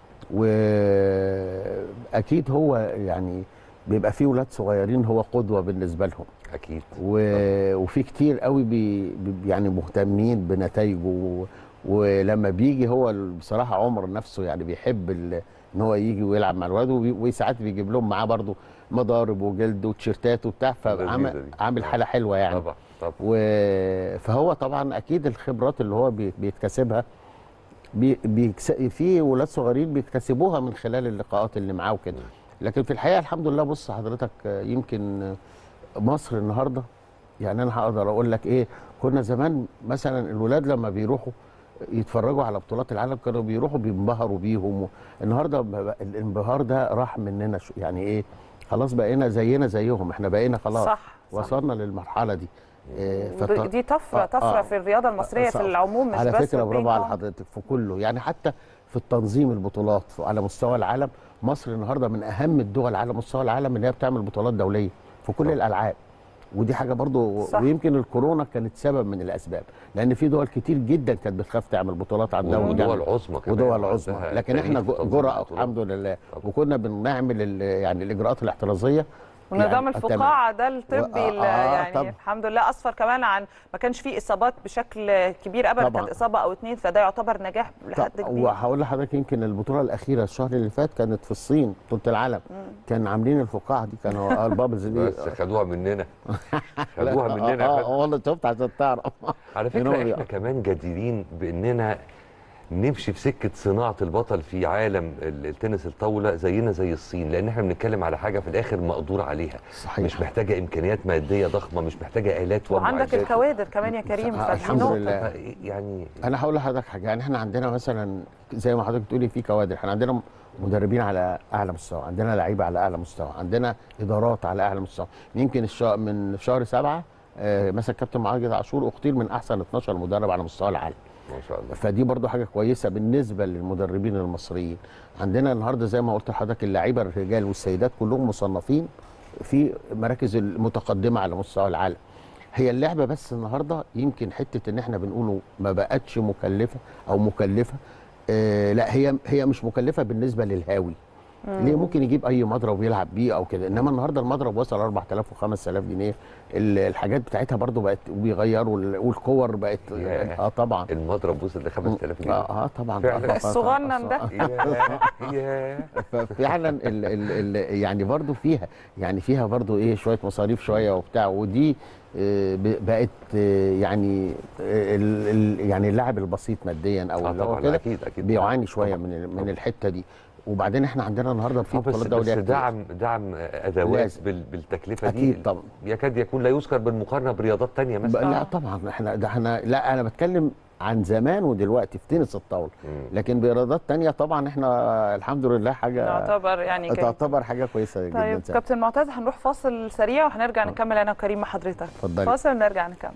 واكيد هو يعني بيبقى فيه ولاد صغيرين هو قدوه بالنسبه لهم اكيد و... وفي كتير قوي بي... بي- يعني مهتمين بنتائجه و... ولما بيجي هو ال- بصراحه عمر نفسه يعني بيحب ال... ان هو يجي ويلعب مع الولاد وبي... وساعات بيجيب لهم معاه برضه مضارب وجلد وتيشيرتات وبتاع لذيذة فعامل دي. عامل آه. حاله حلوه يعني طبعا طبعا و... فهو طبعا اكيد الخبرات اللي هو بي... بيكتسبها بي... بيكس... في ولاد صغيرين بيكتسبوها من خلال اللقاءات اللي معاه وكده لكن في الحقيقه الحمد لله بص حضرتك آه، يمكن آه، مصر النهارده يعني انا هقدر اقول لك ايه كنا زمان مثلا الولاد لما بيروحوا يتفرجوا على بطولات العالم كانوا بيروحوا بينبهروا بيهم النهارده بقى الانبهار ده راح مننا شو يعني ايه خلاص بقينا زينا زيهم احنا بقينا خلاص صح صح. وصلنا للمرحله دي إيه فط- دي طفره آه، طفره آه. في الرياضه المصريه صح. في العموم مش على بس فكره برافو على البينج حضرتك في كله يعني حتى في التنظيم البطولات في- على مستوى العالم مصر النهارده من اهم الدول على مستوى العالم اللي هي بتعمل بطولات دوليه في كل طبعا. الالعاب ودي حاجه برضو صح. ويمكن الكورونا كانت سبب من الاسباب لان في دول كتير جدا كانت بتخاف تعمل بطولات على الدوري ودول الجامعي. عظمى كمان ودول وعندها عظمى لكن تاريخ احنا في جو- تنظيم جرأة البطولات. الحمد لله طبعا. وكنا بنعمل ال- يعني الاجراءات الاحترازيه ونظام يعني الفقاعه ده الطبي آه، اللي آه، يعني طبعا. الحمد لله اسفر كمان عن ما كانش فيه اصابات بشكل كبير ابدا طبعا. كانت اصابه او اتنين فده يعتبر نجاح لحد طب كبير وهقول لحضرتك يمكن البطوله الاخيره الشهر اللي فات كانت في الصين بطوله العالم كان عاملين الفقاعه دي كانوا البابلز دي بس خدوها مننا خدوها مننا اه يا آه، فندم. والله شفت عشان تعرف على إن هو فكره بي- احنا كمان جديرين باننا نمشي في سكه صناعه البطل في عالم ال- التنس الطاوله زينا زي الصين لان احنا بنتكلم على حاجه في الاخر مقدور عليها صحيح. مش محتاجه امكانيات ماديه ضخمه مش محتاجه الات وعندك ومعدات. الكوادر كمان يا كريم آه، فدي الحمد نقطة. لله. ف- يعني انا هقول لحضرتك حاجه يعني احنا عندنا مثلا زي ما حضرتك بتقولي في كوادر احنا عندنا مدربين على اعلى مستوى عندنا لعيبه على اعلى مستوى عندنا ادارات على اعلى مستوى يمكن الشا... من شهر سبعة آه، مثلا كابتن معاذ عاشور اختير من احسن 12 مدرب على مستوى العالم ما شاء الله فدي برضو حاجه كويسه بالنسبه للمدربين المصريين عندنا النهارده زي ما قلت لحضرتك اللعيبه الرجال والسيدات كلهم مصنفين في مراكز المتقدمه على مستوى العالم هي اللعبه بس النهارده يمكن حته ان احنا بنقوله ما بقتش مكلفه او مكلفه آه لا هي هي مش مكلفه بالنسبه للهاوي ليه ممكن يجيب اي مضرب ويلعب بيه او كده انما النهارده المضرب وصل 4000 و5000 جنيه ال- الحاجات بتاعتها برضو بقت وبيغيروا ال- والكور بقت ياه. اه طبعا المضرب وصل ل 5000 جنيه اه اه طبعا فعلا. الصغنن ده. ياه ياه ففعلا ال ال ال يعني برضو فيها يعني فيها برضو ايه شويه مصاريف شويه وبتاع ودي آه، ب- بقت آه، يعني آه، ال ال يعني اللاعب البسيط ماديا او آه اللي هو طبعا كده اكيد اكيد بيعاني شويه طبعاً. من ال- من الحته دي وبعدين احنا عندنا النهارده في آه، بس بطولات بس دوليه كتير. دعم دعم ادوات لازم. بال- بالتكلفه دي اكيد طبعا يكاد يكون لا يذكر بالمقارنه برياضات تانية ب- مثلا لا طبعا احنا ده احنا لا انا بتكلم عن زمان ودلوقتي في تنس الطاوله مم. لكن برياضات تانية طبعا احنا الحمد لله حاجه يعتبر يعني جيد. تعتبر حاجه كويسه جدا طيب سهل. كابتن معتز هنروح فاصل سريع وهنرجع نكمل انا وكريم مع حضرتك اتفضلي. فاصل ونرجع نكمل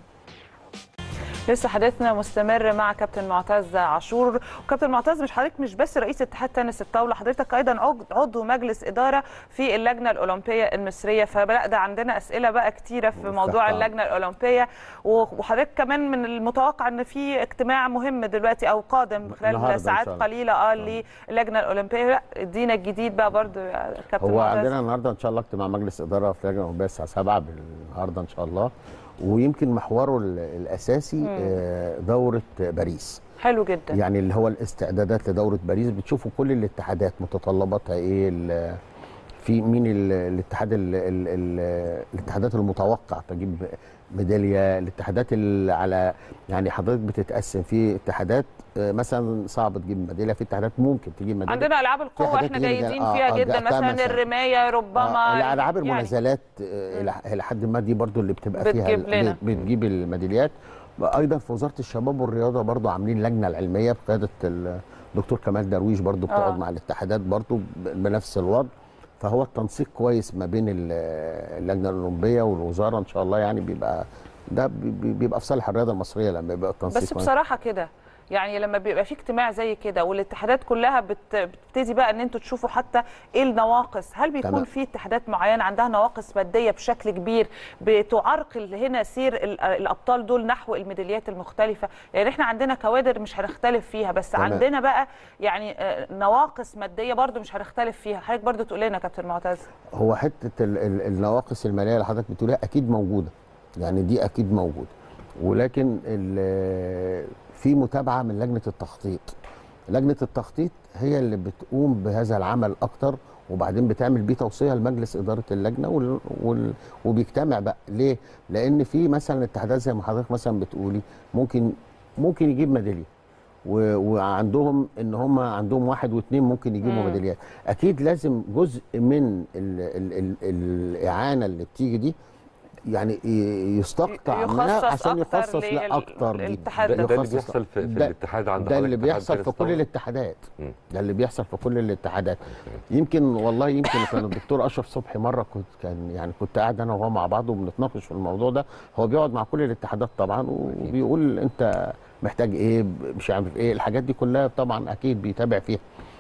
لسه حديثنا مستمر مع كابتن معتز عاشور وكابتن معتز مش حضرتك مش بس رئيس اتحاد تنس الطاوله حضرتك ايضا عضو- عضو مجلس اداره في اللجنه الاولمبيه المصريه فبدا ده عندنا اسئله بقى كتيره في موضوع طبعاً. اللجنه الاولمبيه وحضرتك كمان من المتوقع ان في اجتماع مهم دلوقتي او قادم النهاردة خلال إن ساعات شاء الله. قليله اه للجنه الاولمبيه لا ادينا الجديد بقى برضو يا كابتن هو معتز. عندنا النهارده ان شاء الله اجتماع مجلس اداره في لجنه الاولمبيه الساعه 7 النهارده ان شاء الله ويمكن محوره ال- الاساسي آه، دوره باريس حلو جدا يعني اللي هو الاستعدادات لدوره باريس بتشوفوا كل الاتحادات متطلباتها ايه ال- في مين ال- الاتحاد ال- ال- ال- الاتحادات المتوقع تجيب ميداليه الاتحادات اللي على يعني حضرتك بتتقسم في اتحادات آه، مثلا صعب تجيب ميداليه في اتحادات ممكن تجيب ميداليه عندنا العاب القوه حاجات احنا كتير جدا. جيدين آه، فيها آه، جدا ده مثلا مثلاً. الرمايه ربما آه الالعاب يعني المنازلات آه، الى الى حد ما دي برضو اللي بتبقى فيها بتجيب لنا. بت- بتجيب الميداليات ايضا في وزاره الشباب والرياضه برضو عاملين لجنه العلميه بقياده الدكتور كمال درويش برضو بتقعد آه. مع الاتحادات برضو ب- بنفس الوضع فهو التنسيق كويس ما بين ال- اللجنه الاولمبيه والوزاره ان شاء الله يعني بيبقى ده بي- بي- بيبقى في صالح الرياضه المصريه لما يبقى التنسيق بس ما- بصراحه كده يعني لما بيبقى في اجتماع زي كده والاتحادات كلها بت- بتبتدي بقى ان انتوا تشوفوا حتى ايه النواقص هل بيكون تمام. في اتحادات معينه عندها نواقص ماديه بشكل كبير بتعرقل هنا سير ال- الابطال دول نحو الميداليات المختلفه يعني احنا عندنا كوادر مش هنختلف فيها بس تمام. عندنا بقى يعني آه، نواقص ماديه برضو مش هنختلف فيها حضرتك برضو تقول لنا يا كابتن معتز هو حته ال- ال- النواقص الماليه اللي حضرتك بتقولها اكيد موجوده يعني دي اكيد موجوده ولكن ال- في متابعه من لجنه التخطيط لجنه التخطيط هي اللي بتقوم بهذا العمل اكتر وبعدين بتعمل بيه توصيه لمجلس اداره اللجنه وال... وال... وبيجتمع بقى ليه لان في مثلا اتحادات زي ما حضرتك مثلا بتقولي ممكن ممكن يجيب ميداليه و... وعندهم ان هم عندهم واحد واثنين ممكن يجيبوا مم. ميداليات اكيد لازم جزء من ال... ال... ال... الاعانه اللي بتيجي دي يعني ي- يستقطع منها يخصص عشان أكتر يخصص لل- لا اكتر دي الاتحاد ده, ده اللي يخصص- بيحصل في, في ده- الاتحاد عند ده اللي حضرتك اتحاد بيحصل تنس في كل الطاولة. الاتحادات مم. ده اللي بيحصل في كل الاتحادات يمكن والله يمكن كان الدكتور اشرف صبحي مره كنت كان يعني كنت قاعد انا وهو مع بعض وبنتناقش في الموضوع ده هو بيقعد مع كل الاتحادات طبعا وبيقول انت محتاج ايه مش عارف ايه الحاجات دي كلها طبعا اكيد بيتابع فيها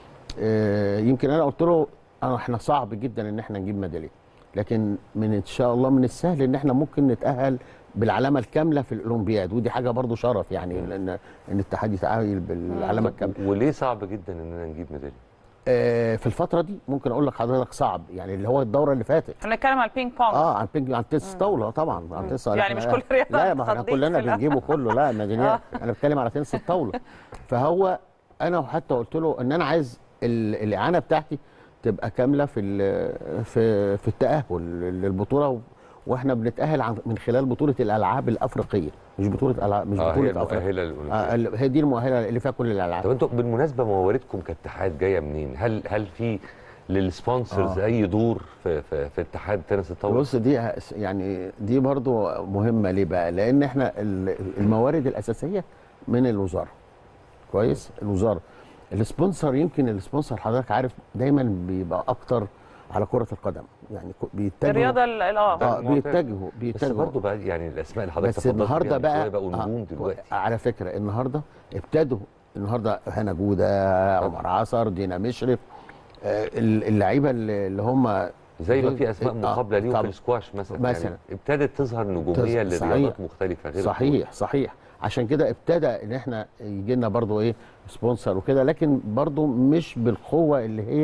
آه، يمكن انا قلت له أنا احنا صعب جدا ان احنا نجيب ميداليه لكن من ان شاء الله من السهل ان احنا ممكن نتاهل بالعلامه الكامله في الاولمبياد ودي حاجه برضو شرف يعني لان ان الاتحاد يتعامل بالعلامه الكامله وليه صعب جدا اننا نجيب ميداليه؟ آه، في الفتره دي ممكن اقول لك حضرتك صعب يعني اللي هو الدوره اللي فاتت احنا بنتكلم على البينج بونج اه عن بينج عن تنس طاوله طبعا عن تنس يعني إحنا- مش كل رياضة لا ما احنا هتفضيك كلنا في الأ- بنجيبه كله لا ميداليات انا بتكلم على تنس الطاوله فهو انا حتى قلت له ان انا عايز ال- الاعانه بتاعتي تبقى كامله في ال- في في التاهل للبطوله و- واحنا بنتاهل عن من خلال بطوله الالعاب الافريقيه مش بطوله العاب مش اه هي بطوله افريقيا المؤهله للاولمبياد آه ال- هي دي المؤهله اللي فيها كل الالعاب طب انتوا بالمناسبه مواردكم كاتحاد جايه منين؟ هل هل في للسبونسرز آه. اي دور في في, في اتحاد تنس الطاوله؟ بص دي ه- يعني دي برضو مهمه ليه بقى لان احنا ال- الموارد الاساسيه من الوزاره كويس الوزاره السبونسر يمكن السبونسر حضرتك عارف دايما بيبقى اكتر على كره القدم يعني ك- بيتجهوا الرياضه ال- ال- اه اه معتاد. بيتجهوا بس بيتجهوا برضه بقى يعني الاسماء اللي حضرتك بس تفضلت النهارده بيها من بقى شوية بقوا نجوم آه، دلوقتي على فكره النهارده ابتدوا النهارده هنا جوده عمر عصر دينا مشرف آه، اللعيبه اللي اللي هم زي ما في اسماء آه، مقابله ليهم في طبعا. السكواش مثلا مثلا. يعني ابتدت تظهر نجوميه تظ- لرياضات صحيح. مختلفه غير صحيح صحيح عشان كده ابتدى ان احنا يجي لنا برضو ايه سبونسر وكده لكن برضو مش بالقوه اللي هي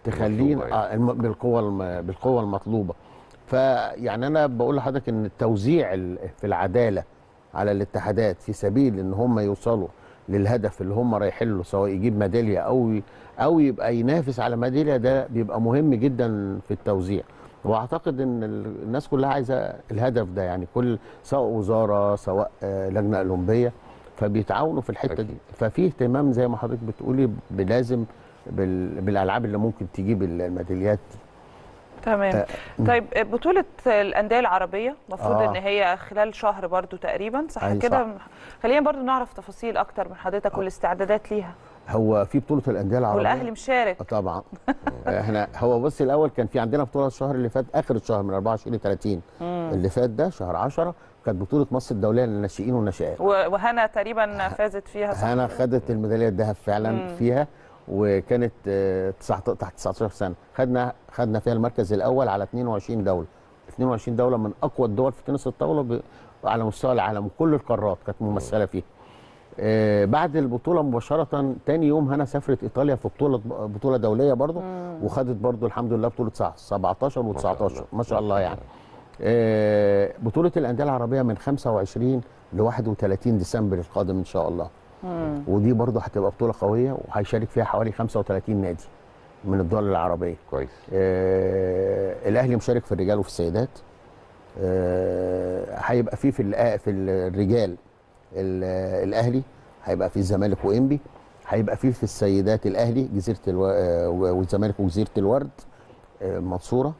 تخلينا مطلوبة يعني. آه الم- بالقوه الم- بالقوه المطلوبه فيعني انا بقول لحضرتك ان التوزيع ال- في العداله على الاتحادات في سبيل ان هم يوصلوا للهدف اللي هم رايحين له سواء يجيب ميداليه او ي- او يبقى ينافس على ميداليه ده بيبقى مهم جدا في التوزيع واعتقد ان ال- الناس كلها عايزه الهدف ده يعني كل سواء وزاره سواء آه، لجنه اولمبيه فبيتعاونوا في الحته أكيد. دي ففي اهتمام زي ما حضرتك بتقولي بلازم بال- بالالعاب اللي ممكن تجيب الميداليات دي تمام آه، طيب بطولة الأندية العربية المفروض آه. إن هي خلال شهر برضو تقريبا صح أي كده صح. خلينا برضو نعرف تفاصيل أكتر من حضرتك والاستعدادات ليها هو في بطوله الانديه العربيه والأهلي مشارك آه طبعا احنا هو بص الاول كان في عندنا بطوله الشهر اللي فات اخر الشهر من 24 ل 30 اللي فات ده شهر 10 كانت بطوله مصر الدوليه للناشئين والناشئات و- وهنا تقريبا فازت فيها صح هنا خدت الميداليه الذهب فعلا مم. فيها وكانت آه، 19 تحت 19 سنه خدنا خدنا فيها المركز الاول على 22 دوله 22 دوله من اقوى الدول في تنس الطاوله ب... على مستوى العالم وكل القارات كانت ممثله فيها آه، بعد البطوله مباشره تاني يوم هنا سافرت ايطاليا في بطوله بطوله دوليه برضه وخدت برضه الحمد لله بطوله 17 و19 ما شاء الله يعني آه، بطوله الانديه العربيه من 25 ل 31 ديسمبر القادم ان شاء الله ودي برضه هتبقى بطوله قويه وهيشارك فيها حوالي 35 نادي من الدول العربيه كويس آه الاهلي مشارك في الرجال وفي السيدات آه هيبقى فيه في الأ- في الرجال ال- الاهلي هيبقى فيه الزمالك وانبي هيبقى فيه في السيدات الاهلي جزيره الو... آه، والزمالك وجزيره الورد آه، المنصوره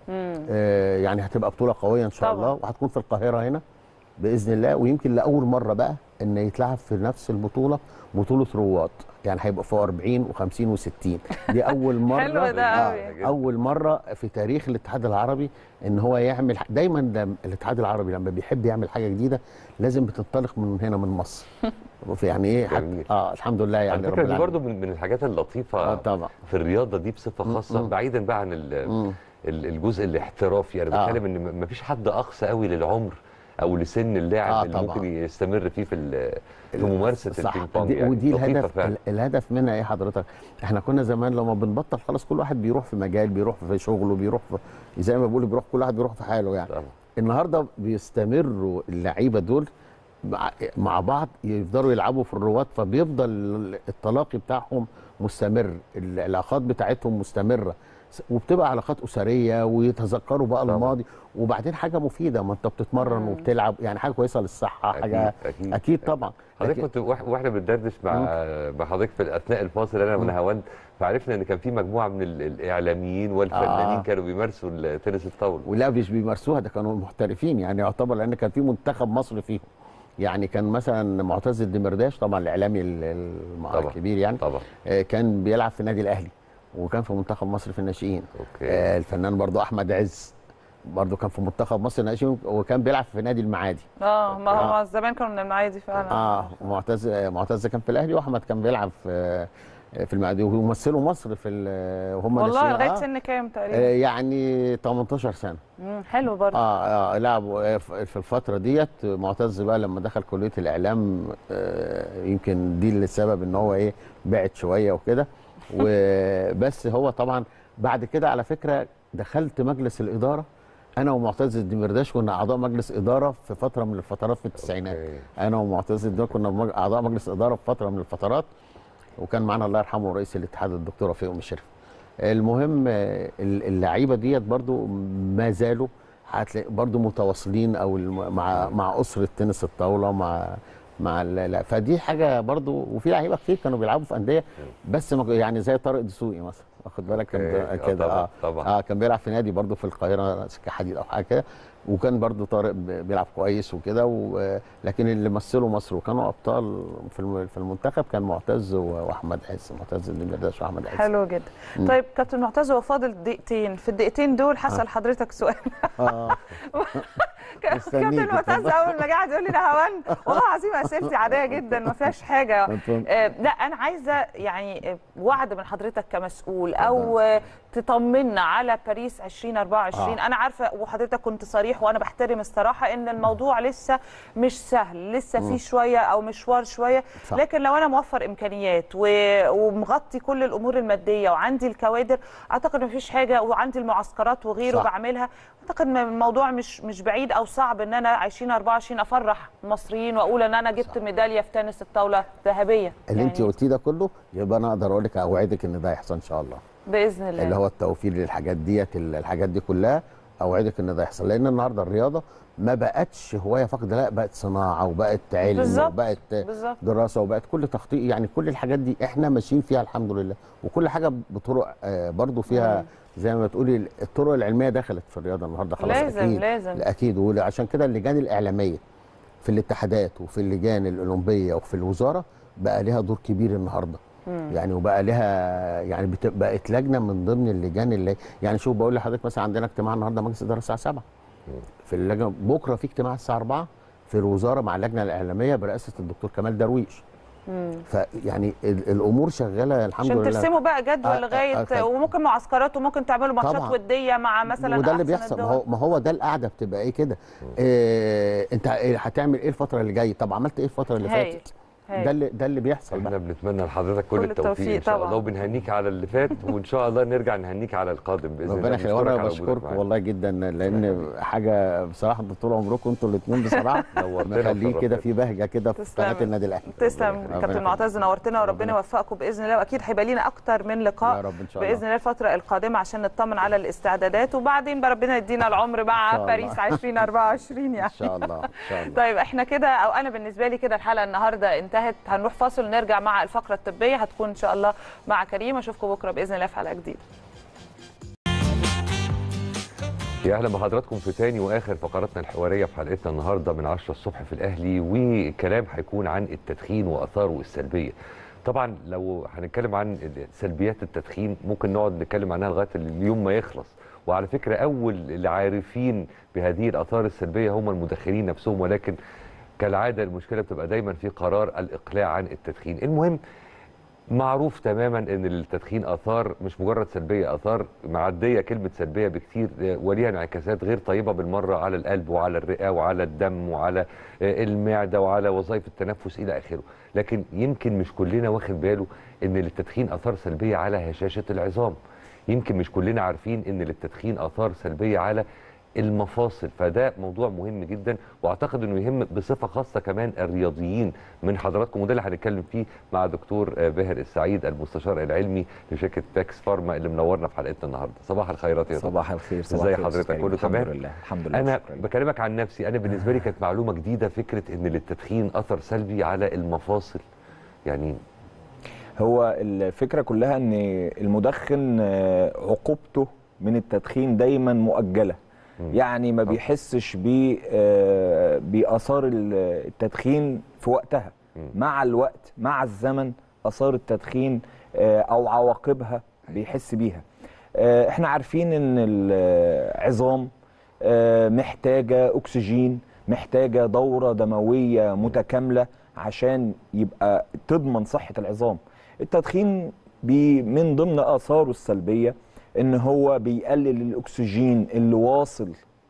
آه يعني هتبقى بطوله قويه ان شاء طبعاً. الله وهتكون في القاهره هنا باذن الله ويمكن لاول مره بقى ان يتلعب في نفس البطوله بطوله رواد يعني هيبقى في 40 و50 و60 دي اول مره حلو ده أوي. اول مره في تاريخ الاتحاد العربي ان هو يعمل دايما لما الاتحاد العربي لما بيحب يعمل حاجه جديده لازم بتنطلق من هنا من مصر يعني ايه جميل. حت... اه الحمد لله يعني على رب فكره دي العالمين. برضو من من الحاجات اللطيفه آه طبعا في الرياضه دي بصفه خاصه مم. بعيدا بقى عن ال- مم. ال- الجزء الاحترافي انا آه. بتكلم ان ما فيش حد اقصى قوي للعمر او لسن اللاعب آه اللي طبعاً. ممكن يستمر فيه في ال- في ممارسه صح البينج بونج دي يعني ودي لطيفة الهدف فعلا. ال- الهدف منها ايه حضرتك احنا كنا زمان لما بنبطل خلاص كل واحد بيروح في مجال بيروح في شغله بيروح في زي ما بيقولوا بيروح كل واحد بيروح في حاله يعني طبعا النهارده بيستمروا اللعيبه دول مع- مع بعض يفضلوا يلعبوا في الرواد فبيفضل التلاقي بتاعهم مستمر العلاقات بتاعتهم مستمره س- وبتبقى علاقات اسريه ويتذكروا بقى طبعا. الماضي وبعدين حاجه مفيده ما انت بتتمرن وبتلعب يعني حاجه كويسه للصحه حاجه اكيد اكيد, اكيد طبعا حضرتك لكن- كنت واح- واحنا بندردش مع مع حضرتك في اثناء الفاصل انا من هوند فعرفنا ان كان في مجموعه من ال- الاعلاميين والفنانين آه. كانوا بيمارسوا التنس الطاوله ولا مش بيمارسوها ده كانوا محترفين يعني يعتبر لان كان في منتخب مصر فيهم يعني كان مثلا معتز الدمرداش طبعا الاعلامي ال- الم- طبعا. الكبير يعني طبعا آه، كان بيلعب في النادي الاهلي وكان في منتخب مصر في الناشئين اوكي آه، الفنان برضو احمد عز برضو كان في منتخب مصر الناشئين وكان بيلعب في نادي المعادي اه ما آه. هو زمان كانوا من المعادي فعلا اه معتز آه، معتز كان في الاهلي واحمد كان بيلعب في في المعادي ويمثلوا مصر في ال- وهم والله ناشئين. لغايه آه. سن كام آه، تقريبا يعني 18 سنه مم، حلو برضه اه اه لعبوا آه، في في الفتره ديت معتز بقى لما دخل كليه الاعلام آه يمكن دي اللي السبب ان هو ايه بعد شويه وكده وبس هو طبعا بعد كده على فكره دخلت مجلس الاداره انا ومعتز الدمرداش كنا اعضاء مجلس اداره في فتره من الفترات في التسعينات أوكي. انا ومعتز الدمرداش كنا مج- اعضاء مجلس اداره في فتره من الفترات وكان معانا الله يرحمه رئيس الاتحاد الدكتور رفيق ام الشريف المهم آه، اللعيبه ديت برضو ما زالوا هتلاقي برضو متواصلين او الم- مع مع اسره تنس الطاوله مع مع ال- لا فدي حاجه برضو وفي لعيبه كتير كانوا بيلعبوا في انديه بس ما- يعني زي طارق دسوقي مثلا واخد بالك كان أوكي. بي- آه كده طبعاً، اه طبعاً. اه كان بيلعب في نادي برضو في القاهره سكه حديد او حاجه كده وكان برضو طارق ب- بيلعب كويس وكده و- لكن اللي مثلوا مصر وكانوا ابطال في الم- في المنتخب كان معتز و- واحمد عز معتز الدمرداش واحمد عز حلو جدا طيب كابتن معتز هو فاضل دقيقتين في الدقيقتين دول هسال حضرتك سؤال اه مستنيك، كابتن معتز اتفضل. اول ما قاعد يقول لي ده هوند والله العظيم اسئلتي عاديه جدا ما فيهاش حاجه اتفضل. آه، لا انا عايزه يعني آه، وعد من حضرتك كمسؤول او آه، تطمنا على باريس 2024 آه. انا عارفه وحضرتك كنت صريح صريح وانا بحترم الصراحه ان الموضوع لسه مش سهل لسه في شويه او مشوار شويه صح. لكن لو انا موفر امكانيات و- ومغطي كل الامور الماديه وعندي الكوادر اعتقد مفيش حاجه وعندي المعسكرات وغيره صح. بعملها اعتقد ان الموضوع مش مش بعيد او صعب ان انا 2024 افرح المصريين واقول ان انا جبت ميداليه في تنس الطاوله ذهبيه اللي انت يعني قلتيه ده كله يبقى انا اقدر اقول لك اوعدك ان ده هيحصل ان شاء الله باذن الله اللي هو التوفير للحاجات ديت الحاجات دي كلها اوعدك ان ده يحصل لان النهارده الرياضه ما بقتش هوايه فقط لا بقت صناعه وبقت علم بالظبط، وبقت بالظبط. دراسه وبقت كل تخطيط يعني كل الحاجات دي احنا ماشيين فيها الحمد لله وكل حاجه بطرق آه، برضو فيها زي ما تقولي الطرق العلميه دخلت في الرياضه النهارده خلاص لازم- اكيد لازم. اكيد وعشان كده اللجان الاعلاميه في الاتحادات وفي اللجان الاولمبيه وفي الوزاره بقى لها دور كبير النهارده يعني وبقى لها يعني بت- بقت لجنه من ضمن اللجان اللي يعني شوف بقول لحضرتك مثلا عندنا اجتماع النهارده مجلس الاداره الساعه 7 في اللجنه بكره في اجتماع الساعه 4 في الوزاره مع اللجنه الاعلاميه برئاسه الدكتور كمال درويش فيعني ال- الامور شغاله الحمد عشان لله ترسموا بقى آه، جدول آه، لغايه آه، وممكن معسكرات وممكن تعملوا ماتشات طبعاً. وديه مع مثلا وده اللي أحسن بيحصل ما الدول. هو ما هو ده القعده بتبقى ايه كده إيه انت إيه هتعمل ايه الفتره اللي جايه طب عملت ايه الفتره اللي هايل. فاتت هايل. ده اللي ده اللي بيحصل احنا بقى بنتمنى لحضرتك كل, كل التوفيق, التوفيق ان شاء طبعاً. الله وبنهنيك على اللي فات وان شاء الله نرجع نهنيك على القادم باذن الله ربنا يخليك بنشكرك وانا على وجودك بشكركم معانا. والله جدا لان حاجه بصراحه انتوا طول عمركم انتوا الاثنين بصراحه نورتنا مخليه كده وشرفتنا. في بهجه كده في تسلم. قناه النادي الاهلي تسلم ربنا كابتن يخليك. معتز نورتنا وربنا ربنا- يوفقكم باذن الله واكيد هيبقى لينا اكتر من لقاء يا رب إن شاء الله. باذن الله الفتره القادمه عشان نطمن على الاستعدادات وبعدين بقى ربنا يدينا العمر إن مع شاء الله. باريس 2024 يعني ان شاء الله ان شاء الله طيب احنا كده او انا بالنسبه لي كده الحلقه النهارده انتهت هنروح فاصل ونرجع مع الفقره الطبيه هتكون ان شاء الله مع كريم اشوفكم بكره باذن الله في حلقه جديده يا اهلا بحضراتكم في تاني واخر فقراتنا الحواريه في حلقتنا النهارده من 10 الصبح في الاهلي والكلام هيكون عن التدخين واثاره السلبيه. طبعا لو هنتكلم عن سلبيات التدخين ممكن نقعد نتكلم عنها لغايه اليوم ما يخلص وعلى فكره اول اللي عارفين بهذه الاثار السلبيه هم المدخنين نفسهم ولكن كالعاده المشكله بتبقى دايما في قرار الاقلاع عن التدخين. المهم معروف تماما ان التدخين اثار مش مجرد سلبيه اثار معديه كلمه سلبيه بكتير آه، وليها انعكاسات غير طيبه بالمره على القلب وعلى الرئه وعلى الدم وعلى آه، المعده وعلى وظائف التنفس الى اخره لكن يمكن مش كلنا واخد باله ان للتدخين اثار سلبيه على هشاشه العظام يمكن مش كلنا عارفين ان للتدخين اثار سلبيه على المفاصل فده موضوع مهم جدا واعتقد انه يهم بصفه خاصه كمان الرياضيين من حضراتكم وده اللي هنتكلم فيه مع دكتور آه، باهر السعيد المستشار العلمي لشركه باكس فارما اللي منورنا في حلقتنا النهارده صباح الخيرات يا دكتور. صباح الخير صباح ازي الخير حضرتك أستاذ كله كريم. تمام الحمد لله الحمد لله انا شكراً. بكلمك عن نفسي انا بالنسبه لي كانت معلومه جديده فكره ان للتدخين اثر سلبي على المفاصل يعني هو الفكره كلها ان المدخن آه، عقوبته من التدخين دايما مؤجله يعني ما بيحسش ب آه، باثار ال- التدخين في وقتها مع الوقت مع الزمن اثار التدخين آه، او عواقبها بيحس بيها آه، احنا عارفين ان العظام آه، محتاجه اكسجين محتاجه دوره دمويه متكامله عشان يبقى تضمن صحه العظام التدخين بي من ضمن اثاره السلبيه ان هو بيقلل الاكسجين اللي واصل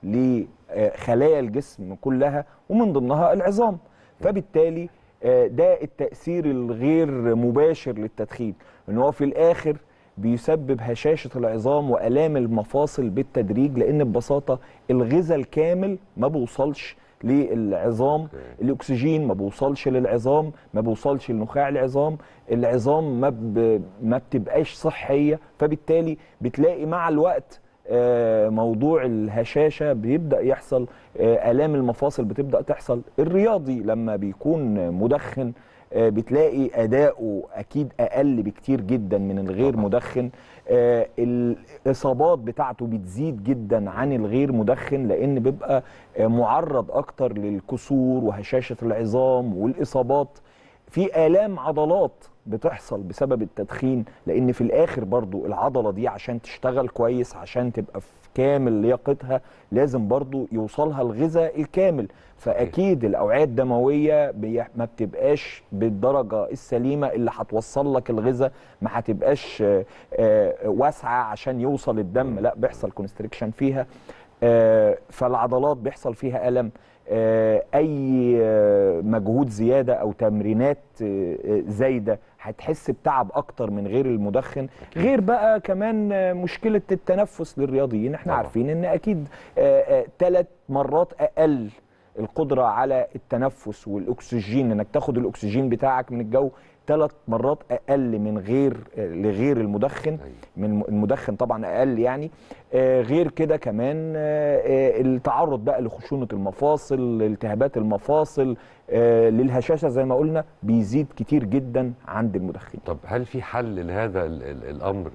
لخلايا الجسم كلها ومن ضمنها العظام فبالتالي آه، ده التاثير الغير مباشر للتدخين ان هو في الاخر بيسبب هشاشه العظام والام المفاصل بالتدريج لان ببساطه الغذاء الكامل ما بيوصلش للعظام الاكسجين ما بيوصلش للعظام ما بيوصلش لنخاع العظام العظام ما ب... ما بتبقاش صحيه فبالتالي بتلاقي مع الوقت آه، موضوع الهشاشه بيبدا يحصل آه، الام المفاصل بتبدا تحصل الرياضي لما بيكون مدخن آه، بتلاقي اداؤه اكيد اقل بكتير جدا من الغير مدخن آه، الاصابات بتاعته بتزيد جدا عن الغير مدخن لان بيبقى آه، معرض اكتر للكسور وهشاشه العظام والاصابات في آلام عضلات بتحصل بسبب التدخين لأن في الآخر برضو العضلة دي عشان تشتغل كويس عشان تبقى في كامل لياقتها لازم برضو يوصلها الغذاء الكامل فأكيد الأوعية الدموية بي- ما بتبقاش بالدرجة السليمة اللي هتوصل لك الغذاء ما هتبقاش آه، آه، واسعة عشان يوصل الدم لا بيحصل كونستريكشن فيها آه، فالعضلات بيحصل فيها الم آه، اي آه، مجهود زياده او تمرينات آه، آه، زايده هتحس بتعب اكتر من غير المدخن غير بقى كمان آه، مشكله التنفس للرياضيين احنا طبعا. عارفين ان اكيد ثلاث مرات اقل القدره على التنفس والاكسجين انك تاخد الاكسجين بتاعك من الجو ثلاث مرات اقل من غير لغير المدخن أيوة. من المدخن طبعا اقل يعني آه، غير كده كمان آه، آه، التعرض بقى لخشونه المفاصل التهابات المفاصل آه، للهشاشه زي ما قلنا بيزيد كتير جدا عند المدخن طب هل في حل لهذا ال- ال- الامر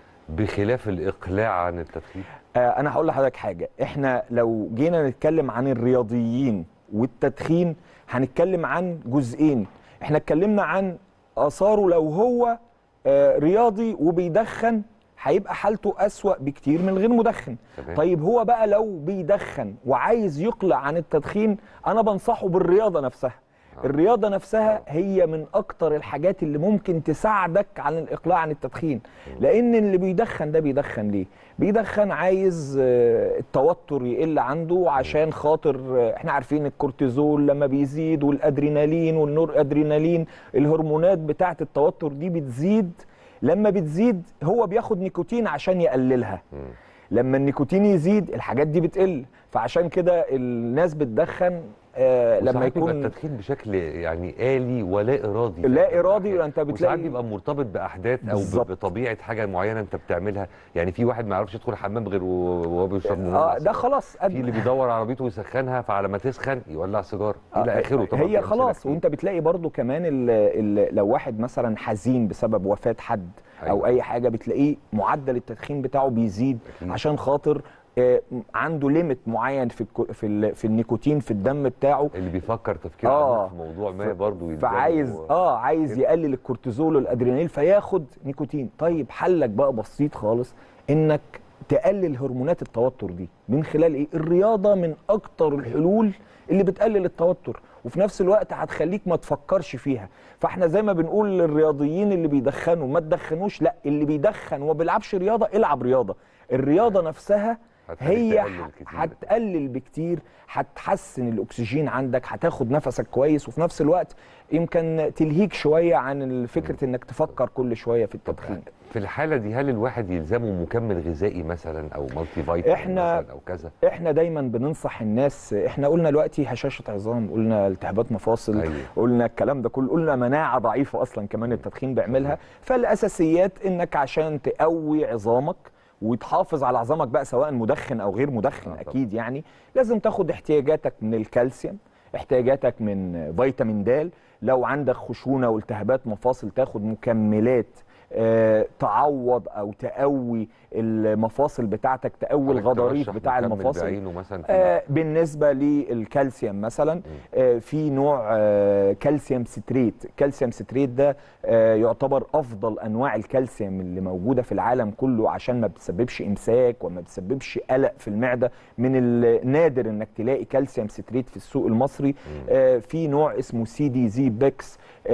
بخلاف الاقلاع عن التدخين آه، انا هقول لحضرتك حاجه احنا لو جينا نتكلم عن الرياضيين والتدخين هنتكلم عن جزئين احنا اتكلمنا عن اثاره لو هو آه، رياضي وبيدخن هيبقى حالته أسوأ بكتير من غير مدخن تمام. طيب هو بقى لو بيدخن وعايز يقلع عن التدخين انا بنصحه بالرياضه نفسها الرياضه نفسها هي من اكتر الحاجات اللي ممكن تساعدك على الاقلاع عن التدخين لان اللي بيدخن ده بيدخن ليه بيدخن عايز آه، التوتر يقل عنده عشان خاطر آه، احنا عارفين الكورتيزول لما بيزيد والادرينالين والنور ادرينالين الهرمونات بتاعه التوتر دي بتزيد لما بتزيد هو بياخد نيكوتين عشان يقللها لما النيكوتين يزيد الحاجات دي بتقل فعشان كده الناس بتدخن آه لما وساعات بيبقى يكون التدخين بشكل يعني آلي ولا إرادي لا إرادي، أنت بتلاقي- وساعات بيبقى مرتبط بأحداث أو ب- بالظبط. بطبيعة حاجة معينة أنت بتعملها يعني في واحد ما يعرفش يدخل الحمام غير وهو بيشرب من اه ولع ده سيجارة. خلاص في اللي بيدور عربيته يسخنها فعلى ما تسخن يولع سيجاره الى آه، اخره طبعا في هي أمثلة خلاص كتير. وانت بتلاقي برضو كمان ال ال لو واحد مثلا حزين بسبب وفاة حد او أيوة. اي حاجه بتلاقيه معدل التدخين بتاعه بيزيد أكيد. عشان خاطر آه، عنده ليميت معين في الكو- في, ال- في النيكوتين في الدم بتاعه اللي بيفكر تفكير آه. عميق في موضوع ما برضه يلزمه فعايز اه عايز يقلل الكورتيزول والادرينالين فياخد نيكوتين طيب حلك بقى بسيط خالص انك تقلل هرمونات التوتر دي من خلال ايه الرياضه من اكتر الحلول اللي بتقلل التوتر وفي نفس الوقت هتخليك ما تفكرش فيها فاحنا زي ما بنقول للرياضيين اللي بيدخنوا ما تدخنوش لا اللي بيدخن وما بيلعبش رياضه العب رياضه الرياضه نفسها هتخليك هي تقلل ح- كتير. هتقلل بكتير هتحسن الاكسجين عندك هتاخد نفسك كويس وفي نفس الوقت يمكن تلهيك شويه عن فكره انك تفكر كل شويه في التدخين في الحاله دي هل الواحد يلزمه مكمل غذائي مثلا او مالتي فيتامين إحنا- مثلا او كذا احنا دايما بننصح الناس احنا قلنا دلوقتي هشاشه عظام قلنا التهابات مفاصل أيوة. قلنا الكلام ده كله قلنا مناعه ضعيفه اصلا كمان التدخين بيعملها فالاساسيات انك عشان تقوي عظامك وتحافظ على عظامك بقى سواء مدخن او غير مدخن آه طبعا. اكيد يعني لازم تاخد احتياجاتك من الكالسيوم احتياجاتك من فيتامين د لو عندك خشونه والتهابات مفاصل تاخد مكملات آه، تعوض او تقوي المفاصل بتاعتك تقوي حضرتك الغضاريف ترشح بتاع مكمل المفاصل بعينه مثلا في آه بالنسبه للكالسيوم مثلا آه في نوع آه كالسيوم ستريت كالسيوم ستريت ده آه يعتبر افضل انواع الكالسيوم اللي موجوده في العالم كله عشان ما بتسببش امساك وما بتسببش قلق في المعده من النادر انك تلاقي كالسيوم ستريت في السوق المصري آه في نوع اسمه سي دي زي بيكس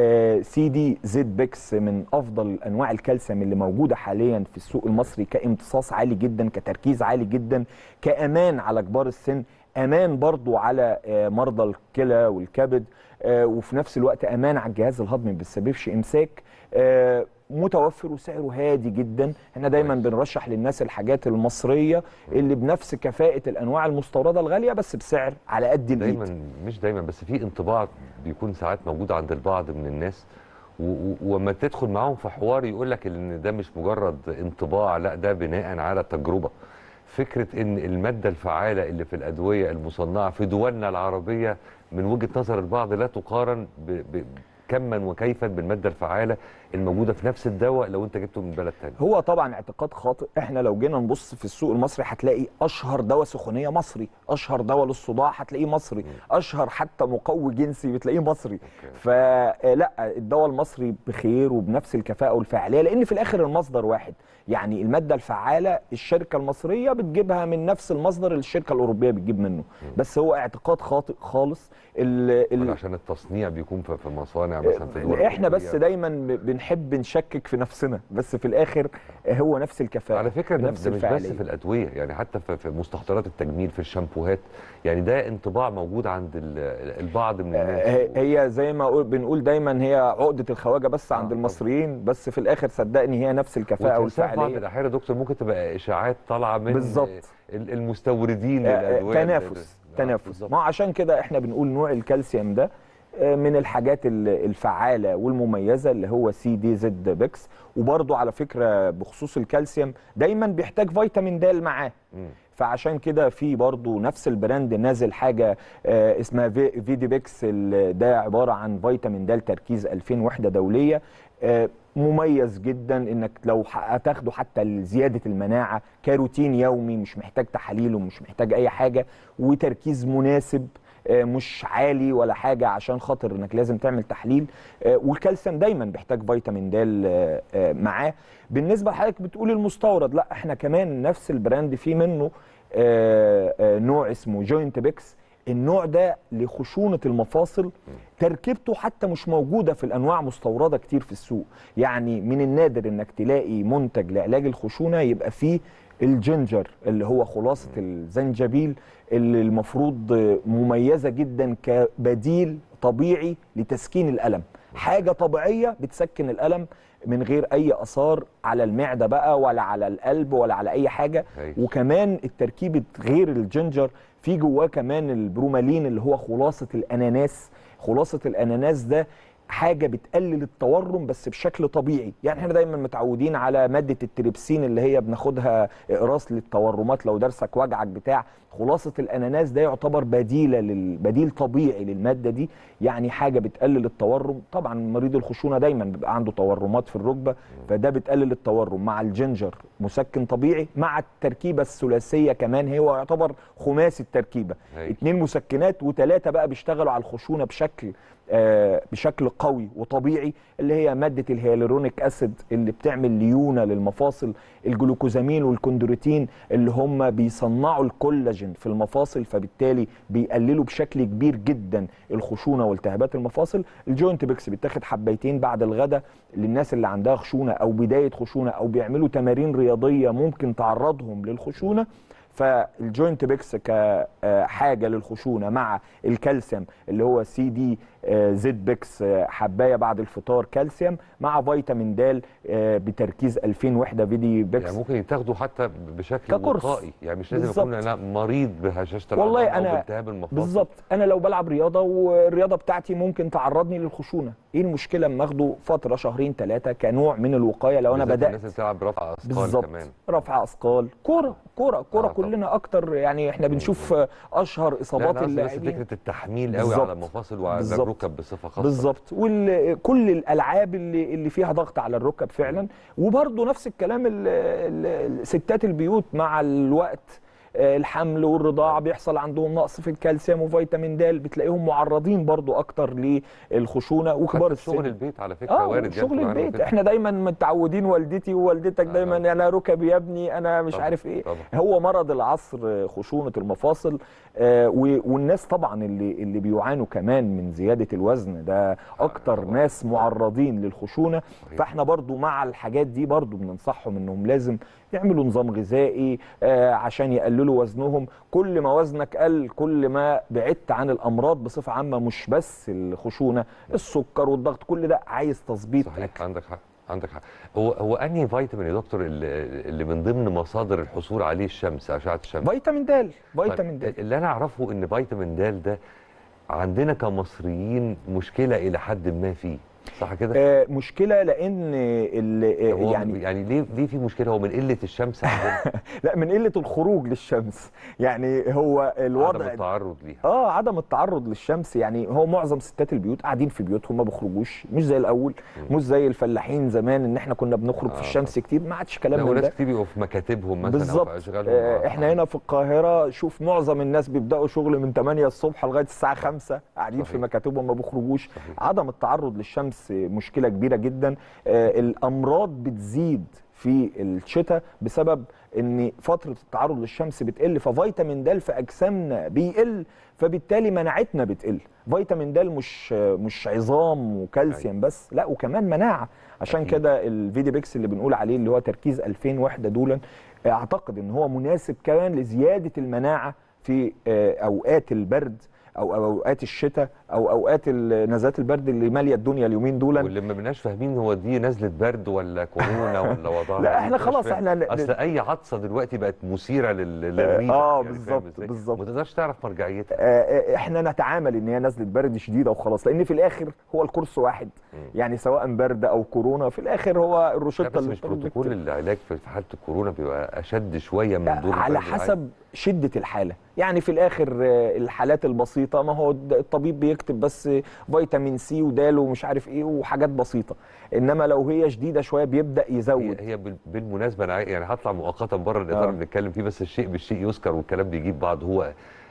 سي دي زد بيكس من افضل انواع الكالسيوم اللي موجوده حاليا في السوق المصري كامتصاص عالي جدا كتركيز عالي جدا كامان على كبار السن امان برضو على آه، مرضى الكلى والكبد آه، وفي نفس الوقت امان على الجهاز الهضمي ما بيسببش امساك آه، متوفر وسعره هادي جدا احنا دايما كويس. بنرشح للناس الحاجات المصريه اللي بنفس كفاءه الانواع المستورده الغاليه بس بسعر على قد الايد دايما مش دايما بس في انطباع بيكون ساعات موجود عند البعض من الناس و- و- وما تدخل معاهم في حوار يقول لك ان ده مش مجرد انطباع لا ده بناء على تجربه فكره ان الماده الفعاله اللي في الادويه المصنعه في دولنا العربيه من وجهه نظر البعض لا تقارن ب ب كما وكيفا بالماده الفعاله الموجوده في نفس الدواء لو انت جبته من بلد تاني هو طبعا اعتقاد خاطئ احنا لو جينا نبص في السوق المصري هتلاقي اشهر دواء سخونيه مصري اشهر دواء للصداع هتلاقيه مصري اشهر حتى مقوي جنسي بتلاقيه مصري فلا الدواء المصري بخير وبنفس الكفاءه والفعاليه لان في الاخر المصدر واحد يعني الماده الفعاله الشركه المصريه بتجيبها من نفس المصدر اللي الشركه الاوروبيه بتجيب منه بس هو اعتقاد خاطئ خالص ال ولا ال عشان التصنيع بيكون في في مصانع مثلا في دول احنا بس أوروبية. دايما ب- بنحب بنحب نشكك في نفسنا بس في الاخر هو نفس الكفاءه على فكره ده, نفس ده مش بس الفعالية. في الادويه يعني حتى في, في مستحضرات التجميل في الشامبوهات يعني ده انطباع موجود عند ال- البعض من الناس هي- هي زي ما قول- بنقول دايما هي عقده الخواجه بس عند طبعا. المصريين بس في الاخر صدقني هي نفس الكفاءه وتنساه في بعض والفعاليه الاحيان يا دكتور ممكن تبقى اشاعات طالعه من بالظبط. ال- المستوردين آه، للادويه تنافس آه، تنافس بالظبط. ما هو عشان كده احنا بنقول نوع الكالسيوم ده آه، من الحاجات ال- الفعاله والمميزه اللي هو سي دي زد بيكس وبرضو على فكره بخصوص الكالسيوم دايما بيحتاج فيتامين د معاه مم. فعشان كده في برضو نفس البراند نازل حاجه آه، اسمها في فيدي بيكس ال- ده عباره عن فيتامين د تركيز 2000 وحده دوليه آه، مميز جدا انك لو ح- هتاخده حتى لزياده المناعه كروتين يومي مش محتاج تحاليل ومش محتاج اي حاجه وتركيز مناسب آه، مش عالي ولا حاجه عشان خاطر انك لازم تعمل تحليل آه، والكالسيوم دايما بيحتاج فيتامين د آه، آه، معاه بالنسبه لحضرتك بتقول المستورد لا احنا كمان نفس البراند فيه منه آه، آه، نوع اسمه جوينت بيكس النوع ده لخشونه المفاصل تركيبته حتى مش موجوده في الانواع مستورده كتير في السوق يعني من النادر انك تلاقي منتج لعلاج الخشونه يبقى فيه الجنجر اللي هو خلاصه الزنجبيل اللي المفروض مميزه جدا كبديل طبيعي لتسكين الالم حاجه طبيعيه بتسكن الالم من غير اي اثار على المعده بقى ولا على القلب ولا على اي حاجه هايل. وكمان التركيبه غير الجنجر في جواه كمان البرومالين اللي هو خلاصه الاناناس خلاصه الاناناس ده حاجه بتقلل التورم بس بشكل طبيعي يعني احنا دايما متعودين على ماده التريبسين اللي هي بناخدها اقراص للتورمات لو درسك وجعك بتاع خلاصه الاناناس ده يعتبر بديله للبديل طبيعي للماده دي يعني حاجه بتقلل التورم طبعا مريض الخشونه دايما بيبقى عنده تورمات في الركبه فده بتقلل التورم مع الجنجر مسكن طبيعي مع التركيبه الثلاثيه كمان هو يعتبر خماسي التركيبه هايل. اتنين مسكنات وثلاثه بقى بيشتغلوا على الخشونه بشكل آه بشكل قوي وطبيعي اللي هي ماده الهيالورونيك اسيد اللي بتعمل ليونه للمفاصل الجلوكوزامين والكوندروتين اللي هم بيصنعوا الكولاجين في المفاصل فبالتالي بيقللوا بشكل كبير جدا الخشونه والتهابات المفاصل الجوينت بيكس بيتاخد حبيتين بعد الغداء للناس اللي عندها خشونه او بدايه خشونه او بيعملوا تمارين رياضيه ممكن تعرضهم للخشونه فالجوينت بيكس كحاجه للخشونه مع الكالسيوم اللي هو سي دي زد بيكس آه، حبايه بعد الفطار كالسيوم مع فيتامين د آه، بتركيز 2000 وحده فيدي بيكس يعني ممكن يتاخدوا حتى بشكل كقرص. وقائي يعني مش لازم بالظبط. يكون انا مريض بهشاشه والله العظام او أنا- بالتهاب المفاصل بالظبط انا لو بلعب رياضه والرياضه بتاعتي ممكن تعرضني للخشونه ايه المشكله اما اخده فتره شهرين ثلاثه كنوع من الوقايه لو انا بالذات بدات الناس اللي بتلعب برفع اثقال بالظبط كمان رفع اثقال كوره كوره كوره آه، طبعا. كلنا اكتر يعني احنا بنشوف آه، اشهر لا اصابات انا قصدي بس اللاعبين فكره التحميل قوي بالظبط. على المفاصل وعلى بالظبط. الركب بصفه خاصه بالظبط وكل الالعاب اللي اللي فيها ضغط على الركب فعلا وبرضه نفس الكلام ال- ال- ستات البيوت مع الوقت آه، الحمل والرضاعه بيحصل عندهم نقص في الكالسيوم وفيتامين د بتلاقيهم معرضين برضه اكتر للخشونه وكبار حتى شغل السن البيت على فكره اه وارد جدا شغل معانا البيت كده. احنا دايما متعودين والدتي ووالدتك آه، دايما طبعا. انا ركبي يا ابني انا مش طبعا، عارف ايه طبعا. هو مرض العصر آه، خشونه المفاصل آه، و- والناس طبعا اللي اللي بيعانوا كمان من زياده الوزن ده اكتر طبعا. ناس معرضين للخشونه صحيح. فاحنا برضو مع الحاجات دي برضو بننصحهم انهم لازم يعملوا نظام غذائي آه، عشان يقللوا وزنهم كل ما وزنك قل كل ما بعدت عن الامراض بصفه عامه مش بس الخشونه السكر والضغط كل ده عايز تظبيط صحيح أكل. عندك حق عندك حق هو هو انهي فيتامين يا دكتور اللي, اللي من ضمن مصادر الحصول عليه الشمس اشعه الشمس فيتامين د فيتامين طيب، د اللي انا اعرفه ان فيتامين د ده عندنا كمصريين مشكله الى حد ما فيه صح كده آه، مشكله لان ال- هو يعني يعني ليه ليه في مشكله هو من قله الشمس عندنا لا من قله الخروج للشمس يعني هو عدم الوضع التعرض ليها اه عدم التعرض للشمس يعني هو معظم ستات البيوت قاعدين في بيوتهم ما بيخرجوش مش زي الاول مش زي الفلاحين زمان ان احنا كنا بنخرج في آه. الشمس كتير ما عادش لا كلام من وناس ده كتير بيبقوا في مكاتبهم مثلا بالظبط او في اشغالهم آه، آه، احنا هنا في القاهره شوف معظم الناس بيبداوا شغل من 8 الصبح لغايه الساعه 5 قاعدين في صحيح. مكاتبهم ما بيخرجوش صحيح. عدم التعرض للشمس مشكله كبيره جدا آه، الامراض بتزيد في الشتاء بسبب ان فتره التعرض للشمس بتقل ففيتامين د في اجسامنا بيقل فبالتالي مناعتنا بتقل فيتامين د مش مش عظام وكالسيوم بس لا وكمان مناعه عشان أكيد. كده الفيدي بيكس اللي بنقول عليه اللي هو تركيز 2000 وحده دولا اعتقد ان هو مناسب كمان لزياده المناعه في آه، اوقات البرد او أو اوقات الشتاء او اوقات ال- نزلات البرد اللي ماليه الدنيا اليومين دول واللي ما بناش فاهمين هو دي نزله برد ولا كورونا ولا وضعها لا، إيه، إحنا مبناش خلاص فاهم. إحنا ن- اصل اي عطسه دلوقتي بقت مثيره لل- للريبه آه، يعني بالظبط، فاهم إزاي؟ بالظبط. ما تقدرش تعرف مرجعيتها آه، احنا نتعامل ان هي نزله برد شديده وخلاص لان في الاخر هو الكورس واحد يعني سواء برد او كورونا في الاخر هو لا الروشته بس اللي مش بتاخد بروتوكول بتكتب. العلاج في في حاله الكورونا بيبقى اشد شويه من دور على البرد العادي. حسب شده الحاله يعني في الاخر آه، الحالات البسيطه ما هو الد- الطبيب بيكتب بس فيتامين سي ودال ومش عارف ايه وحاجات بسيطه انما لو هي شديده شويه بيبدا هي, يزود هي بال- بالمناسبه انا عاي- يعني هطلع مؤقتا بره الاطار آه. اللي بنتكلم فيه بس الشيء بالشيء يذكر والكلام بيجيب بعض هو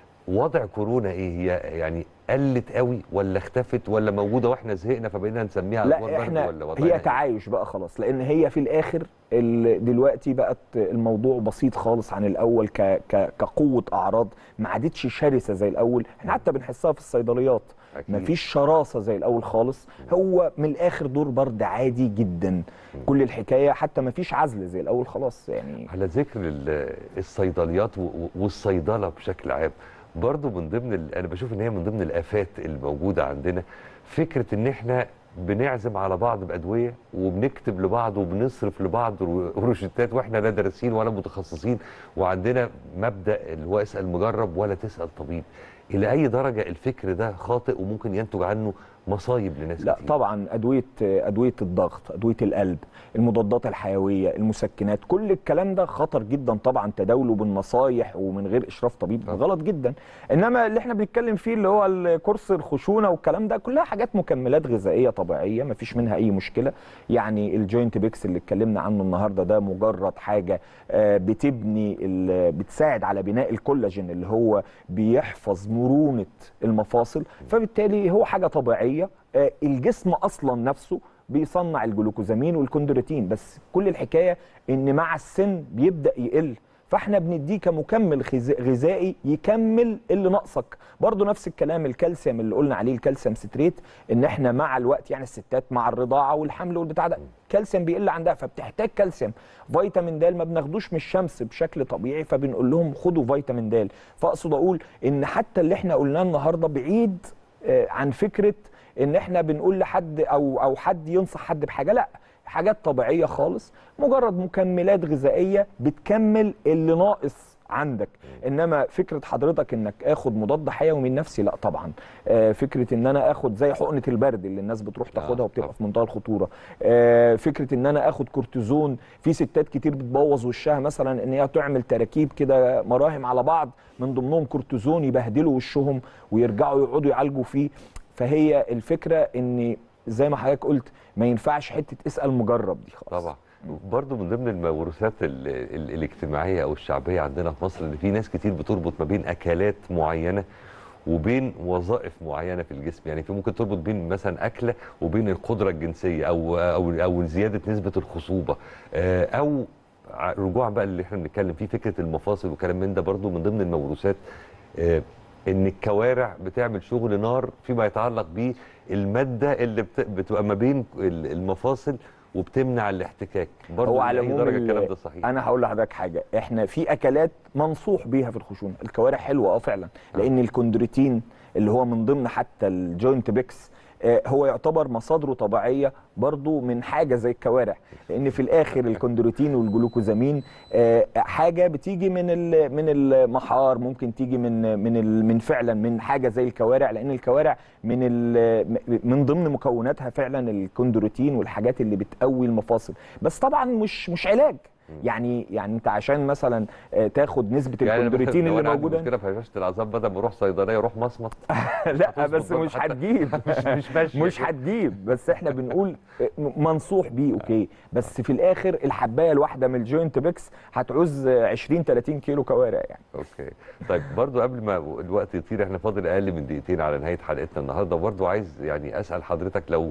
وضع كورونا ايه هي يعني قلت قوي ولا اختفت ولا موجوده واحنا زهقنا فبقينا نسميها أدوار لا برد احنا ولا وضعنا هي إيه؟ تعايش بقى خلاص لان هي في الاخر ال- دلوقتي بقت الموضوع بسيط خالص عن الاول ك ك كقوه اعراض ما عادتش شرسه زي الاول احنا حتى بنحسها في الصيدليات أكيد. مفيش شراسه زي الاول خالص هو من الاخر دور برد عادي جدا كل الحكايه حتى مفيش عزل زي الاول خلاص يعني على ذكر ال- الصيدليات و- و- والصيدله بشكل عام برضو من ضمن ال- انا بشوف ان هي من ضمن الافات الموجوده عندنا فكره ان احنا بنعزم على بعض بادويه وبنكتب لبعض وبنصرف لبعض رو- روشتات واحنا لا دارسين ولا متخصصين وعندنا مبدا اللي هو اسال مجرب ولا تسال طبيب الى اي درجه الفكر ده خاطئ وممكن ينتج عنه مصايب لناس لا كتير طبعا ادويه ادويه الضغط ادويه القلب المضادات الحيويه المسكنات كل الكلام ده خطر جدا طبعا تداوله بالنصايح ومن غير اشراف طبيب طبعا. غلط جدا انما اللي احنا بنتكلم فيه اللي هو الكورس الخشونه والكلام ده كلها حاجات مكملات غذائيه طبيعيه ما فيش منها اي مشكله يعني الجوينت بيكس اللي اتكلمنا عنه النهارده ده مجرد حاجه آه، بتبني ال- بتساعد على بناء الكولاجين اللي هو بيحفظ مرونه المفاصل فبالتالي هو حاجه طبيعيه آه، الجسم اصلا نفسه بيصنع الجلوكوزامين والكوندروتين بس كل الحكايه ان مع السن بيبدا يقل فاحنا بنديه كمكمل غذا- غذائي يكمل اللي ناقصك برضو نفس الكلام الكالسيوم اللي قلنا عليه الكالسيوم ستريت ان احنا مع الوقت يعني الستات مع الرضاعه والحمل والبتاع ده الكالسيوم بيقل عندها فبتحتاج كالسيوم فيتامين د ما بناخدوش من الشمس بشكل طبيعي فبنقول لهم خدوا فيتامين د فاقصد اقول ان حتى اللي احنا قلناه النهارده بعيد آه، عن فكره ان احنا بنقول لحد او او حد ينصح حد بحاجه لا حاجات طبيعيه خالص مجرد مكملات غذائيه بتكمل اللي ناقص عندك انما فكره حضرتك انك اخد مضاد حيوي من نفسي لا طبعا آه، فكره ان انا اخد زي حقنه البرد اللي الناس بتروح تاخدها آه، وبتبقى طبعا. في منتهى الخطوره آه، فكره ان انا اخد كورتيزون في ستات كتير بتبوظ وشها مثلا ان هي تعمل تراكيب كده مراهم على بعض من ضمنهم كورتيزون يبهدلوا وشهم ويرجعوا يقعدوا يعالجوا فيه فهي الفكره ان زي ما حضرتك قلت ما ينفعش حته اسال مجرب دي خالص طبعا برضو من ضمن الموروثات ال ال الاجتماعيه او الشعبيه عندنا في مصر ان في ناس كتير بتربط ما بين اكلات معينه وبين وظائف معينه في الجسم يعني في ممكن تربط بين مثلا اكله وبين القدره الجنسيه او او او زياده نسبه الخصوبه آه، او ع- رجوعا بقى اللي احنا بنتكلم فيه فكره المفاصل وكلام من ده برضو من ضمن الموروثات آه، ان الكوارع بتعمل شغل نار فيما يتعلق بالماده اللي بت- بتبقى ما بين ال- المفاصل وبتمنع الاحتكاك برضو هو على لأي العموم درجه ال- الكلام ده صحيح انا هقول لحضرتك حاجه احنا في اكلات منصوح بيها في الخشونه الكوارع حلوه اه فعلا لان الكوندروتين اللي هو من ضمن حتى الجوينت بيكس آه، هو يعتبر مصادره طبيعيه برضو من حاجه زي الكوارع لان في الاخر الكوندروتين والجلوكوزامين آه، حاجه بتيجي من ال- من المحار ممكن تيجي من من ال- من فعلا من حاجه زي الكوارع لان الكوارع من ال- من ضمن مكوناتها فعلا الكوندروتين والحاجات اللي بتقوي المفاصل بس طبعا مش مش علاج يعني يعني انت عشان مثلا آه، تاخد نسبه يعني أنا الكوندروتين لو اللي أنا عندي موجوده مشكله في هشاشه العظام بدل ما اروح صيدليه اروح مصمت لا هتظبط بس برضه مش حتى. هتجيب مش- مش ماشية مش كده. هتجيب بس احنا بنقول منصوح بيه اوكي بس في الاخر الحبايه الواحده من الجوينت بيكس هتعوز 20 30 كيلو كوارع يعني اوكي طيب برضو قبل ما الوقت يطير احنا فاضل اقل من دقيقتين على نهايه حلقتنا النهارده برضو عايز يعني اسال حضرتك لو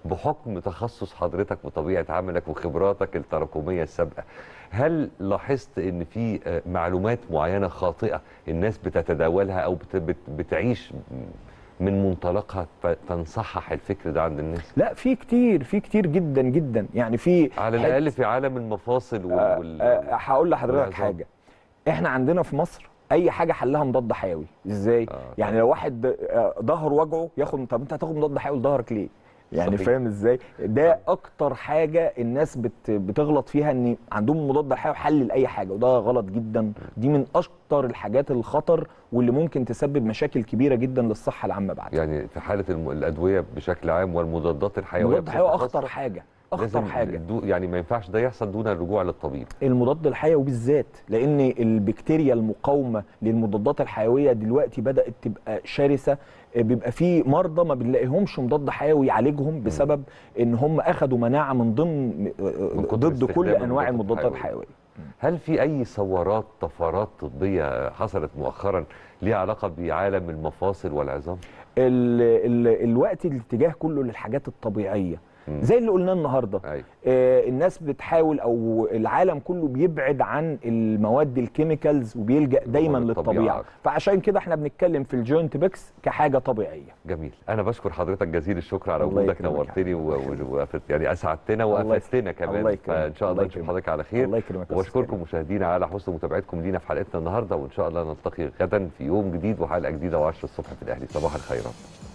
بحكم تخصص حضرتك وطبيعه عملك وخبراتك التراكميه السابقه هل لاحظت ان في آه، معلومات معينه خاطئه الناس بتتداولها او بت- بت- بتعيش من منطلقها فتنصحح الفكر ده عند الناس لا في كتير في كتير جدا جدا يعني في على حت- الاقل في عالم المفاصل وال... آه، وال... آه، هقول لحضرتك والعظام. حاجه احنا عندنا في مصر اي حاجه حلها مضاد حيوي ازاي آه، يعني لو واحد آه، ظهره وجعه ياخد طب انت هتاخد مضاد حيوي لظهرك ليه يعني صحيح. فاهم ازاي ده اكتر حاجه الناس بت بتغلط فيها ان عندهم مضاد حيوي حل لاي حاجه وده غلط جدا دي من اكتر الحاجات الخطر واللي ممكن تسبب مشاكل كبيره جدا للصحه العامه بعد يعني في حاله الم... الادويه بشكل عام والمضادات الحيويه المضاد الحيوي بصفة اخطر خاصة حاجه لازم اخطر حاجه دو... يعني ما ينفعش ده يحصل دون الرجوع للطبيب المضاد الحيوي بالذات لان البكتيريا المقاومه للمضادات الحيويه دلوقتي بدات تبقى شرسه بيبقى في مرضى ما بنلاقيهمش مضاد حيوي يعالجهم بسبب ان هم اخذوا مناعه من ضمن من كتر ضد كل استخدام انواع المضادات المضادات الحيوية. الحيويه هل في اي ثورات طفرات طبيه حصلت مؤخرا ليها علاقه بعالم المفاصل والعظام ال ال الوقت الاتجاه كله للحاجات الطبيعيه مم. زي اللي قلناه النهارده ايوه آه، الناس بتحاول او العالم كله بيبعد عن المواد الكيميكالز وبيلجا دايما للطبيعة للطبيعه أكتر. فعشان كده احنا بنتكلم في الجوينت بيكس كحاجه طبيعيه جميل انا بشكر حضرتك جزيل الشكر على الله وجودك يكرمك يا نورتني و... و... وأفدت- يعني اسعدتنا الله وافدتنا الله كمان يكرمك. فان شاء الله الله نشوف يكرمك. حضرتك على خير الله يكرمك يا أستاذ واشكركم كريم. مشاهدينا على حسن متابعتكم لينا في حلقتنا النهارده وان شاء الله نلتقي غدا في يوم جديد وحلقه جديده و10 الصبح في الاهلي صباح الخيرات